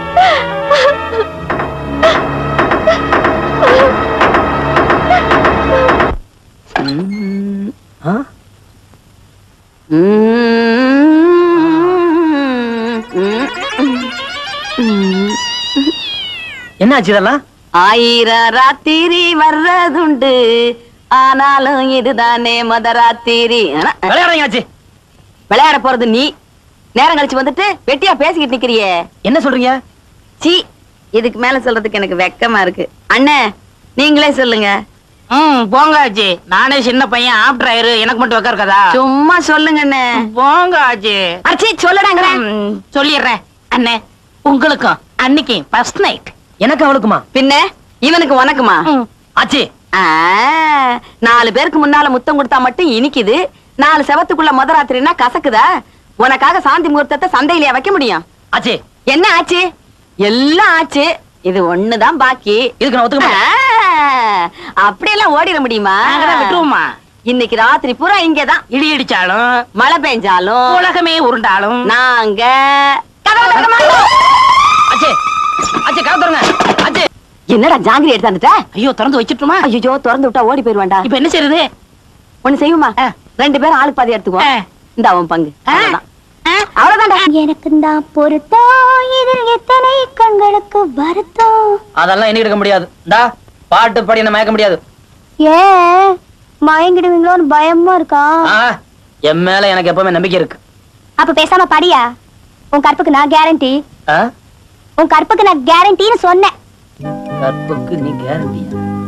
என்னாச்சு இதெல்லாம் ஆயிரம் ராத்திரி வர்றதுண்டு ஆனாலும் இதுதானே மத ராத்திரி ஆனா, விளையாடுறீங்களாச்சு விளையாட போறது நீ நேரம் கழிச்சு வந்துட்டு வெட்டியா பேசிக்கிட்டு நிக்கிறியே என்ன சொல்றீங்க சீ இதுக்கு மேல சொல்றதுக்கு எனக்கு வெக்கமா இருக்கு அண்ணே நீங்களே சொல்லுங்க ம் போங்க ஆச்சி நானே சின்ன பையன் ஆப்டர் ஆயிரு எனக்கு மட்டும் வைக்க இருக்கதா சும்மா சொல்லுங்க அண்ணே போங்க ஆச்சி அடிச்சி சொல்லுடாங்க ம், சொல்லிடுறேன் அண்ணே உங்களுக்கும் அன்னைக்கு ஃபர்ஸ்ட் நைட் எனக்கு அவளுக்குமா பின்ன இவனுக்கு உனக்குமா ஆச்சு ஆ, நாலு பேருக்கு முன்னால முத்தம் கொடுத்தா மட்டும் இனிக்குது நாலு செவத்துக்குள்ள முத ராத்திரினா கசக்குதா உனக்காக சாந்தி முகூர்த்தத்தை சந்தையிலேயே வைக்க முடியும் ஆச்சு என்ன ஆச்சு எல்லாம் ஆச்சு இது ஒண்ணுதான் பாக்கி இதுக்கு நான் ஒத்துக்க மாட்டேன். ஆ, அப்படியெல்லாம் ஓடிட முடியுமா நாங்கதான் விட்டுருவோமா இன்னைக்கு ராத்திரி பூரா இங்கதான் இடி இடிச்சாலும் மழை பெஞ்சாலும் உலகமே உருண்டாலும் நாங்க கதவை திறக்க மாட்டோம். ஆச்சு ஆச்சு கதை தருங்க ஆச்சு என்னடா ஜாங்கிரி எடுத்து வந்துட்ட ஐயோ திறந்து வச்சிட்டுமா ஐயோ திறந்து விட்டா ஓடி போயிருவான்டா இப்ப என்ன செய்யறது ஒண்ணு செய்வோமா ஆ. ரெண்டு பேரும் ஆளுக்கு பாதி எடுத்துக்குவோம் ஆ. இந்த அவன் பங்கு ஆ. அவ்வளவுதான். அவ்வளவுதான்டா எனக்கு தான் பொருத்தம் இதில் எத்தனை கண்களுக்கு வருத்தம் அதெல்லாம் என்ன எடுக்க முடியாது இந்தா பாட்டு பாடி என்ன மயக்க முடியாது ஏன் மயங்கிடுவீங்களோன்னு பயமா இருக்கா ஆ, என் மேல எனக்கு எப்பவுமே நம்பிக்கை இருக்கு அப்ப பேசாம படியா உன் கற்புக்கு நான் கேரண்டி ஆ? உன் கற்புக்கு நான் கேரண்டின்னு சொன்னேன் கற்புக்கு நீ கேரண்டியா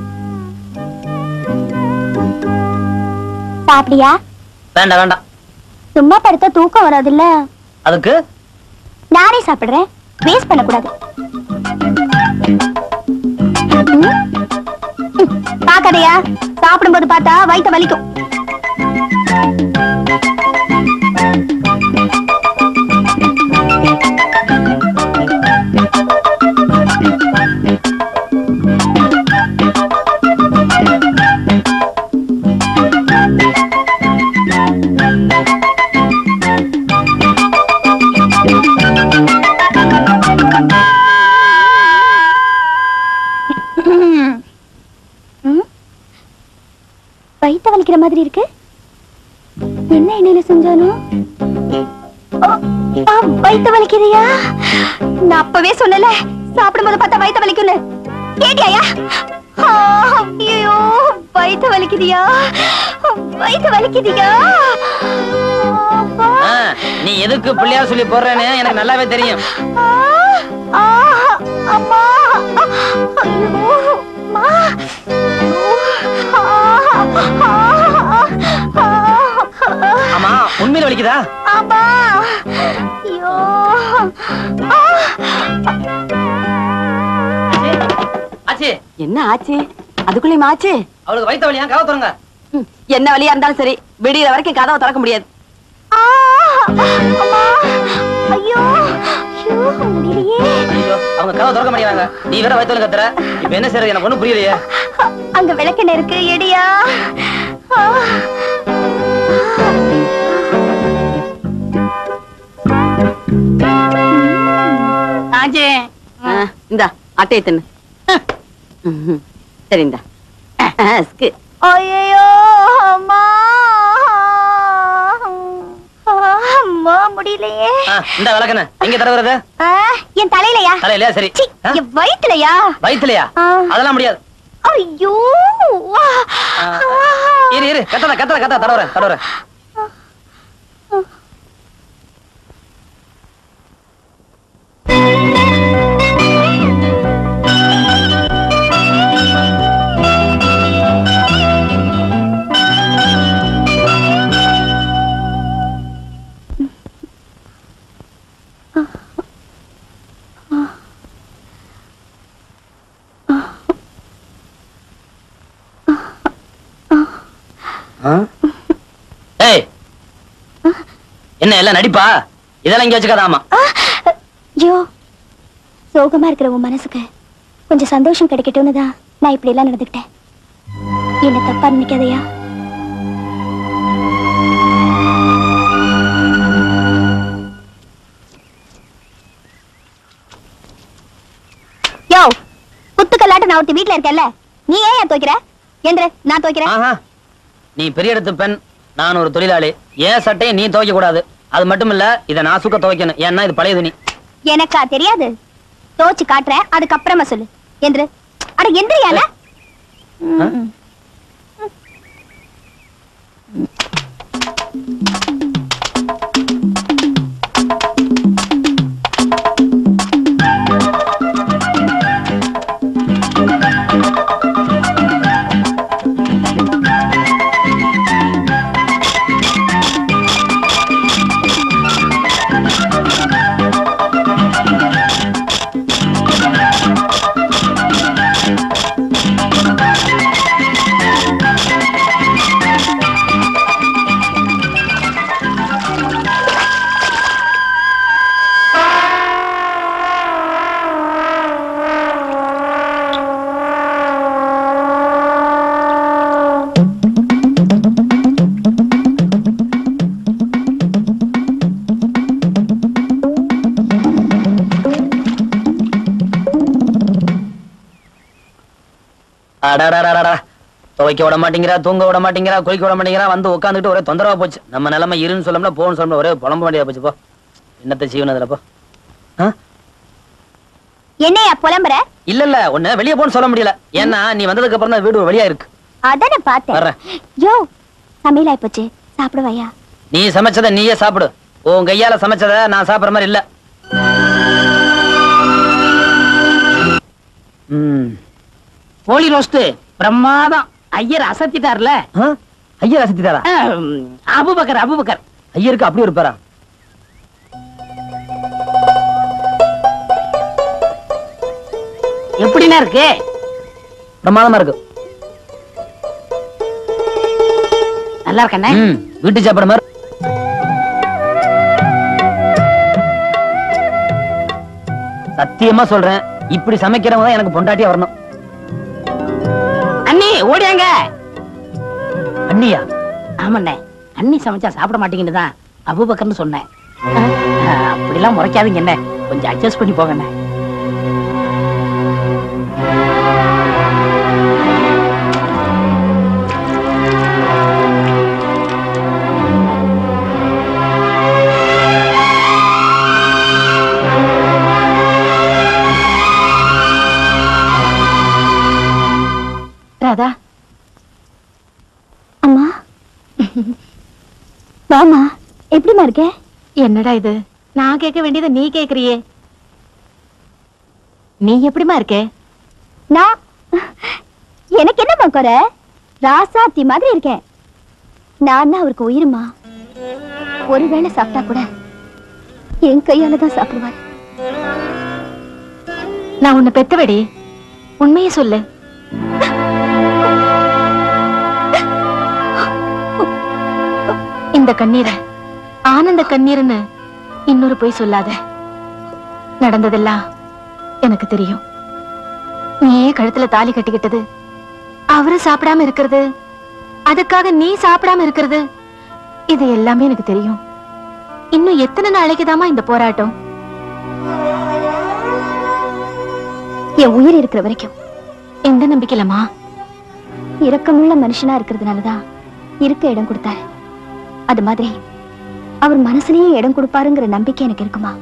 சாப்பிடியா வேண்டாம் வேண்டாம் சும்மா படுத்தா தூக்கம் வராதுல்ல அதுக்கு நானே சாப்பிடுறேன் வேஸ்ட் பண்ணக்கூடாது ம்? பாக்காதயா சாப்பிடும்போது பார்த்தா வயித்த வலிக்கும் ம்? வயித்த வலிக்கிற மாதிரி இருக்கு என்ன எண்ணெயில செஞ்சானோ ஓ, ஆ, வயித்த வலிக்கிறியா நான் அப்பவே சொன்னல சாப்பிடும்போது பார்த்தா வயித்த வலிக்கும்னு கேட்டியாயா ஆ, ஐயோ வயித்த வலிக்குதியா வயித்த வலிக்குதியா அப்பா. ஆ, நீ எதுக்கு பிள்ளையா சொல்லி போடுறேன்னு எனக்கு நல்லாவே தெரியும் ஆ, ஆ, அம்மா ஐயோ அம்மா ஆமா உண்மையில வலிக்குதா அம்மா ஐயோ ஆச்சு என்ன ஆச்சு அதுக்குள்ளேயும் ஆச்சு அவளுக்கு வயித்த வலியா கதை தொடங்க ம், என்ன வழியா இருந்தாலும் சரி விடியற வரைக்கும் கதவை திறக்க முடியாது ஆ, அம்மா ஐயோ ஐயோ முடியலையே ஐயோ அவங்க கதவை திறக்க மாட்டேங்கிறாங்க நீ வேற வயித்த வலி கத்துற இப்ப என்ன செய்யறது எனக்கு ஒண்ணும் புரியலையே அங்க விளக்கெண்ணெய் இருக்கு எடியா ஆ. ஆச்சு இந்தா அட்டையை தின்னு ம்ஹும். சரி இந்தா ஆ, ஸ்கு. ஐயோ அம்மா அம்மா முடியலையே ஆ, இந்த விளக்கண்ண எங்க தடவுறது ஆ, என் தலையிலயா தலையிலயா சரி சி, ஆ, என் வயித்துலயா வயித்துலயா ஆ. அதெல்லாம் முடியாது ஐயோ ஆ, இரு இரு கத்தாத கத்தாத கத்தாத தடவுறேன் தடவுறேன் ஏய் என்ன எல்லாம் நடிப்பா இதெல்லாம் இங்க வச்சுக்காதாமா ஐயோ சோகமா இருக்கிற உன் மனசுக்கு கொஞ்சம் சந்தோஷம் கிடைக்கட்டும்னு தான் நான் இப்படி எல்லாம் நடந்துக்கிட்டேன் என்ன தப்பா நினைக்காதயா யோ குத்துக்கல்லாட்ட நான் ஒருத்தி வீட்டுல இருக்கேன்ல நீ ஏன் ஏன் துவைக்கிற என்று நான் துவைக்கிறேன் ஆஹா நீ பெரிய இடத்து பெண் நான் ஒரு தொழிலாளி ஏன் சட்டையை நீ துவைக்க கூடாது அது மட்டும் இல்ல இதை நான் சுக்க துவைக்கணும் ஏன்னா இது பழைய துணி எனக்கா தெரியாது தோச்சு காட்டுறேன் அதுக்கப்புறமா சொல்லு என்று அட எந்திரியால அடடடடடா துவைக்க விட மாட்டேங்கிறா தூங்க விட மாட்டேங்கிறா குளிக்க விட மாட்டேங்கிறா வந்து உட்காந்துட்டு ஒரே தொந்தரவா போச்சு நம்ம நிலைமை இருன்னு சொல்லணும்னா போன்னு சொல்லணும் ஒரே புலம்ப வேண்டியதா போச்சு போ என்னத்த சீவன் அதுல போ ஆ? என்னையா புலம்புற இல்ல இல்ல உன்ன வெளிய போன்னு சொல்ல முடியல ஏன்னா நீ வந்ததுக்கு அப்புறம் தான் வீடு வெளியா இருக்கு அதானே பார்த்தேன் வர்றேன். யோ சமையல் ஆயிப்போச்சு சாப்பிடுவாயா நீ சமைச்சத நீயே சாப்பிடு உன் கையால சமைச்சத நான் சாப்பிடுற மாதிரி இல்ல ம். கோழி ரோஸ்ட் பிரமாதம் ஐயர் அசத்திட்டார்ல ஆ? ஐயா ரசித்தாரா ஆம், அபுபக்கர் அபுபக்கர் ஐயருக்கு அப்படி இருப்பாரா எப்படின்னா இருக்கு பிரமாதமா இருக்கு நல்லா இருக்கண்ணே ம், வீட்டு சாப்பாடு மாதிரி சத்தியமா சொல்றேன் இப்படி சமைக்கிறவங்க தான் எனக்கு பொண்டாட்டியா வரணும் அண்ணி ஓடியாங்க அண்ணியா ஆமாண்ணே அண்ணி சமைச்சா சாப்பிட மாட்டேங்குன்னு தான் அபூபக்கர்னு சொன்னேன் அஹ், அப்படிலாம் முறைக்காதீங்க என்ன கொஞ்சம் அட்ஜஸ்ட் பண்ணி போங்கண்ணே ராதா அம்மா வாமா எப்படிமா இருக்க என்னடா இது நான் கேட்க வேண்டியதை நீ கேக்குறியே நீ எப்படிமா இருக்க நான் எனக்கு என்னம்மா குறை ராசாத்தி மாதிரி இருக்கேன் நான் தான் அவருக்கு உயிருமா ஒருவேளை சாப்பிட்டா கூட என் கையால தான் சாப்பிடுவார் நான் உன்னை பெத்தவடி உண்மையை சொல்லு இந்த கண்ணீரை ஆனந்த கண்ணீர்னு இன்னொரு போய் சொல்லாத நடந்ததெல்லாம் எனக்கு தெரியும் நீயே கழுத்துல தாலி கட்டிக்கிட்டது அவரு சாப்பிடாம இருக்கிறது அதுக்காக நீ சாப்பிடாம இருக்கிறது இது எல்லாமே எனக்கு தெரியும் இன்னும் எத்தனை நாளைக்குதாம்மா இந்த போராட்டம் என் உயிர் இருக்கிற வரைக்கும் எந்த நம்பிக்கையிலமா இரக்கமுள்ள மனுஷனா இருக்கிறதுனாலதான் இருக்க இடம் கொடுத்தாரு அது மாதிரி அவர் மனசுலயே இடம் கொடுப்பாருங்கிற நம்பிக்கை எனக்கு இருக்குமா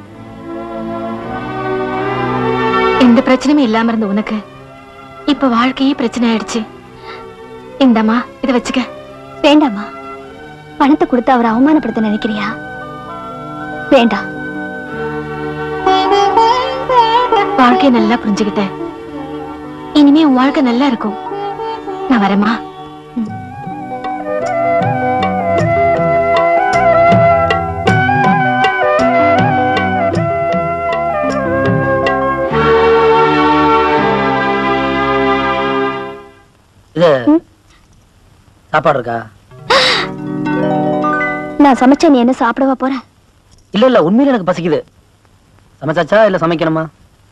எந்த பிரச்சனையும் இல்லாம இருந்த உனக்கு இப்ப வாழ்க்கையே பிரச்சனை ஆயிடுச்சு இந்தம்மா இத வச்சுக்க வேண்டாமா பணத்தை கொடுத்து அவரை அவமானப்படுத்த நினைக்கிறியா வேண்டாம் வாழ்க்கைய நல்லா புரிஞ்சுக்கிட்ட இனிமே உன் வாழ்க்கை நல்லா இருக்கும் நான் வரேம்மா இது சாப்பாடு இருக்கா நான் சமைச்ச நீ என்ன சாப்பிடவா போற இல்ல இல்ல உண்மையில எனக்கு பசிக்குது சமைச்சாச்சா இல்ல சமைக்கணுமா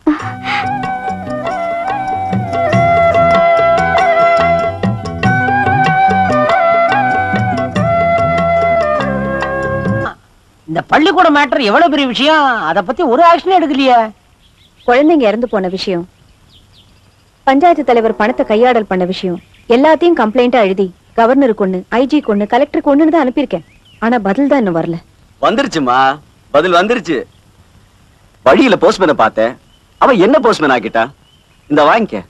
இந்த பள்ளிக்கூட மேட்டர் எவ்வளவு பெரிய விஷயம் அத பத்தி ஒரு ஆக்ஷன் எடுக்கலையே குழந்தைங்க இறந்து போன விஷயம் பஞ்சாயத்து தலைவர் பணத்தை கையாடல் பண்ண விஷயம் எல்லாத்தையும் கம்ப்ளைண்டா எழுதி கவர்னருக்கு ஒண்ணு ஐஜி ஒண்ணு கலெக்டருக்கு ஒண்ணுன்னு தான் அனுப்பியிருக்கேன் ஆனா பதில் தான் இன்னும் வரல வந்துருச்சுமா பதில் வந்துருச்சு வழியில போஸ்ட்மேனை பார்த்தேன் அவன் என்ன போஸ்ட்மேன் ஆக்கிட்டா இந்த வாங்கிக்க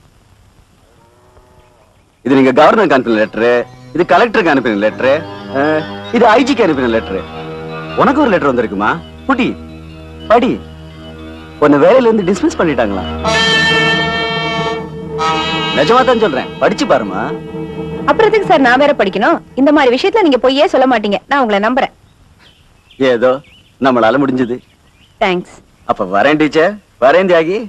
இது நீங்க கவர்னருக்கு அனுப்பின லெட்டரு இது கலெக்டருக்கு அனுப்பின லெட்டரு இது ஐஜிக்கு அனுப்பின லெட்டரு உனக்கு ஒரு லெட்டர் வந்திருக்குமா குட்டி படி உன்னை வேலையில இருந்து டிஸ்மிஸ் பண்ணிட்டாங்களா நிஜமா தான் சொல்றேன் படிச்சு பாருமா அப்புறத்துக்கு சார் நான் வேற படிக்கணும் இந்த மாதிரி விஷயத்துல நீங்க பொய்யே சொல்ல மாட்டீங்க நான் உங்களை நம்புறேன் ஏதோ நம்மளால முடிஞ்சது தேங்க்ஸ் அப்ப வரேன் டீச்சர் வரேன் தியாகி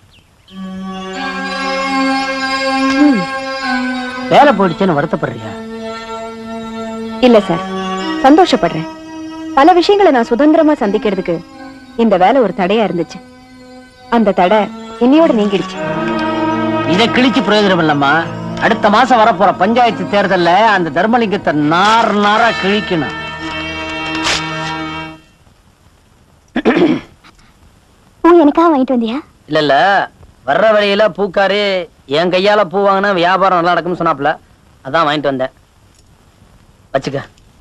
வேலை போயிடுச்சுன்னு வருத்தப்படுறியா இல்ல சார் சந்தோஷப்படுறேன் பல விஷயங்களை நான் சுதந்திரமா சந்திக்கிறதுக்கு இந்த வேலை ஒரு தடையா இருந்துச்சு அந்த தடை என்னையோட நீங்கிடுச்சு இதை கிழிச்சு பிரயோஜனம் இல்லம்மா அடுத்த மாசம் வரப்போற பஞ்சாயத்து தேர்தல்ல அந்த தர்மலிங்கத்தை நார் நாரா கிழிக்கணும் பூ எனக்காக வாங்கிட்டு வந்தியா இல்ல இல்ல வர்ற வழியில பூக்காரு என் கையால பூ வாங்கினா வியாபாரம் நல்லா நடக்கும்னு சொன்னாப்ல அதான் வாங்கிட்டு வந்தேன் வச்சுக்க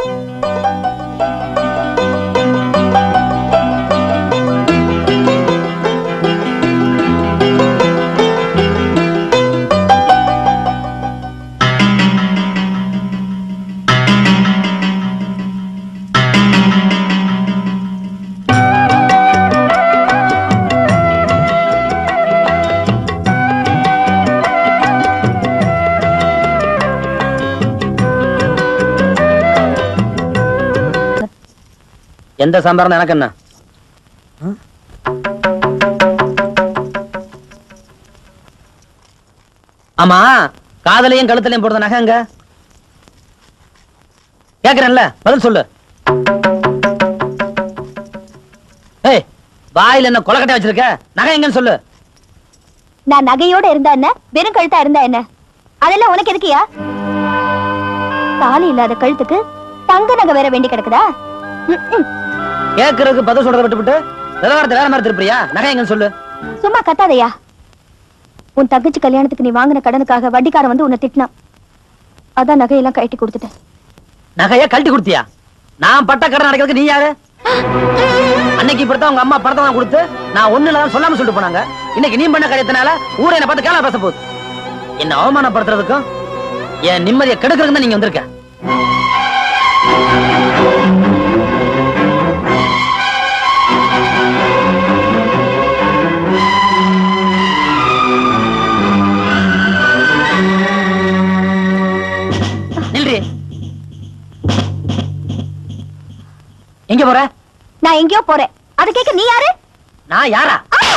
எந்த சாம்பார் எனக்கு என்ன ம்? ஆமா காதலையும் கழுத்தலையும் போடுற நகை எங்க கேக்குறேன்ல பதில் சொல்லு ஏய் வாயில என்ன கொலக்கட்டை வச்சிருக்க நகை எங்கன்னு சொல்லு நான் நகையோட இருந்தா என்ன வெறும் கழுத்தா இருந்தா என்ன அதெல்லாம் உனக்கு எதுக்கியா தாலி இல்லாத கழுத்துக்கு தங்க நகை வேற வேண்டி கிடக்குதா ம், ம். கேக்குறதுக்கு பதில் சொல்றத விட்டுவிட்டு விவகாரத்தை வேற மாதிரி திருப்பியா நகை எங்கன்னு சொல்லு சும்மா கத்தாதையா உன் தங்கச்சி கல்யாணத்துக்கு நீ வாங்கின கடனுக்காக வட்டிக்காரன் வந்து உன்னை திட்டினான் அதான் நகையெல்லாம் கட்டி கொடுத்துட்டேன் நகைய கழட்டி கொடுத்தியா நான் பட்ட கடன் அடைக்கிறதுக்கு நீ யாரு அன்னைக்கு இப்படித்தான் உங்க அம்மா படத்தை தான் கொடுத்து நான் ஒண்ணு இல்லாம சொல்லாம சொல்லிட்டு போனாங்க இன்னைக்கு நீ பண்ண காரியத்தினால ஊரை என்ன பார்த்து கேள பேச போகுது என்ன அவமானப்படுத்துறதுக்கும் என் நிம்மதியை கெடுக்கிறதுக்கு தான் நீங்க வந்திருக்க நில்றி எங்க போற நான் எங்கேயோ போறேன் அது கேட்க நீ யாரு நான் யாரா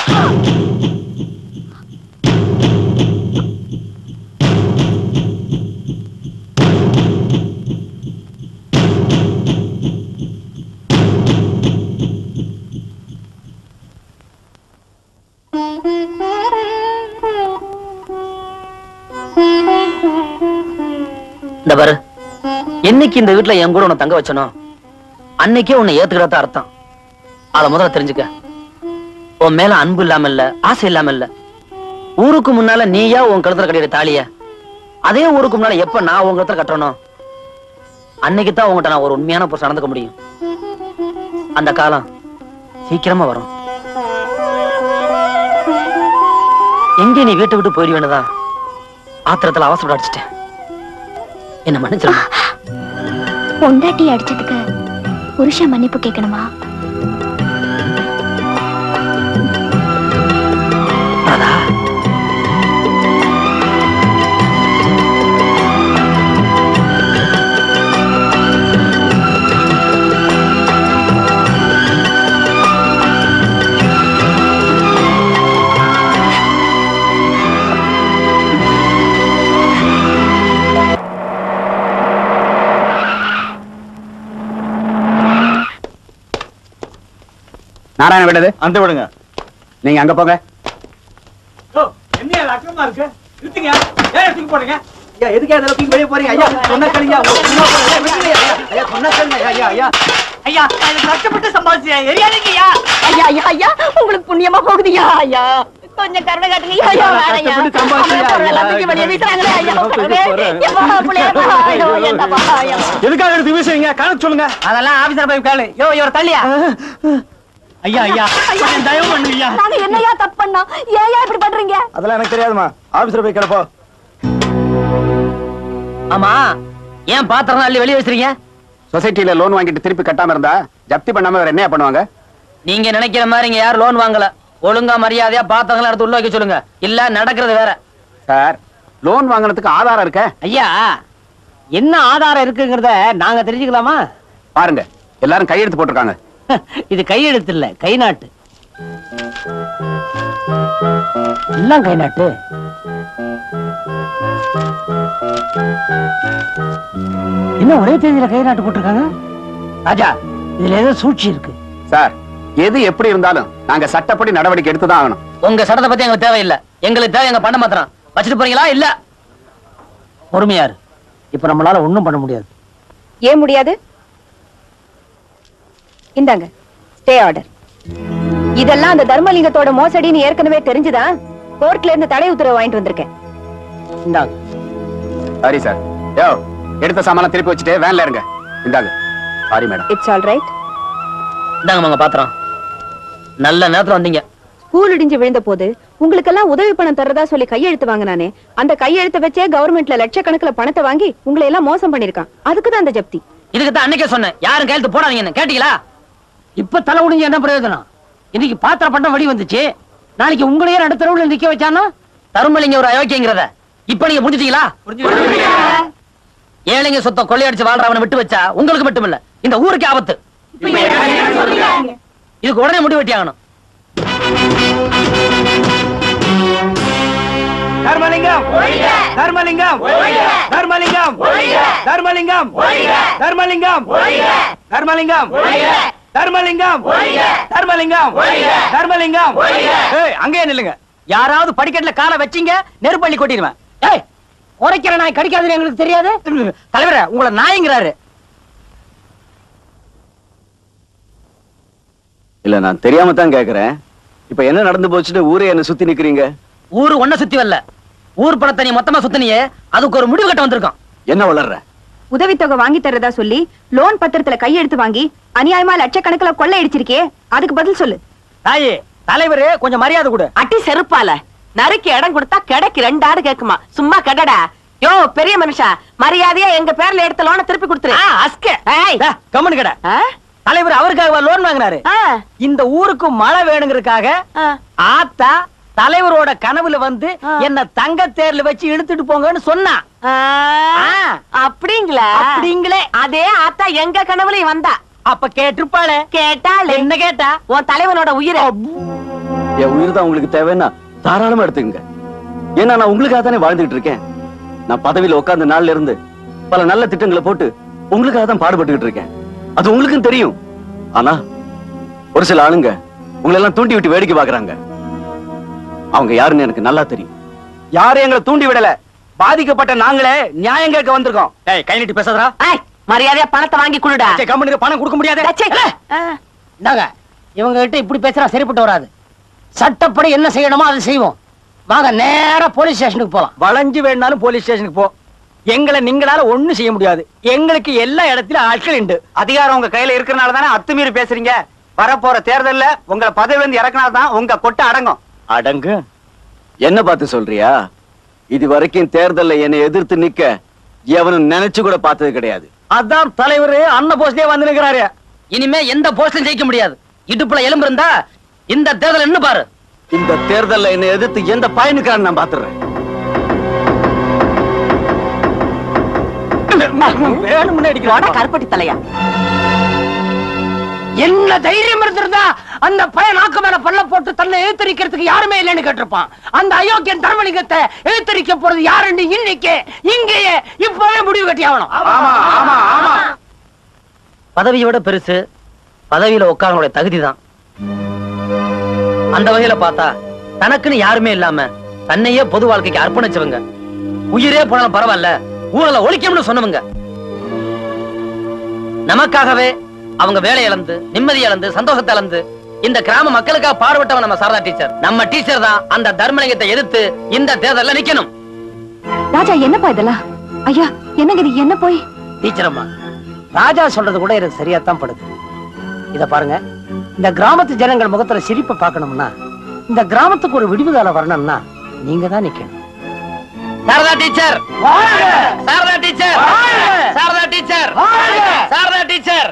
இந்த பாரு என்னைக்கு இந்த வீட்டுல என் கூட உன்னை தங்க வச்சனோ அன்னைக்கே உன்னை ஏத்துக்கிறதா அர்த்தம் அத முதல்ல தெரிஞ்சுக்க உன் மேல அன்பு இல்லாம இல்ல ஆசை இல்லாம இல்ல ஊருக்கு முன்னால நீயா உன் கழுத்துல கட்டிட தாலிய அதே ஊருக்கு முன்னால எப்ப நான் உன் கழுத்துல கட்டணும் அன்னைக்கு தான் உங்ககிட்ட நான் ஒரு உண்மையான புருஷன் நடந்துக்க முடியும் அந்த காலம் சீக்கிரமா வரும் எங்க நீ வீட்டை விட்டு போயிடுவேனுதா ஆத்திரத்துல அவசரம் அடிச்சிட்டேன் என்ன மன்னிச்சிருமா பொண்டாட்டி அடிச்சதுக்கு புருஷன் மன்னிப்பு கேட்கணுமா ராதா நாராயண விடுது அந்த விடுங்க நீங்க அங்க போங்க என்ன அக்கமா இருக்கு நிறுத்துங்க ஏன் தூக்கி போடுங்க ஐயா எதுக்கு அதெல்லாம் தூக்கி வெளியே போறீங்க ஐயா சொன்ன கழிங்க ஐயா சொன்ன கழிங்க ஐயா ஐயா ஐயா நான் கஷ்டப்பட்டு சம்பாதிச்சேன் எரியாதீங்கய்யா ஐயா ஐயா ஐயா உங்களுக்கு புண்ணியமா போகுதுயா ஐயா கொஞ்சம் கருணை காட்டுங்க ஐயா வேணாயா கஷ்டப்பட்டு சம்பாதிச்சேன் அப்புறம் எல்லாம் தூக்கி வெளியே வீசுறாங்களே ஐயா எப்பா பிள்ளையப்பா ஐயோ என்னப்பா ஐயா எதுக்காக எடுத்து வீசுறீங்க கணக்கு சொல்லுங்க அதெல்லாம் ஆபீசர் போய் கேளு யோ இவர் தள்ளியா ஐயா ஐயா கொஞ்சம் தயவு பண்ணுங்கய்யா நாங்க என்னையா தப்பு பண்ணோம் ஏயா இப்படி பண்றீங்க அதெல்லாம் எனக்கு தெரியாதுமா ஆபீஸ்ல போய் கிடப்போ ஆமா ஏன் பாத்திரம் அள்ளி வெளியே வச்சிருக்கீங்க சொசைட்டில லோன் வாங்கிட்டு திருப்பி கட்டாம இருந்தா ஜப்தி பண்ணாம வேற என்ன பண்ணுவாங்க நீங்க நினைக்கிற மாதிரி இங்க யாரும் லோன் வாங்கல ஒழுங்கா மரியாதையா பாத்திரங்களை எடுத்து உள்ள வைக்க சொல்லுங்க இல்ல நடக்கிறது வேற சார் லோன் வாங்குனதுக்கு ஆதாரம் இருக்க ஐயா என்ன ஆதாரம் இருக்குங்கிறத நாங்க தெரிஞ்சுக்கலாமா பாருங்க எல்லாரும் கையெழுத்து போட்டிருக்காங்க இது கையெழுத்து இல்ல கை நாட்டு எல்லாம் கை நாட்டு என்ன ஒரே தேதியில கை நாட்டு போட்டிருக்காங்க ராஜா இதுல ஏதோ சூழ்ச்சி இருக்கு சார் எது எப்படி இருந்தாலும் நாங்க சட்டப்படி நடவடிக்கை எடுத்துதான் ஆகணும் உங்க சட்டத்தை பத்தி எங்களுக்கு தேவையில்லை எங்களுக்கு தேவை எங்க பண்ண மாத்திரம் வச்சுட்டு போறீங்களா இல்ல பொறுமையாரு இப்ப நம்மளால ஒண்ணும் பண்ண முடியாது ஏன் முடியாது இந்தாங்க ஸ்டே ஆர்டர் இதெல்லாம் அந்த தர்மலிங்கத்தோட மோசடின்னு ஏற்கனவே தெரிஞ்சுதான் கோர்ட்ல இருந்து தடை உத்தரவு வாங்கிட்டு வந்திருக்கேன் இந்தாங்க சரி சார் யோ எடுத்த சாமான் திருப்பி வச்சுட்டு வேன்ல இருங்க இந்தாங்க sorry madam it's all right இந்தாங்க உங்க பாத்திரம் நல்ல நேரத்துல வந்தீங்க ஸ்கூல் இடிஞ்சு விழுந்த போது உங்களுக்கெல்லாம் உதவி பணம் தரதா சொல்லி கையெழுத்து வாங்கினானே அந்த கையெழுத்தை வச்சே கவர்மெண்ட்ல லட்சக்கணக்குல பணத்தை வாங்கி உங்களை எல்லாம் மோசம் பண்ணிருக்கான் அதுக்கு தான் அந்த ஜப்தி இதுக்கு தான் அன்னைக்கே சொன்னேன் யாரும் கையெழுத்து போடாதீங்கன்னு கேட்டீங்களா இப்ப தலை குடிஞ்சு என்ன பிரயோஜனம் இன்னைக்கு பாத்திர பட்டம் வழி வந்துச்சு நாளைக்கு உங்களையே நடுத்தரவுல நிக்க வச்சானா தருமலிங்க ஒரு அயோக்கியங்கிறத இப்ப நீங்க புரிஞ்சுட்டீங்களா ஏழைங்க சொத்தம் கொள்ளையடிச்சு வாழ்றவனை விட்டு வச்சா உங்களுக்கு மட்டும் இல்ல இந்த ஊருக்கு ஆபத்து இதுக்கு உடனே முடிவு வெட்டி ஆகணும் தர்மலிங்கம் தர்மலிங்கம் தர்மலிங்கம் தர்மலிங்கம் தர்மலிங்கம் தர்மலிங்கம் தர்மலிங்கம் தர்மலிங்கம் தர்மலிங்கம் ஏய் அங்கேயே நில்லுங்க யாராவது படிக்கட்டுல காலை வச்சீங்க நெருப்பள்ளி கொட்டிடுவேன் ஏய் உரைக்கிற நாய் கடிக்காதுன்னு எங்களுக்கு தெரியாது தலைவரே உங்களை நாய்ங்கிறாரு இல்ல நான் தெரியாம தான் கேக்குறேன் இப்ப என்ன நடந்து போச்சுட்டு ஊரே என்ன சுத்தி நிக்கிறீங்க ஊரு ஒன்ன சுத்தி வரல ஊர் பணத்தை நீ மொத்தமா சுத்தினியே அதுக்கு ஒரு முடிவு கட்ட வந்திருக்கோம் என்ன வளர்ற உதவித்தொகை வாங்கி தர்றதா சொல்லி லோன் பத்திரத்துல கையெழுத்து வாங்கி அநியாயமா லட்சக்கணக்குல கொள்ளை அடிச்சிருக்கே அதுக்கு பதில் சொல்லு தாயே தலைவரே கொஞ்சம் மரியாதை கொடு அட்டி செருப்பால நறுக்கு இடம் கொடுத்தா கிடைக்கு ரெண்டு ஆடு கேக்குமா சும்மா கடடா யோ பெரிய மனுஷா மரியாதையா எங்க பேர்ல எடுத்த லோனை திருப்பி கொடுத்துரு அஸ்க ஏய். கம்மனு கடை ஆ? தலைவர் அவருக்காக லோன் வாங்கினாரு ஆ. இந்த ஊருக்கு மழை வேணுங்கிறதுக்காக ஆ. ஆத்தா தலைவரோட கனவுல வந்து ஆ. என்ன தங்க தேர்ல வச்சு இழுத்துட்டு போங்கன்னு சொன்னா ஆ, ஆ. அப்படிங்களா அப்படிங்களே. அதே ஆத்தா எங்க கனவுலயும் வந்தா அப்ப கேட்டிருப்பாளே கேட்டாள் என்ன கேட்டா உன் தலைவனோட உயிரை என் உயிர் தான் உங்களுக்கு தேவைன்னா தாராளமா எடுத்துக்கங்க ஏன்னா நான் உங்களுக்காக தானே வாழ்ந்துகிட்டு இருக்கேன் நான் பதவியில உட்கார்ந்த நாள்ல இருந்து பல நல்ல திட்டங்களை போட்டு உங்களுக்காக தான் பாடுபட்டுக்கிட்டு இருக்கேன் அது உங்களுக்கும் தெரியும் ஆனா ஒரு சில ஆளுங்க உங்களை எல்லாம் தூண்டி விட்டு வேடிக்கை பாக்குறாங்க அவங்க யாருன்னு எனக்கு நல்லா தெரியும் யாரும் எங்களை தூண்டி விடல பாதிக்கப்பட்ட நாங்களே நியாயம் கேட்க வந்திருக்கோம் ஏய் கை நீட்டி பேசாதடா ஏய், மரியாதையா பணத்தை வாங்கி குடுடா சே, கம்பெனிக்கு பணம் கொடுக்க முடியாது டச்சே. ஆ. இந்தாங்க இவங்க கிட்ட இப்படி பேசுறா சரிப்பட்டு வராது சட்டப்படி என்ன செய்யணுமோ அதை செய்வோம் வாங்க நேரா போலீஸ் ஸ்டேஷனுக்கு போலாம் வளைஞ்சு வேணாலும் போலீஸ் ஸ்டேஷனுக்கு போ எங்களை நீங்களால ஒண்ணும் செய்ய முடியாது எங்களுக்கு எல்லா இடத்திலும் ஆட்கள் உண்டு அதிகாரம் உங்க கையில இருக்கறனால தானே அத்துமீறி பேசுறீங்க வரப்போற தேர்தல்ல உங்களை பதவி வந்து இறக்குனாதான் உங்க கொட்டை அடங்கும் அடங்கு என்ன பார்த்து சொல்றியா இது வரைக்கும் தேர்தல்ல என்னை எதிர்த்து நிக்க எவனும் நினைச்சு கூட பார்த்தது கிடையாது அதான் தலைவர் அண்ணன் போஸ்ட்லயே வந்து நிக்கிறாரு இனிமே எந்த போஸ்ட்லயும் ஜெயிக்க முடியாது இடுப்புல எலும்பு இருந்தா இந்த தேர்தல் என்ன பாரு இந்த தேர்தல்ல என்னை எதிர்த்து எந்த பயனுக்காரன் நான் பாத்துறேன் வேணும்னு போடா, அடிக்கிறான் கருப்பட்டி தலையா என்ன தைரியம் இருந்திருந்தா அந்த பையன் நாக்கு மேல பல்ல போட்டு தன்னை எழுத்தரிக்கிறதுக்கு யாருமே இல்லைன்னு கேட்டிருப்பான் அந்த அயோக்கியன் தர்மலிங்கத்தை எழுத்தரிக்க போறது யாருன்னு இன்னைக்கு இங்கேயே இப்பவே முடிவு கட்டி ஆகணும் ஆமா ஆமா ஆமா பதவியை விட பெருசு பதவியில உட்காரங்களுடைய தகுதி தான் அந்த வகையில பார்த்தா தனக்குன்னு யாருமே இல்லாம தன்னையே பொது வாழ்க்கைக்கு அர்ப்பணிச்சவங்க உயிரே போனாலும் பரவாயில்ல ஊழல ஒழிக்கணும்னு சொன்னவங்க நமக்காகவே அவங்க வேலை இழந்து நிம்மதி இழந்து சந்தோஷத்தை இழந்து இந்த கிராம மக்களுக்காக பாடுபட்டவன் நம்ம சாரதா டீச்சர் நம்ம டீச்சர் தான் அந்த தர்மலிங்கத்தை எதிர்த்து இந்த தேர்தல்ல நிக்கணும் ராஜா என்னப்பா இதெல்லாம் ஐயா என்னங்க இது என்ன போய் டீச்சர் அம்மா ராஜா சொல்றது கூட எனக்கு சரியா தான் படுது இத பாருங்க இந்த கிராமத்து ஜனங்கள் முகத்துல சிரிப்பை பார்க்கணும்னா இந்த கிராமத்துக்கு ஒரு விடிவுகாலம் வரணும்னா நீங்க தான் நிக்கணும் Sharada teacher Sharada teacher Sharada teacher Sharada teacher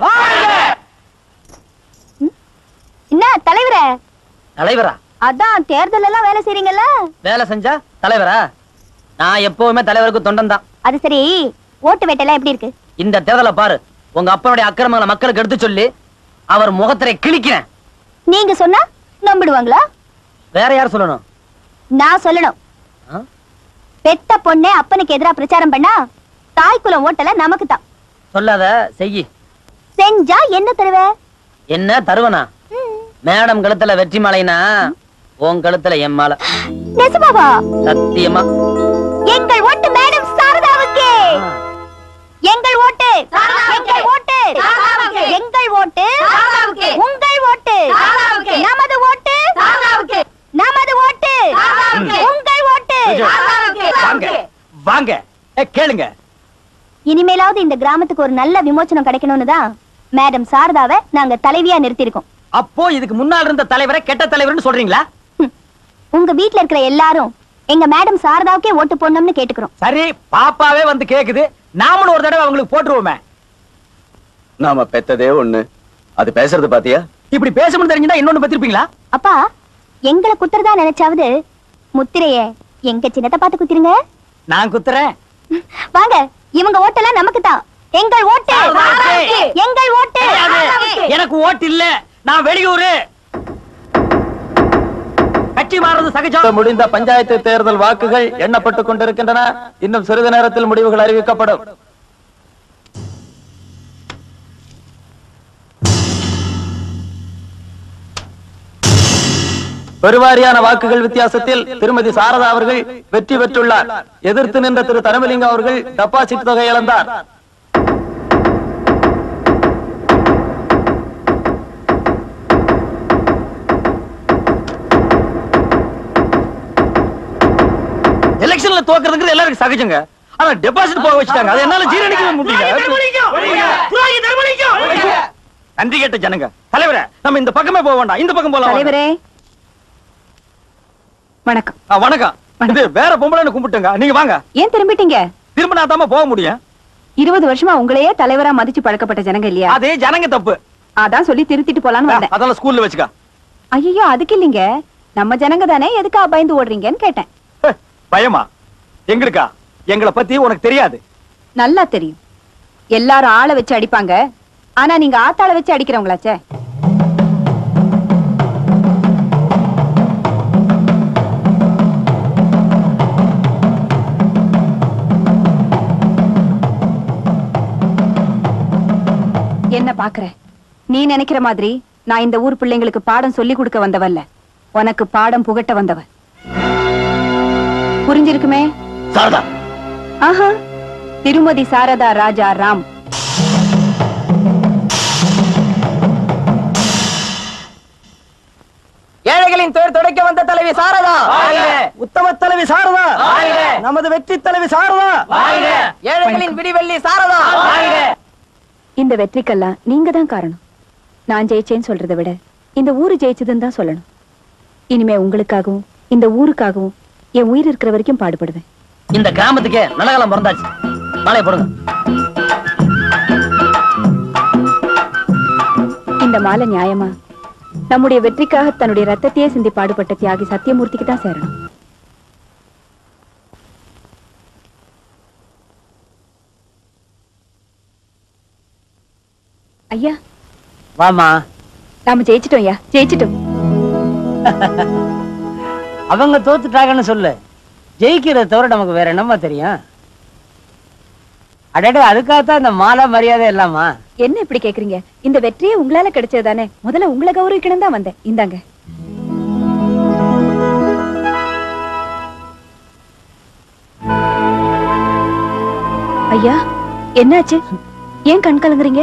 என்ன தலைவரே தலைவரா அதான் தேர்தல் எல்லாம் வேலை செய்றீங்கல்ல வேலை செஞ்சா தலைவரா நான் எப்பவுமே தலைவருக்கு தொண்டன் தான் அது சரி ஓட்டு வேட்டெல்லாம் எப்படி இருக்கு இந்த தேர்தலை பாரு உங்க அப்பனுடைய அக்கிரமங்களை மக்களுக்கு எடுத்து சொல்லி அவர் முகத்திரை கிழிக்கிறேன் நீங்க சொன்னா நம்பிடுவாங்களா வேற யார் சொல்லணும் நான் சொல்லணும் ஆ? பெத்த பொண்ணே அப்பனுக்கு எதிரா பிரச்சாரம் பண்ணா தாய் குலம் ஓட்டல நமக்கு தான் சொல்லாத செய்யி செஞ்சா என்ன தருவ என்ன தருவனா மேடம் கழுத்துல வெற்றி மாலைனா உன் கழுத்துல என் மாலை நெசமாவா சத்தியமா எங்கள் ஓட்டு மேடம் சாரதாவுக்கு எங்கள் ஓட்டு எங்கள் ஓட்டு எங்கள் ஓட்டு உங்கள் ஓட்டு நமது ஓட்டு நமது ஓட்டு உங்கள் ஓட்டு வாங்க வாங்க ஏ, கேளுங்க இனிமேலாவது இந்த கிராமத்துக்கு ஒரு நல்ல விமோச்சனம் கிடைக்கணும்னு தான் மேடம் சாரதாவை நாங்க தலைவியா நிறுத்திருக்கோம் அப்போ இதுக்கு முன்னால் இருந்த தலைவரை கெட்ட தலைவர்னு சொல்றீங்களா உங்க வீட்ல இருக்கிற எல்லாரும் எங்க மேடம் சாரதாவுக்கே ஓட்டு போடணும்னு கேட்டுக்கிறோம் சரி பாப்பாவே வந்து கேக்குது நாமளும் ஒரு தடவை அவங்களுக்கு போட்டுருவோமே நாம பெத்ததே ஒண்ணு அது பேசுறது பாத்தியா இப்படி பேசணும்னு தெரிஞ்சுட்டா இன்னொன்னு பத்திருப்பீங்களா அப்பா எங்களை குத்துறதா நினைச்சாவது முத்திரைய எங்க சின்னத்தை பார்த்து குத்திருங்க நான் குத்துறேன் வாங்க இவங்க ஓட்டெல்லாம் நமக்கு தான் எங்கள் ஓட்டு சாரதாவுக்கு. எங்கள் ஓட்டு கிடையாது. எனக்கு ஓட்டு இல்ல நான் வெளியூரு கட்சி மாறுறது சகஜம் முடிந்த பஞ்சாயத்து தேர்தல் வாக்குகள் எண்ணப்பட்டுக் கொண்டிருக்கின்றன இன்னும் சிறிது நேரத்தில் முடிவுகள் அறிவிக்கப்படும் பெருவாரியான வாக்குகள் வித்தியாசத்தில் திருமதி சாரதா அவர்கள் வெற்றி பெற்றுள்ளார் எதிர்த்து நின்ற திரு தனமலிங்கம் அவர்கள் டெபாசிட் தொகை இழந்தார் எலெக்ஷன்ல தோக்குறதுங்கிறது எல்லாருக்கும் சகஜங்க ஆனா டெபாசிட் போக வச்சுட்டாங்க அது என்னால ஜீரணிக்கவே முடியல நன்றி கேட்ட ஜனங்க தலைவரே நம்ம இந்த பக்கமே போக வேண்டாம் இந்த பக்கம் போலாம் வாங்க. தலைவரே வணக்கம் ஆ, வணக்கம் இது வேற பொம்பளைன்னு கும்பிட்டுங்க நீங்க வாங்க ஏன் திரும்பிட்டீங்க திரும்ப நான் தாமா போக முடியும் இருபது வருஷமா உங்களையே தலைவரா மதிச்சு பழக்கப்பட்ட ஜனங்க இல்லையா அதே ஜனங்க தப்பு அதான் சொல்லி திருத்திட்டு போலான்னு வந்தேன் அதெல்லாம் ஸ்கூல்ல வச்சுக்க ஐயோ அதுக்கு இல்லைங்க நம்ம ஜனங்க தானே எதுக்கு பயந்து ஓடுறீங்கன்னு கேட்டேன் பயமா எங்களுக்கா எங்களை பத்தி உனக்கு தெரியாது நல்லா தெரியும் எல்லாரும் ஆளை வச்சு அடிப்பாங்க ஆனா நீங்க ஆத்தாள வச்சு அடிக்கிறவங்களாச்சே என்ன பாக்குற நீ நினைக்கிற மாதிரி நான் இந்த ஊர் பிள்ளைங்களுக்கு பாடம் சொல்லி கொடுக்க வந்தவல்ல உனக்கு பாடம் புகட்ட வந்தவ புரிஞ்சிருக்குமே சாரதா ஆஹா திருமதி சாரதா ராஜா ராம் ஏழைகளின் துயர் துடைக்க வந்த தலைவி சாரதா உத்தம தலைவி சாரதா நமது வெற்றி தலைவி சாரதா ஏழைகளின் விடிவெள்ளி சாரதா இந்த வெற்றிக்கெல்லாம் நீங்க தான் காரணம் நான் ஜெயிச்சேன்னு சொல்றதை விட இந்த ஊரு ஜெயிச்சதுன்னு தான் சொல்லணும் இனிமே உங்களுக்காகவும் இந்த ஊருக்காகவும் என் உயிர் இருக்கிற வரைக்கும் பாடுபடுவேன் இந்த கிராமத்துக்கே நல்ல காலம் பிறந்தாச்சு மாலையை போடுங்க இந்த மாலை நியாயமா நம்முடைய வெற்றிக்காக தன்னுடைய ரத்தத்தையே சிந்தி பாடுபட்ட தியாகி சத்தியமூர்த்திக்கு தான் சேரணும் ஐயா வாமா நாம ஜெயிச்சிட்டோம் ஐயா ஜெயிச்சிட்டோம் அவங்க தோத்துட்டாங்கன்னு சொல்லு ஜெயிக்கிறத தவிர நமக்கு வேற என்னமா தெரியும் அடடே அதுக்காகத்தான் இந்த மாலை மரியாதை எல்லாமா என்ன இப்படி கேக்குறீங்க இந்த வெற்றியே உங்களால கிடைச்சது தானே முதல்ல உங்களை கௌரவிக்கணும் தான் வந்தேன் இந்தாங்க ஐயா என்னாச்சு ஏன் கண் கலங்குறீங்க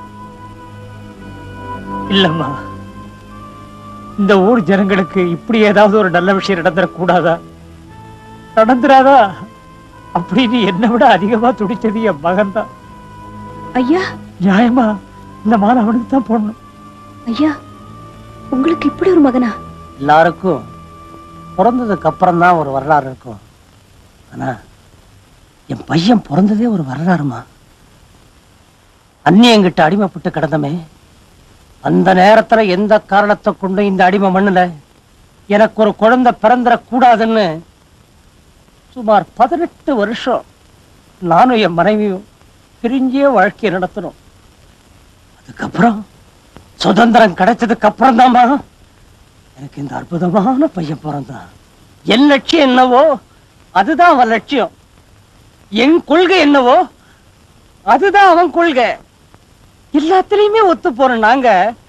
இல்லம்மா இந்த ஊர் ஜனங்களுக்கு இப்படி ஏதாவது ஒரு நல்ல விஷயம் நடந்துடக்கூடாதா நடந்துராதா அப்படின்னு என்னை விட அதிகமா துடிச்சது என் மகன் தான் ஐயா நியாயமா இந்த மாலை அவனுக்கு தான் போடணும் ஐயா உங்களுக்கு இப்படி ஒரு மகனா எல்லாருக்கும் பிறந்ததுக்கு அப்புறம் தான் ஒரு வரலாறு இருக்கும் ஆனா என் பையன் பிறந்ததே ஒரு வரலாறுமா அந்நியங்கிட்ட அடிமைப்பட்டு கிடந்தமே அந்த நேரத்துல எந்த காரணத்தை கொண்டு இந்த அடிமை மண்ணுல எனக்கு ஒரு குழந்தை பிறந்துட கூடாதுன்னு சுமார் பதினெட்டு வருஷம் நானும் என் மனைவியும் பிரிஞ்சே வாழ்க்கையை நடத்தணும் அதுக்கப்புறம் சுதந்திரம் கிடைச்சதுக்கு அப்புறம் எனக்கு இந்த அற்புதமான பையன் பிறந்தான் என் லட்சியம் என்னவோ அதுதான் அவன் லட்சியம் என் கொள்கை என்னவோ அதுதான் அவன் கொள்கை எல்லாத்துலயுமே ஒத்து போறோம் நாங்க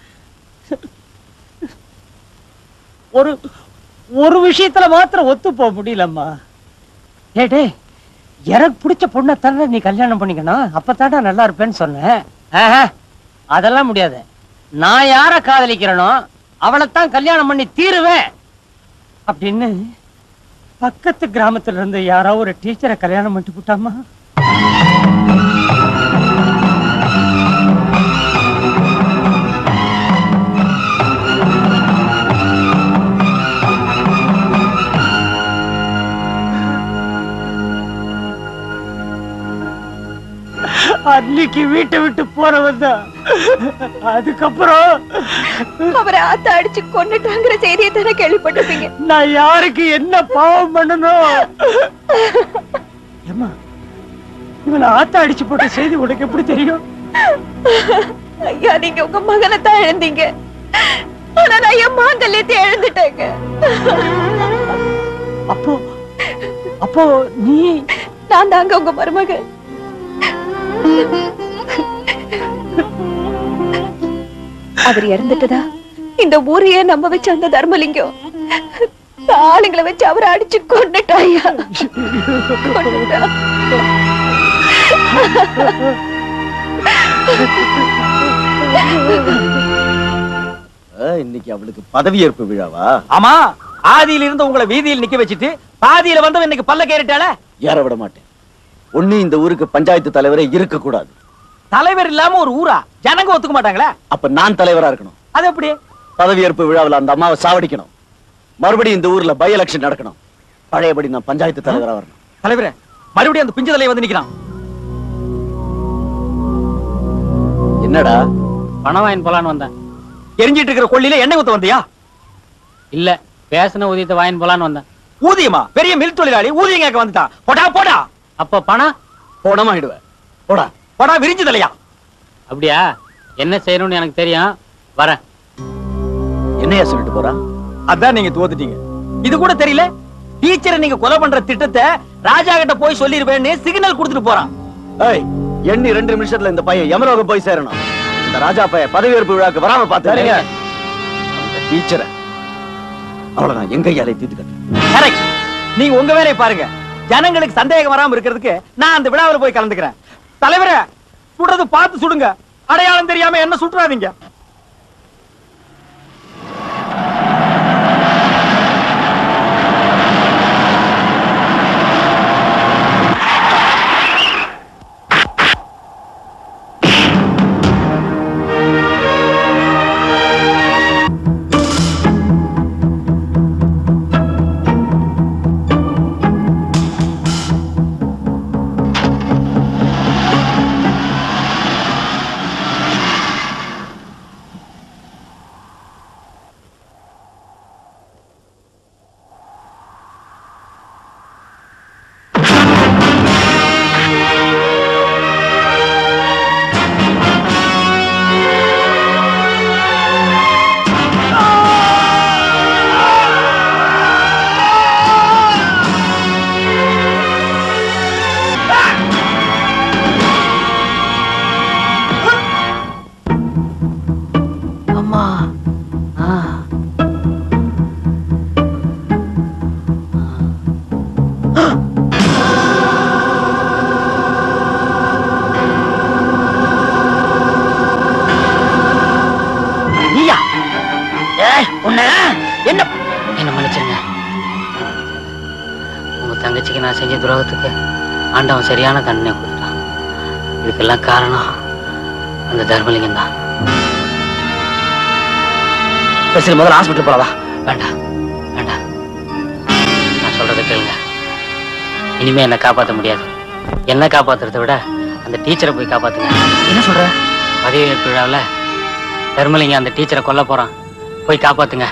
ஒரு ஒரு விஷயத்துல மாத்திரம் ஒத்து போக முடியலம்மா டேய் டேய் எனக்கு பிடிச்ச பொண்ணை தானே நீ கல்யாணம் பண்ணிக்கணும் அப்பதான்டா நல்லா இருப்பேன்னு சொன்னேன் ஆஹா, அதெல்லாம் முடியாது நான் யார காதலிக்கிறேனோ அவளைத்தான் கல்யாணம் பண்ணி தீருவேன் அப்படின்னு பக்கத்து கிராமத்துல இருந்து யாரோ ஒரு டீச்சரை கல்யாணம் பண்ணிட்டு போட்டாமா அன்னைக்கு வீட்டை விட்டு போறவன் தான் அதுக்கப்புறம் அவரை ஆத்த அடிச்சு கொண்டுட்டாங்கிற செய்தியை தானே கேள்விப்பட்டிருப்பீங்க நான் யாருக்கு என்ன பாவம் பண்ணணும் ஏம்மா இவனை ஆத்த அடிச்சு போட்ட செய்தி உனக்கு எப்படி தெரியும் ஐயா நீங்க உங்க மகனை தான் இழந்தீங்க ஆனா நான் என் மாங்கல்யத்தை இழந்துட்டேங்க அப்போ அப்போ நீ நான் தாங்க உங்க மருமக அவர் இறந்துட்டதா இந்த ஊரையே நம்ப வச்ச அந்த தர்மலிங்கம் ஆளுங்களை வச்சு அவரை அடிச்சு கொண்டுட்டாயா கொண்டுட்டா அஹ், இன்னைக்கு அவளுக்கு பதவியேற்பு விழாவா ஆமா ஆதியில இருந்து உங்களை வீதியில் நிக்க வச்சுட்டு பாதியில வந்தவன் இன்னைக்கு பல்ல கேறிட்டாள ஏற விட மாட்டேன் ஒண்ணு இந்த ஊருக்கு பஞ்சாயத்து தலைவரே இருக்க கூடாது தலைவர் இல்லாம ஒரு ஊரா ஜனங்க ஒத்துக்க மாட்டாங்களா அப்ப நான் தலைவரா இருக்கணும் அது எப்படி பதவியேற்பு விழாவில் அந்த அம்மாவை சாவடிக்கணும் மறுபடியும் இந்த ஊர்ல பை எலெக்ஷன் நடக்கணும் பழையபடி நான் பஞ்சாயத்து தலைவரா வரணும் தலைவரே மறுபடியும் அந்த பிஞ்சு தலையை வந்து நிக்கிறான் என்னடா பணம் வாங்கி போலான்னு வந்தேன் எரிஞ்சிட்டு இருக்கிற கொள்ளில எண்ணெய் ஊத்த வந்தியா இல்ல பேசின ஊதியத்தை வாங்கி போலான்னு வந்தேன் ஊதியமா பெரிய மில் தொழிலாளி ஊதியம் கேட்க வந்துட்டான் போடா போடா அப்ப பணம் போனமாயிடுவேன் போடா போடா விரிஞ்சு தலையா அப்படியா என்ன செய்யணும்னு எனக்கு தெரியும் வரேன் என்னையா சொல்லிட்டு போறா அதான் நீங்க தோத்துட்டீங்க இது கூட தெரியல டீச்சரை நீங்க கொலை பண்ற திட்டத்தை ராஜா கிட்ட போய் சொல்லிருவேன்னு சிக்னல் கொடுத்துட்டு போறான் ஏய் எண்ணி ரெண்டு நிமிஷத்துல இந்த பையன் யமலோகம் போய் சேரணும் இந்த ராஜா பையன் பதவியேற்பு விழாக்கு வராம பாத்துறீங்க அந்த டீச்சரை அவ்வளவுதான் எங்க கையாலே தீர்த்து கட்டு கரெக்ட் நீங்க உங்க வேலையை பாருங்க ஜனங்களுக்கு சந்தேகம் வராம இருக்கிறதுக்கு நான் அந்த விழாவில் போய் கலந்துக்கிறேன் தலைவரே சுடுறது பார்த்து சுடுங்க அடையாளம் தெரியாம என்ன சுட்டுறாதீங்க நீயா ஏய் உன்ன என்ன என்ன மன்னிச்சிருங்க உங்க தங்கச்சிக்கு நான் செஞ்ச துரோகத்துக்கு ஆண்டவன் சரியான தண்டனை கொடுத்தான் இதுக்கெல்லாம் காரணம் அந்த தர்மலிங்கம் தான் சரி முதல்ல ஹாஸ்பிட்டல் போலாவா வேண்டாம் வேண்டாம் நான் சொல்றதை கேளுங்க இனிமே என்னை காப்பாற்ற முடியாது என்ன காப்பாத்துறதை விட அந்த டீச்சரை போய் காப்பாத்துங்க என்ன சொல்ற பதவியேற்பு விழாவில் தர்மலிங்கம் அந்த டீச்சரை கொல்ல போறான் போய் காப்பாத்துங்க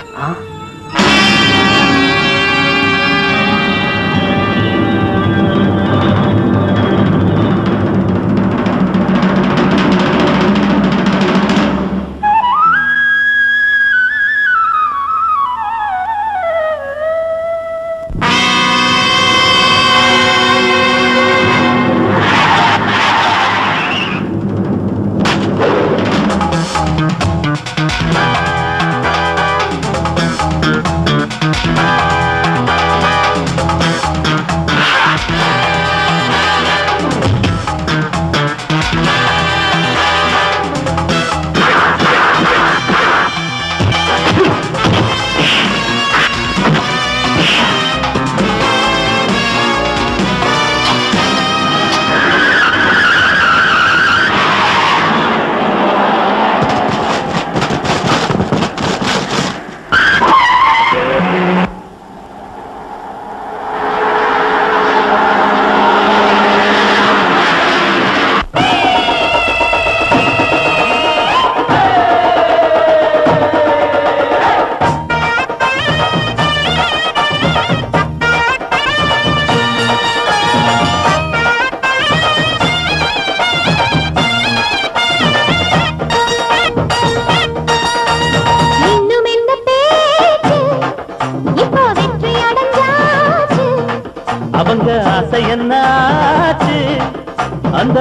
ஆ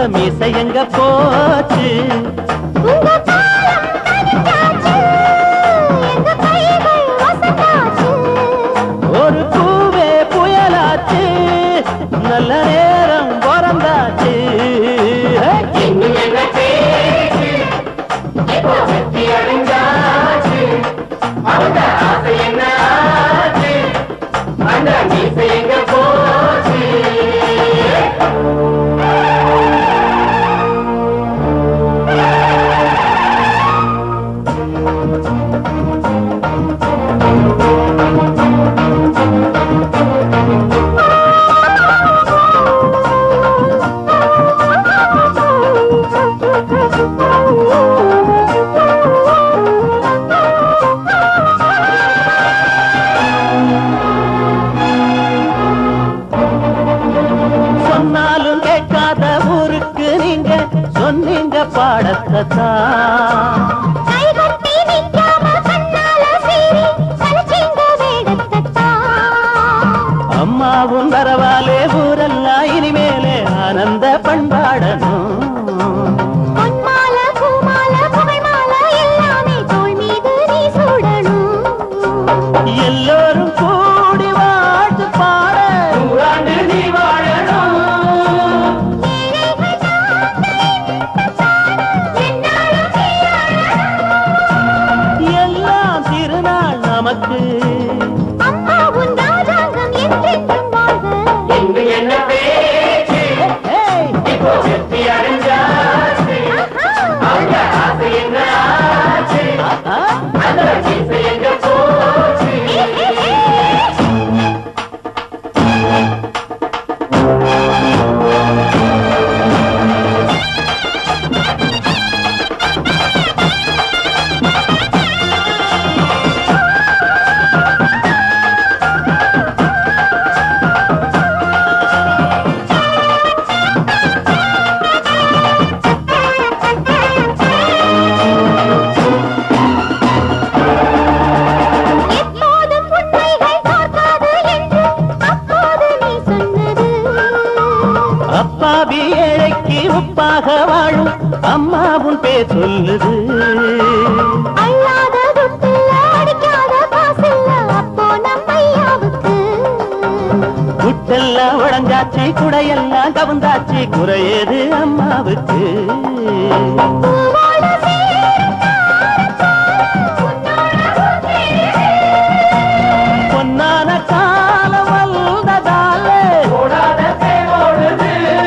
மீசை எங்க போச்சு உங்க காலம் கனிஞ்சாச்சு எங்க கைகள் வசந்தாச்சு ஒரு பூவே புயலாச்சு நல்ல நேரம் பிறந்தாச்சு சொன்னாலும் கேட்காத ஊருக்கு நீங்க சொன்னீங்க பாடத்தை தான் கைகட்டி நிக்காம கண்ணால சீறி கழிச்சீங்க வேடத்தான் அம்மாவும் வரவாலே ஊரெல்லாம் இனிமேலே ஆனந்த பண்பாடணும் பொன்மால பூமால புகைமால எல்லாமே தோள் மீது நீ சூடணும் எல்லோரும் கூடி வாழ்த்து பாட நூறாண்டு நீ வாழணும் எல்லாம் திருநாள் நமக்கு அம்மா உன் ராஜாங்கம் என்றென்றும் வாழ்க என்று என்ன பேச்சு இப்போ வெற்றி அடைஞ்சாச்சு அவங்க ஆசை என்ன ஆச்சு அந்த மீசை எங்க போச்சு எப்போதும் உண்மைகள் பார்க்காது என்று அப்போது நீ சொன்னது அப்பாவி ஏழைக்கு உப்பாக வாழும் அம்மாவும் பேர் சொல்லுது அல்லாத துட்டில்ல அடிக்காத காசில்ல அப்போ நம்ம ஐயாவுக்கு குட்டெல்லாம் உடஞ்சாச்சு குடையெல்லாம் கவுந்தாச்சு குறையது அம்மாவுக்கு பூவோட சேரும் பொன்னான காலம் வந்ததால ஓடாத ஓடுது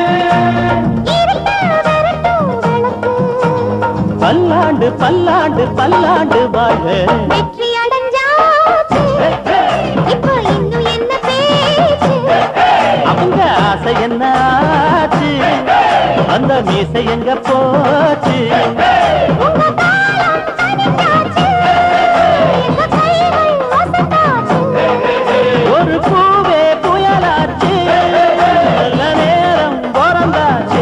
பல்லாண்டு பல்லாண்டு பல்லாண்டு வாழ வெற்றி அடைஞ்சாச்சு இப்போ இன்னும் என்ன பேச்சு அவங்க ஆசை என்ன ஆச்சு அந்த மீசை எங்க போச்சு உங்க காலம் கனிஞ்சாச்சு எங்க கைகள் வசந்தாச்சு ஒரு பூவே புயலாச்சு நல்ல நேரம் பிறந்தாச்சு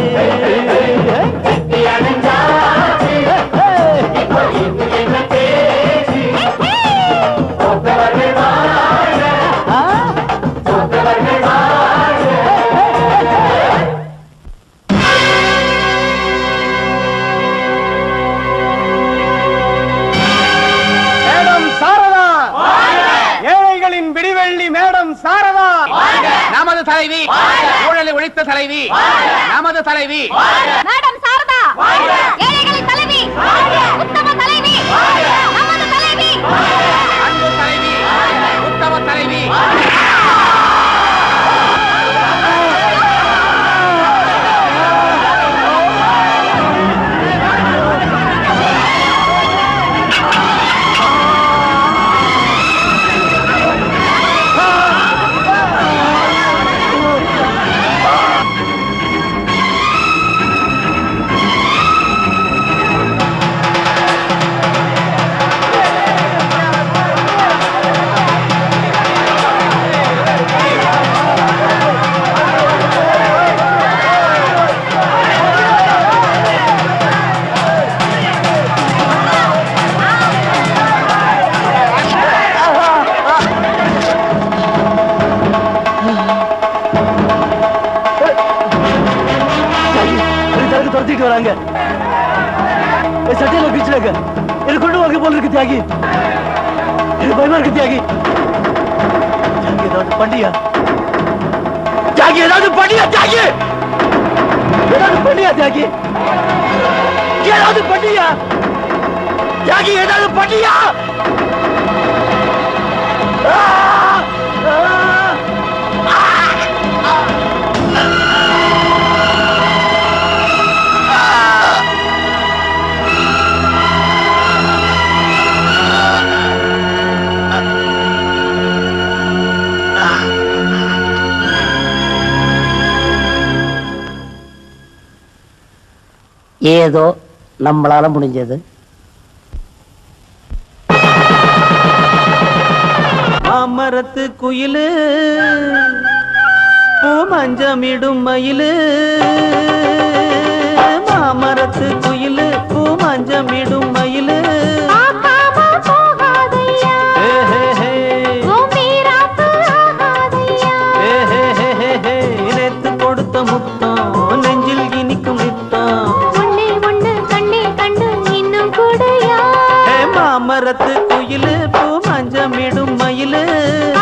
மேடம் சாரதா ஏழைகளின் விடிவெள்ளி மேடம் சாரதா நமது தலைவி ஊழலை ஒழித்த தலைவி நமது தலைவி மேடம் சாரதா ஏழைகளின் தலைவி உத்தம தலைவி நமது தலைவி அன்பு தலைவி உத்தம தலைவி இருக்கு போல இருக்கு தியாகி எனக்கு பயமா இருக்கு தியாகி தியாகி ஏதாவது பண்ணியா தியாகி ஏதாவது பண்ணியா தியாகி ஏதாவது பண்ணியா தியாகி ஏதாவது பண்ணியா தியாகி ஏதாவது பண்ணியா ஆ! ஆ! ஏதோ நம்மளால முடிஞ்சது மாமரத்து குயிலு பூ மஞ்சமிடும் மயிலு மாமரத்து குயிலு பூ மஞ்சமிடும் மயிலு ஹே, ஹே, ஹே. ஹே, ஹே, ஹே, ஹே, ஹே. நேத்து கொடுத்த முத்தம் நெஞ்சில் இனிக்கும் நித்தம் ஹே, மாமரத்து குயிலு பூ மஞ்சமிடும் மயிலு